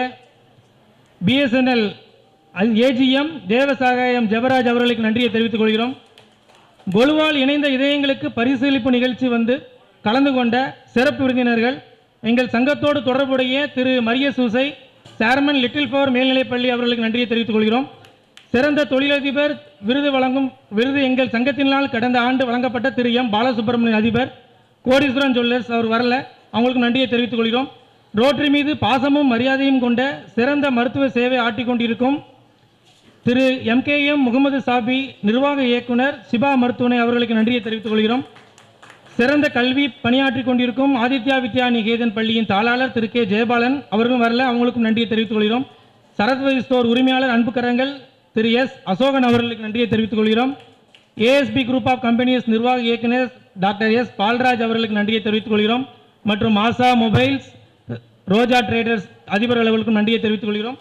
பிஎஸ்என்எல் ஏஜிஎம் தேவசாகாயம் ஜெபராஜ் அவர்களுக்கு நன்றியை தெரிவித்துக் கொள்கிறோம் கொலுவால் இணைந்த இதயங்களுக்கு பரிசீலிப்பு நிகழ்ச்சி வந்து கலந்து கொண்ட சிறப்பு விருந்தினர்கள் எங்கள் சங்கத்தோடு தொடர்புடைய திரு Maria Susai chairman little flower மேல்நிலைப்பள்ளி அவர்களுக்கு நன்றியை தெரிவித்துக் கொள்கிறோம் சிறந்த தொழிலதிபர் விருது வழங்கும் விருது எங்கள் சங்கத்தினால் கடந்த ஆண்டு வழங்கப்பட்ட திரு எம் பாலசுப்ரமணியன் அதிபர் கோடீஸ்வரன் ஜுவல்லர்ஸ் அவர் வரல அவங்களுக்கு நன்றியை தெரிவித்துக் கொள்கிறோம் ரோட்டரி மீது பாசமும் மரியாதையும் கொண்ட சிறந்த மருத்துவ சேவை ஆற்றிக் கொண்டிருக்கும் திரு எம்கேஎம் முகமது சாபி நிர்வாக இயக்குனர் சிபா மருத்துவனை அவர்களுக்கு நன்றியை தெரிவித்துக் கொள்கிறோம் சிறந்த கல்வி பணியாற்றிக் கொண்டிருக்கும் ஆதித்யா வித்யா நிகேதன் பள்ளியின் தாளாளர் திரு கே ஜெயபாலன் அவர்களும் வரல அவங்களுக்கும் நன்றியை தெரிவித்துக் கொள்கிறோம் சரஸ்வதி ஸ்டோர் உரிமையாளர் அன்புக்கரங்கள் திரு எஸ் அசோகன் அவர்களுக்கு நன்றியை தெரிவித்துக் கொள்கிறோம் ஏஎஸ்பி குரூப் ஆஃப் கம்பெனிஸ் நிர்வாக இயக்குனர் டாக்டர் எஸ் பால்ராஜ் அவர்களுக்கு நன்றியை தெரிவித்துக் கொள்கிறோம் மற்றும் ஆசா மொபைல்ஸ் ரோஜா ட்ரேடர்ஸ் அதிபர் அவர்களுக்கும் நன்றியை தெரிவித்துக் கொள்கிறோம்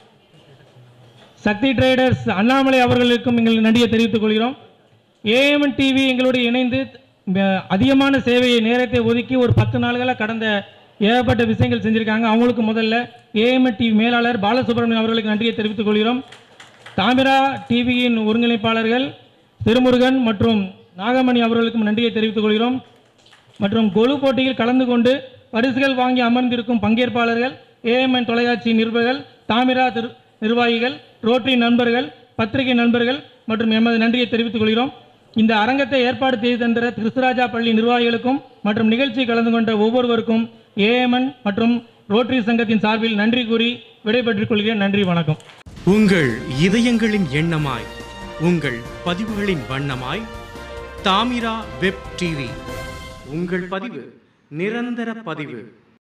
சக்தி ட்ரேடர்ஸ் அண்ணாமலை அவர்களுக்கும் எங்கள் நன்றியை தெரிவித்துக் கொள்கிறோம் ஏஎம்என் டிவி எங்களோடு இணைந்து ம- அதிகமான சேவையை நேரத்தை ஒதுக்கி ஒரு பத்து நாள்களாக கடந்த ஏகப்பட்ட விஷயங்கள் செஞ்சுருக்காங்க அவங்களுக்கு முதல்ல ஏஎம்என் டிவி மேலாளர் பாலசுப்ரமணியம் அவர்களுக்கு நன்றியை தெரிவித்துக் கொள்கிறோம் தாமிரா டிவியின் ஒருங்கிணைப்பாளர்கள் திருமுருகன் மற்றும் நாகமணி அவர்களுக்கும் நன்றியை தெரிவித்துக் கொள்கிறோம் மற்றும் கொலு போட்டியில் கலந்து கொண்டு பரிசுகள் வாங்கி அமர்ந்திருக்கும் பங்கேற்பாளர்கள் ஏஎம்என் தொலைக்காட்சி நிருபர்கள் தாமிரா திரு நிர்வாகிகள் ரோட்டரி நண்பர்கள் பத்திரிகை நண்பர்கள் மற்றும் எமது நன்றியை தெரிவித்துக் கொள்கிறோம் இந்த அரங்கத்தை ஏற்பாடு செய்து தந்த கிறிஸ்துராஜா பள்ளி நிர்வாகிகளுக்கும் மற்றும் நிகழ்ச்சி கலந்து கொண்ட ஒவ்வொருவருக்கும் ஏஎம்என் மற்றும் ரோட்டரி சங்கத்தின் சார்பில் நன்றி கூறி விடைபெற்றுக் கொள்கிறேன் நன்றி வணக்கம் உங்கள் இதயங்களின் எண்ணமாய் உங்கள் பதிவுகளின் வண்ணமாய் தாமிரா வெப் டிவி உங்கள் பதிவு நிரந்தர பதிவு